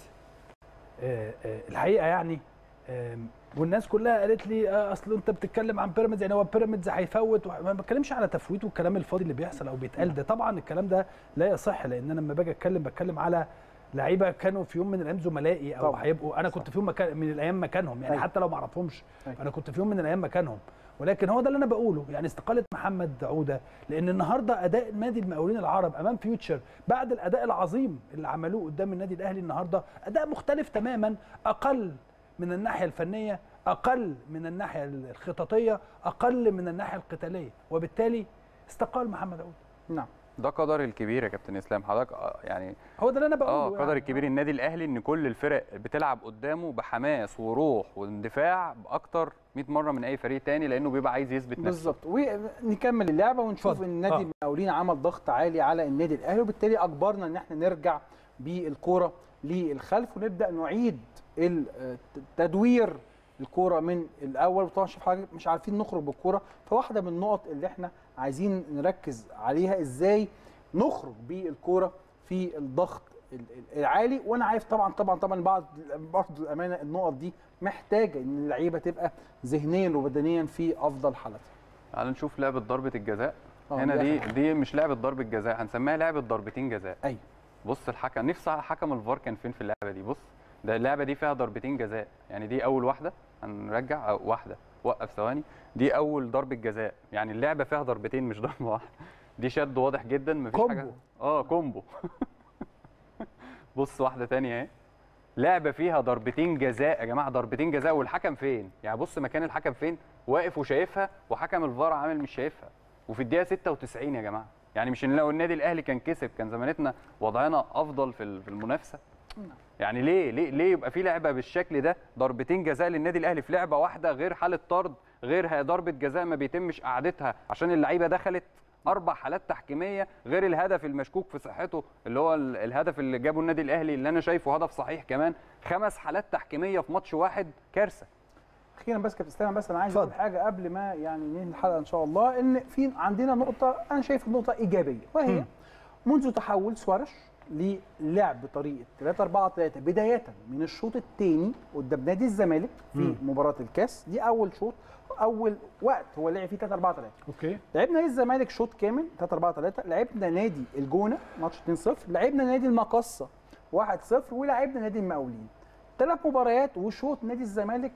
آه، آه، الحقيقه يعني آم، والناس كلها قالت لي آه، اصل انت بتتكلم عن بيراميدز يعني هو بيراميدز هيفوت وح- ما بتكلمش على تفويت والكلام الفاضي اللي بيحصل او بيتقال ده طبعا الكلام ده لا يصح لان انا لما باجي اتكلم بتكلم على لعيبه كانوا في يوم من الايام زملائي او طبعاً. هيبقوا انا كنت في يوم مكان من الايام مكانهم يعني أيوة. حتى لو ما اعرفهمش أيوة. انا كنت في يوم من الايام مكانهم ولكن هو ده اللي انا بقوله يعني استقاله محمد عوده لان النهارده اداء نادي المقاولين العرب امام فيوتشر بعد الاداء العظيم اللي عملوه قدام النادي الاهلي النهارده اداء مختلف تماما اقل من الناحيه الفنيه اقل من الناحيه الخططيه اقل من الناحيه القتاليه وبالتالي استقال محمد عوده نعم ده قدر الكبير يا كابتن اسلام حضرتك آه، يعني هو ده اللي انا بقوله اه يعني. قدر الكبير النادي الاهلي ان كل الفرق بتلعب قدامه بحماس وروح واندفاع باكتر 100 مره من اي فريق تاني لانه بيبقى عايز يثبت نفسه بالظبط ونكمل اللعبه ونشوف اتفضل. ان النادي آه. المقاولين عمل ضغط عالي على النادي الاهلي وبالتالي اجبرنا ان احنا نرجع بالكوره للخلف ونبدا نعيد ال- تدوير الكوره من الاول وطبعا شوف حاجه مش عارفين نخرج بالكوره فواحده من النقط اللي احنا عايزين نركز عليها ازاي نخرج بالكوره في الضغط ال- ال- العالي وانا عارف طبعا طبعا طبعا بعض برضه الامانه النقط دي محتاجه ان اللعيبه تبقى ذهنيا وبدنيا في افضل حالتها تعال نشوف لعبه ضربه الجزاء آه، هنا دي دي آخر حاجة. دي مش لعبه ضربه جزاء هنسميها لعبه ضربتين جزاء ايوه بص الحكم نفسي حكم الفار كان فين في اللعبه دي بص ده اللعبه دي فيها ضربتين جزاء يعني دي اول واحده هنرجع أو واحده وقف ثواني دي اول ضربه جزاء يعني اللعبه فيها ضربتين مش ضربه واحده دي شد واضح جدا مفيش حاجه كومبو. اه كومبو بص واحده تانية اهي لعبه فيها ضربتين جزاء يا جماعه ضربتين جزاء والحكم فين يعني بص مكان الحكم فين واقف وشايفها وحكم الفار عامل مش شايفها وفي الدقيقه 96 يا جماعه يعني مش إن لو النادي الاهلي كان كسب كان زمانتنا وضعنا افضل في ال- في المنافسه يعني ليه ليه ليه يبقى في لعبه بالشكل ده ضربتين جزاء للنادي الاهلي في لعبه واحده غير حاله طرد غير ه- ضربه جزاء ما بيتمش قعدتها عشان اللعيبه دخلت اربع حالات تحكيميه غير الهدف المشكوك في صحته اللي هو ال- الهدف اللي جابه النادي الاهلي اللي انا شايفه هدف صحيح كمان خمس حالات تحكيميه في ماتش واحد كارثه اخيرا بس كابتن اسلام بس انا عايز اتفضل. اقول حاجه قبل ما يعني ننهي الحلقه ان شاء الله ان في عندنا نقطه انا شايف نقطه ايجابيه وهي مم. منذ تحول سوارش للعب بطريقه 3 4 3 بدايه من الشوط الثاني قدام نادي الزمالك في مم. مباراه الكاس دي اول شوط اول وقت هو لعب فيه 3 4 3 اوكي لعبنا نادي الزمالك شوط كامل 3 4 3 لعبنا نادي الجونه ماتش 2 0 لعبنا نادي المقصه 1 0 ولعبنا نادي المقاولين ثلاث مباريات وشوط نادي الزمالك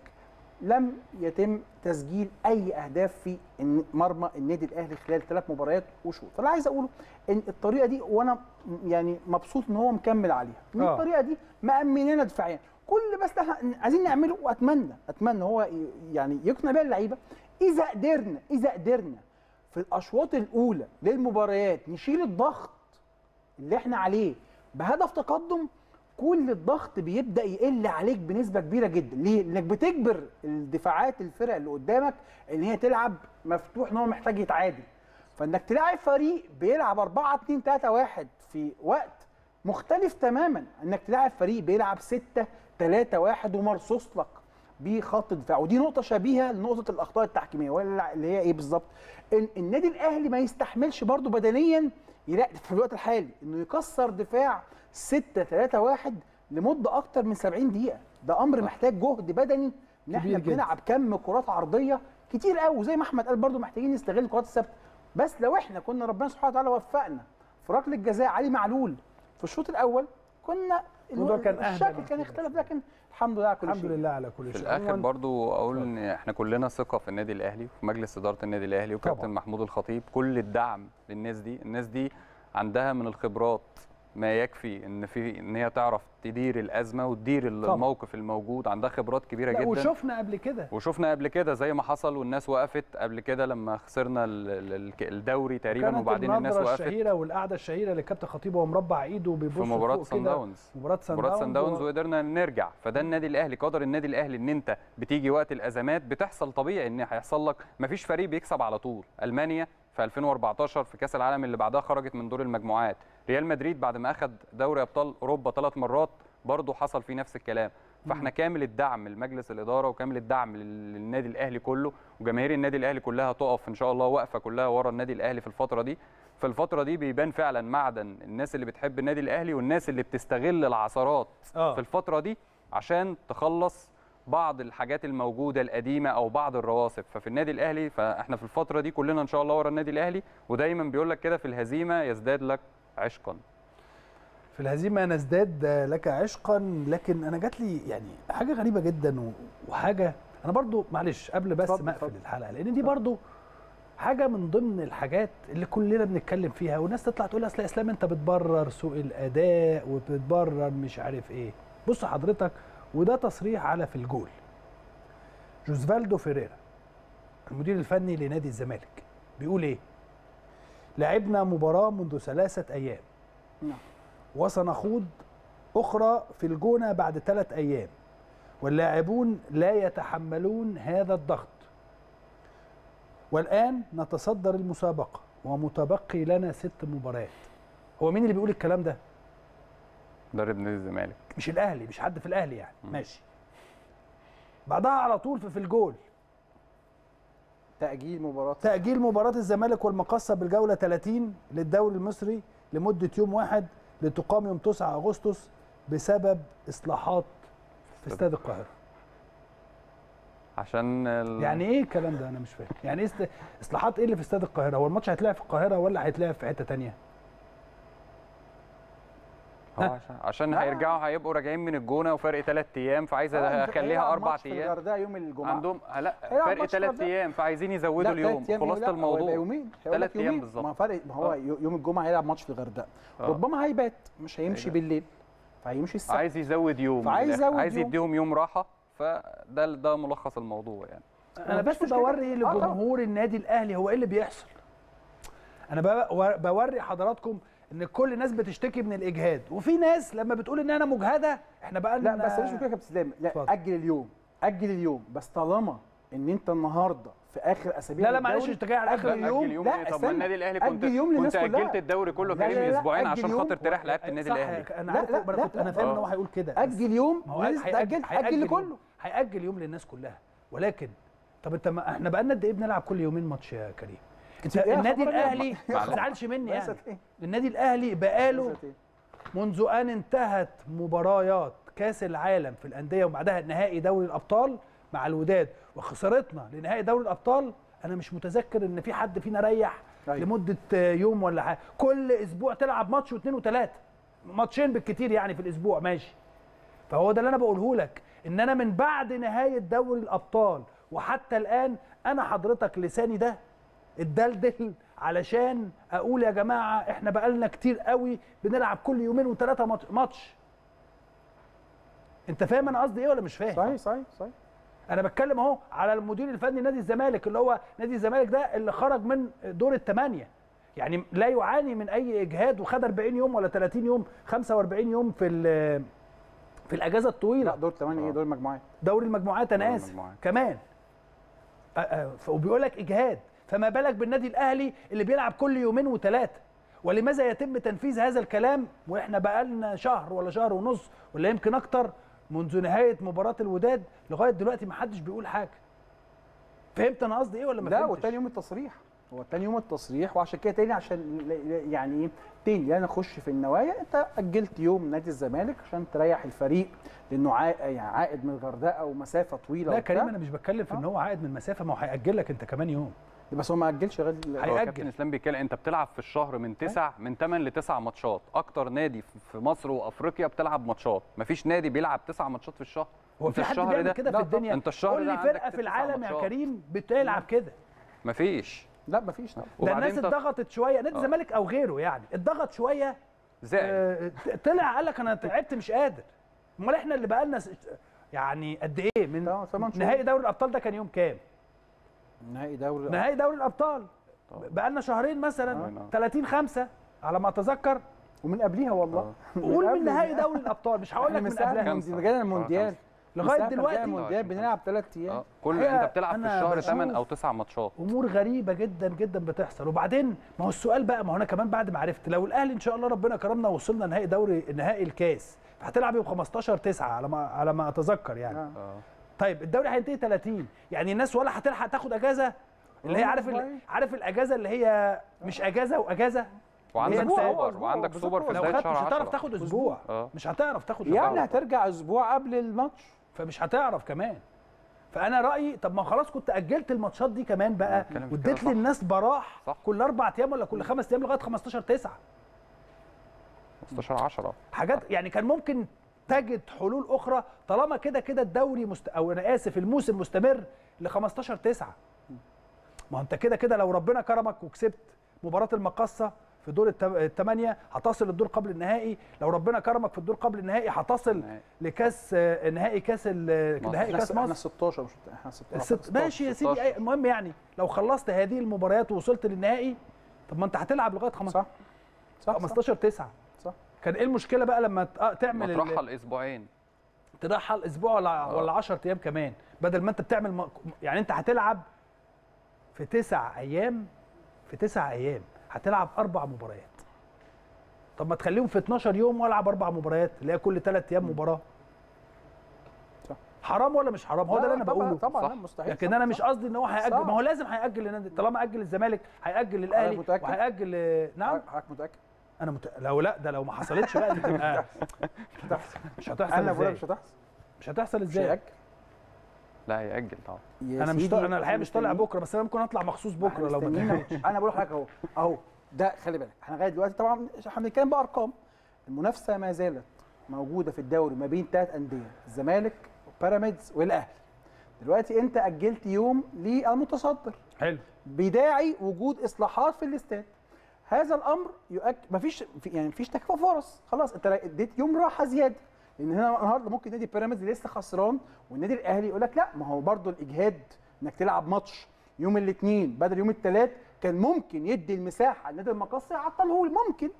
لم يتم تسجيل اي اهداف في الن- مرمى النادي الاهلي خلال ثلاث مباريات وشوط فاللي عايز اقوله ان الطريقه دي وانا م- يعني مبسوط ان هو مكمل عليها ان آه. الطريقه دي مأمننا دفاعيا كل بس احنا عايزين نعمله واتمنى اتمنى هو ي- يعني يقنع بيها اللعيبه اذا قدرنا اذا قدرنا في الاشواط الاولى للمباريات نشيل الضغط اللي احنا عليه بهدف تقدم كل الضغط بيبدا يقل عليك بنسبه كبيره جدا ليه لانك بتجبر الدفاعات الفرق اللي قدامك ان هي تلعب مفتوح ان هو محتاج يتعادل فانك تلاعب فريق بيلعب 4 2 3 1 في وقت مختلف تماما انك تلاعب فريق بيلعب 6 3 1 ومرصوص لك بخط دفاع ودي نقطه شبيهه لنقطه الاخطاء التحكيميه ولا اللي هي ايه بالظبط ان النادي الاهلي ما يستحملش برضه بدنيا يلاقي في الوقت الحالي انه يكسر دفاع 6 3 1 لمده اكتر من 70 دقيقه ده امر محتاج جهد بدني ان احنا كبير جدا. بنلعب كم كرات عرضيه كتير قوي وزي ما احمد قال برضه محتاجين نستغل الكرات الثابته بس لو احنا كنا ربنا سبحانه وتعالى وفقنا في ركله جزاء علي معلول في الشوط الاول كنا الموضوع كان أهدى الشكل من كان كده يختلف لكن الحمد لله على كل الحمد شيء لله على كل في شيء الاخر عموماً- برضو اقول ان احنا كلنا ثقه في النادي الاهلي وفي مجلس اداره النادي الاهلي طبعاً. وكابتن محمود الخطيب كل الدعم للناس دي الناس دي عندها من الخبرات ما يكفي ان في ان هي تعرف تدير الازمه وتدير طبعاً. الموقف الموجود عندها خبرات كبيره لا جدا وشفنا قبل كده وشفنا قبل كده زي ما حصل والناس وقفت قبل كده لما خسرنا ال- ال- ال- الدوري تقريبا كانت وبعدين الناس النظرة وقفت الشهيره والقعده الشهيره اللي كابتن خطيب وهو مربع ايده وبيبص في مباراه فوق سان كده. داونز مباراه سان مباراه سان داونز و- وقدرنا نرجع فده النادي الاهلي قدر النادي الاهلي ان انت بتيجي وقت الازمات بتحصل طبيعي ان هيحصل لك مفيش فريق بيكسب على طول المانيا في 2014 في كاس العالم اللي بعدها خرجت من دور المجموعات ريال مدريد بعد ما اخذ دوري ابطال اوروبا ثلاث مرات برضه حصل فيه نفس الكلام فاحنا كامل الدعم لمجلس الاداره وكامل الدعم لل- للنادي الاهلي كله وجماهير النادي الاهلي كلها تقف ان شاء الله واقفه كلها ورا النادي الاهلي في الفتره دي في الفتره دي بيبان فعلا معدن الناس اللي بتحب النادي الاهلي والناس اللي بتستغل العثرات آه. في الفتره دي عشان تخلص بعض الحاجات الموجوده القديمه او بعض الرواسب ففي النادي الاهلي فاحنا في الفتره دي كلنا ان شاء الله ورا النادي الاهلي ودايما بيقول لك كده في الهزيمه يزداد لك عشقا في الهزيمه نزداد لك عشقا لكن انا جات لي يعني حاجه غريبه جدا و- وحاجه انا برضو معلش قبل بس اتفضل، ما اقفل اتفضل. الحلقه لان دي برضو حاجه من ضمن الحاجات اللي كلنا بنتكلم فيها والناس تطلع تقول اصل يا اسلام انت بتبرر سوء الاداء وبتبرر مش عارف ايه بص حضرتك وده تصريح على في الجول جوزفالدو فيريرا المدير الفني لنادي الزمالك بيقول ايه لعبنا مباراه منذ ثلاثه ايام نعم. وسنخوض أخرى في الجونة بعد ثلاث أيام واللاعبون لا يتحملون هذا الضغط والآن نتصدر المسابقة ومتبقي لنا ست مباريات هو مين اللي بيقول الكلام ده؟ مدرب نادي الزمالك مش الأهلي مش حد في الأهلي يعني مم. ماشي بعدها على طول في, في الجول تاجيل مباراه تأجيل مباراة الزمالك والمقصة بالجولة 30 للدوري المصري لمدة يوم واحد لتقام يوم 9 أغسطس بسبب إصلاحات في استاد القاهرة عشان ال... يعني ايه الكلام ده انا مش فاهم يعني ايه است... اصلاحات ايه اللي في استاد القاهره هو الماتش هيتلعب في القاهره ولا هيتلعب في حته تانية هو عشان عشان لا. هيرجعوا هيبقوا راجعين من الجونه وفرق ثلاث ايام فعايز آه، اخليها هيلعب اربع ماتش في ايام الغردقه يوم الجمعه عندهم لا هيلعب فرق ماتش ثلاث الغردقة. ايام فعايزين يزودوا لا، اليوم تلات أيام خلاصه لا، هو يبقى الموضوع يومين هيقول تلات لك أيام يومين بالظبط. ما فرق ما هو آه. يوم الجمعه هيلعب ماتش في الغردقه آه. ربما هيبات مش هيمشي هيبات. بالليل فهيمشي السبت عايز يزود يوم فعايز من الآخر. يزود عايز يوم. يديهم يوم راحه فده ده ملخص الموضوع يعني انا مفيش بس مشكلة. بوري آه، طبعا. لجمهور النادي الاهلي هو ايه اللي بيحصل انا بو- بوري حضراتكم ان كل الناس بتشتكي من الاجهاد وفي ناس لما بتقول ان انا مجهده احنا بقى لا بس مش كده يا كابتن اسلام لا اتفضل. اجل اليوم اجل اليوم بس طالما ان انت النهارده في اخر اسابيع لا لا معلش الدوري، انت جاي على اخر أجل اليوم أجل يوم لا، إيه؟ طب ما استنى. النادي الاهلي كنت أجل يوم للناس كنت كلها. اجلت الدوري كله لا، لا، كريم لا، اسبوعين أجل عشان يوم. خاطر تريح لعيبه النادي صح الاهلي انا لا، عارف لا، انا لا، كنت انا لا. فاهم ان آه. هو هيقول كده بس اجل يوم ما هو الناس هيأجل- تاجل هيأجل اجل يوم. كله هيأجل يوم للناس كلها ولكن طب انت ما احنا بقالنا قد ايه بنلعب كل يومين ماتش يا كريم انت إيه يا النادي خبر أبيض؟ الاهلي ما تزعلش مني يعني مقاسك ايه؟ النادي الاهلي بقاله مقاسك إيه؟ منذ ان انتهت مباريات كاس العالم في الانديه وبعدها نهائي دوري الابطال مع الوداد وخسارتنا لنهائي دوري الابطال انا مش متذكر ان في حد فينا ريح أيوة. لمده يوم ولا حاجه كل اسبوع تلعب ماتش واثنين وثلاثه ماتشين بالكتير يعني في الاسبوع ماشي فهو ده اللي انا بقوله لك ان انا من بعد نهايه دوري الابطال وحتى الان انا حضرتك لساني ده اتدلدل علشان اقول يا جماعه احنا بقالنا كتير قوي بنلعب كل يومين وثلاثه ماتش- ماتش انت فاهم انا قصدي ايه ولا مش فاهم صحيح صحيح صحيح انا بتكلم اهو على المدير الفني نادي الزمالك اللي هو نادي الزمالك ده اللي خرج من دور الثمانيه يعني لا يعاني من اي اجهاد وخد 40 يوم ولا 30 يوم 45 يوم في ال- في الاجازه لا الطويله دور 8 ايه دور المجموعات دوري المجموعات انا دوري اسف المجموعات. كمان أ- أ- وبيقول لك اجهاد فما بالك بالنادي الاهلي اللي بيلعب كل يومين وثلاثه ولماذا يتم تنفيذ هذا الكلام واحنا بقالنا شهر ولا شهر ونص ولا يمكن اكتر منذ نهايه مباراه الوداد لغايه دلوقتي ما حدش بيقول حاجه فهمت انا قصدي ايه ولا ما لا فهمتش وتاني يوم التصريح هو تاني يوم التصريح وعشان كده تاني عشان ل- ل- يعني ايه تاني لا نخش في النوايا انت اجلت يوم نادي الزمالك عشان تريح الفريق لانه عا- يعني عائد من الغردقه ومسافه طويله لا وبتاع. كريم انا مش بتكلم في ان هو عائد من مسافه ما هو هياجل لك انت كمان يوم بس هو ما اجلش لغايه ال- هو هيأجل. كابتن اسلام بيتكلم انت بتلعب في الشهر من تسع من 8 ل 9 ماتشات اكتر نادي في- في مصر وافريقيا بتلعب ماتشات مفيش نادي بيلعب تسع ماتشات في الشهر هو انت في حد الشهر بيعمل ده كده لا في طبعا. الدنيا انت الشهر قول ده لي عندك فرقه في تسع العالم يا ماتشات. كريم بتلعب كده مفيش لا مفيش لا ده وبعدين الناس طب- اتضغطت شويه نادي آه. الزمالك او غيره يعني اتضغط شويه زعل آه، طلع قال لك انا تعبت مش قادر امال احنا اللي بقالنا س- يعني قد ايه من تمام، ثمان شهور. نهائي دوري الابطال ده كان يوم كام نهائي دوري نهائي دوري الابطال بقالنا شهرين مثلا آه. 30 5 على ما اتذكر ومن قبليها والله قول من قبل نهائي ده. دوري الابطال مش هقول لك احنا من من ساعه قبلها خمسة. المونديال جانا آه، المونديال لغايه من ساعة ما دلوقتي جانا المونديال بنلعب ثلاث ايام اه كل الحقيقة انت بتلعب في أنا الشهر بشوف 8 او 9 ماتشات امور غريبه جدا جدا بتحصل وبعدين ما هو السؤال بقى ما هو انا كمان بعد ما عرفت لو الاهلي ان شاء الله ربنا كرمنا ووصلنا نهائي دوري نهائي الكاس هتلعب يوم 15 9 على ما على ما اتذكر يعني آه. اه طيب الدوري هينتهي 30 يعني الناس ولا هتلحق تاخد اجازه اللي هي آه، عارف ال- والله. عارف الاجازه اللي هي مش اجازه واجازه وعندك هي أسبوع، سوبر أسبوع، وعندك بالظبط. سوبر في لو بدايه خدت شهر مش هتعرف 10 تاخد اسبوع اه مش هتعرف تاخد يعني اسبوع هترجع اسبوع قبل الماتش فمش هتعرف كمان فانا رايي طب ما خلاص كنت اجلت الماتشات دي كمان بقى بتكلم في واديت كده، صح. للناس براح صح. كل اربع ايام ولا كل خمس ايام لغايه 15 9 15 10 حاجات يعني كان ممكن تجد حلول اخرى طالما كده كده الدوري مست... او انا اسف الموسم مستمر ل 15 9 ما هو انت كده كده لو ربنا كرمك وكسبت مباراه المقصه في دور الت- الثمانيه هتصل الدور قبل النهائي لو ربنا كرمك في الدور قبل النهائي هتصل النهائي. لكاس آه، نهائي كاس ال- مصر. نهائي كاس احنا مصر 16 مش احنا 16 الست... ماشي يا سيدي 16. أي- المهم يعني لو خلصت هذه المباريات ووصلت للنهائي طب ما انت هتلعب لغايه 15 صح صح 15 9 صح كان ايه المشكله بقى لما ت- آه، ما تعمل ال- ترحل اسبوعين ترحل اسبوع ولا ولا 10 ايام كمان بدل ما انت بتعمل م... يعني انت هتلعب في تسع ايام في تسع ايام هتلعب اربع مباريات طب ما تخليهم في 12 يوم والعب اربع مباريات اللي هي كل ثلاث ايام مباراه صح. حرام ولا مش حرام هو ده اللي انا طبعاً- بقوله طبعا صح. لا مستحيل لكن صح، انا مش صح. قصدي ان هو هيأجل صح. ما هو لازم هيأجل للنادي طالما أجل الزمالك هيأجل للاهلي متأكد؟ وهيأجل نعم حضرتك متاكد انا مت... لو لا ده لو ما حصلتش بقى دي تبقى مش هتحصل انا بقول ازاي لك مش هتحصل مش هتحصل مش ازاي هيأجل لا هيأجل طبعا يا انا مش سيدي، طالع انا الحقيقه مش طالع مستنيين. بكره بس انا ممكن اطلع مخصوص احنا بكره لو ما مستنيين اتأهلتش. أهو. انا بقول لحضرتك اهو اهو ده خلي بالك احنا لغايه دلوقتي طبعا احنا بنتكلم بارقام المنافسه ما زالت موجوده في الدوري ما بين ثلاث انديه الزمالك وبيراميدز والاهلي دلوقتي انت اجلت يوم للمتصدر حلو بداعي وجود اصلاحات في الاستاد هذا الامر يؤكد مفيش في يعني مفيش تكافؤ فرص خلاص انت اديت يوم راحه زياده لان هنا النهارده ممكن نادي بيراميدز لسه خسران والنادي الاهلي يقول لك لا ما هو برضو الاجهاد انك تلعب ماتش يوم الاثنين بدل يوم الثلاث كان ممكن يدي المساحه لنادي المقصه يعطله ممكن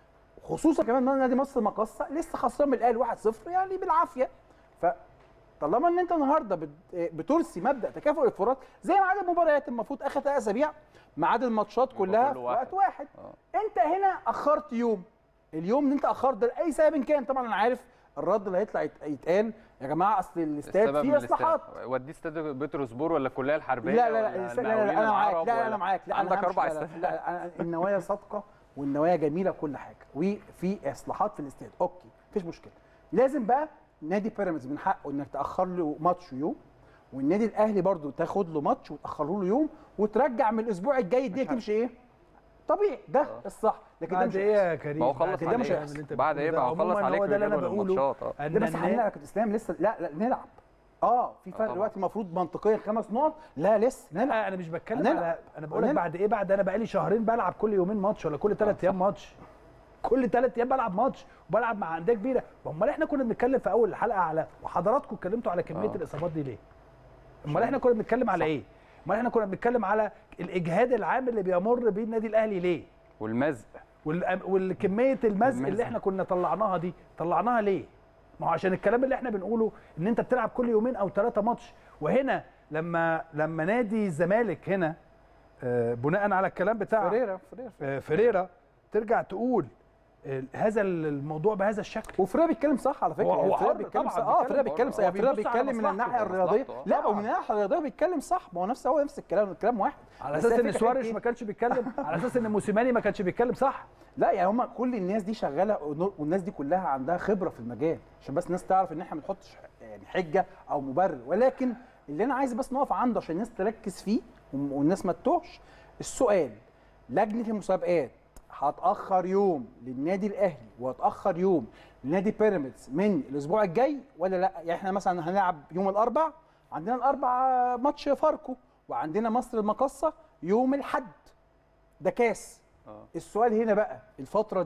خصوصا كمان ان نادي مصر المقصه لسه خسران من الاهلي 1-0 يعني بالعافيه ف طالما ان انت النهارده بت- بترسي مبدا تكافؤ الفرص زي ميعاد المباريات المفروض اخر ثلاث اسابيع ميعاد الماتشات يبقى كلها كله في واحد. وقت واحد آه. انت هنا اخرت يوم اليوم اللي انت اخرت ده لاي سبب كان طبعا انا عارف الرد اللي هيطلع يت- يتقال يا جماعه اصل الاستاد السبب فيه من اصلاحات الاستاد. وديه استاد بتروسبور ولا الكليه الحربيه لا لا ولا لا, لا, لا, لا المقاولين انا معاك العرب لا ولا- انا معاك لا عندك أنا همشي- اربع لا, لا, استاد لا, لا أنا- النوايا صادقه والنوايا جميله كل حاجه وفي اصلاحات في الاستاد اوكي مفيش مشكله لازم بقى نادي بيراميدز من حقه انك تاخر له ماتش يوم والنادي الاهلي برضو تاخد له ماتش وتاخره له يوم وترجع من الاسبوع الجاي الدنيا تمشي ايه طبيعي ده الصح لكن ده بعد مش ايه يا كريم ما هو خلص بعد عليك. مش بعد هيحصل اللي انت بعد بتقوله ايه ده. بقى هو خلص عموماً عليك هو ده اللي انا بجدول بقوله الماتشات اه ان ده بس خلينا يا النا- كابتن اسلام لسه لا لا نلعب اه في فرق طبعاً. دلوقتي المفروض منطقيا خمس نقط لا لسه نلعب لا انا مش بتكلم هنلعب. على انا بقول لك هنلعب. بعد ايه بعد انا بقالي شهرين بلعب كل يومين ماتش ولا كل ثلاث ايام ماتش كل ثلاث ايام بلعب ماتش وبلعب مع انديه كبيره امال احنا كنا بنتكلم في اول الحلقه على وحضراتكم اتكلمتوا على كميه آه. الاصابات دي ليه امال احنا كنا بنتكلم على ايه امال احنا كنا بنتكلم على الاجهاد العام اللي بيمر بيه النادي الاهلي ليه والمزق وال- والكميه المزق اللي المزق. احنا كنا طلعناها دي طلعناها ليه ما هو عشان الكلام اللي احنا بنقوله ان انت بتلعب كل يومين او ثلاثه ماتش وهنا لما لما نادي الزمالك هنا آه، بناء على الكلام بتاع فريرة فريرة آه، فريرا ترجع تقول آه، هذا الموضوع بهذا الشكل وفريرة بيتكلم صح على فكره هو- هو يعني فريرة حر بيتكلم طبعاً، صح اه بيتكلم فريرة بيتكلم حر. صح هو يعني فريرة بيبص على بيتكلم من مصلحته، الناحيه مصلحته، الرياضيه آه. لا طبعاً. ومن الناحيه الرياضيه بيتكلم صح ما هو نفس هو نفس الكلام الكلام واحد على بس اساس هي ان فكرة سواريش إيه؟ ما كانش بيتكلم على اساس ان موسيماني ما كانش بيتكلم صح لا يعني هم كل الناس دي شغاله والناس دي كلها عندها خبره في المجال عشان بس الناس تعرف ان احنا ما بنحطش يعني حجه او مبرر ولكن اللي انا عايز بس نقف عنده عشان الناس تركز فيه والناس ما تتوهش السؤال لجنه المسابقات هتاخر يوم للنادي الاهلي وهتاخر يوم لنادي بيراميدز من الاسبوع الجاي ولا لا يعني احنا مثلا هنلعب يوم الاربع عندنا الاربع ماتش فاركو وعندنا مصر المقصه يوم الحد ده كاس اه السؤال هنا بقى الفترة دي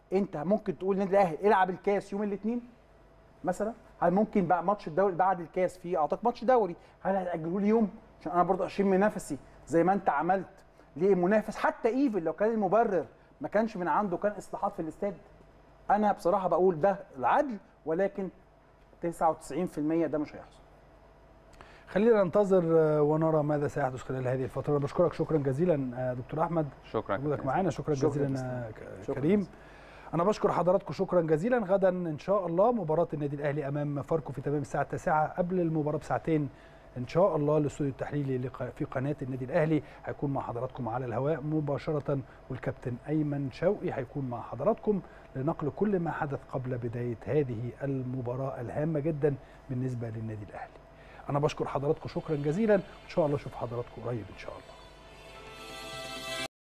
انت ممكن تقول النادي الاهلي العب الكاس يوم الاثنين مثلا هل ممكن بقى ماتش الدوري بعد الكاس في اعتقد ماتش دوري هل هتاجلوا لي يوم عشان انا برضه اشم من نفسي زي ما انت عملت لمنافس حتى ايفن لو كان المبرر ما كانش من عنده كان اصلاحات في الاستاد انا بصراحه بقول ده العدل ولكن 99% ده مش هيحصل خلينا ننتظر آه، ونرى ماذا سيحدث خلال هذه الفتره أنا بشكرك شكرا جزيلا آه، دكتور احمد شكرا وجودك معانا شكرا, شكراً جزيلا جزيلاً. آه، ك- شكراً كريم جزيلاً. انا بشكر حضراتكم شكرا جزيلا غدا ان شاء الله مباراه النادي الاهلي امام فاركو في تمام الساعه 9 قبل المباراه بساعتين ان شاء الله الاستوديو التحليلي لق- في قناه النادي الاهلي هيكون مع حضراتكم على الهواء مباشره والكابتن ايمن شوقي هيكون مع حضراتكم لنقل كل ما حدث قبل بدايه هذه المباراه الهامه جدا بالنسبه للنادي الاهلي انا بشكر حضراتكم شكرا جزيلا ان شاء الله اشوف حضراتكم قريب ان شاء الله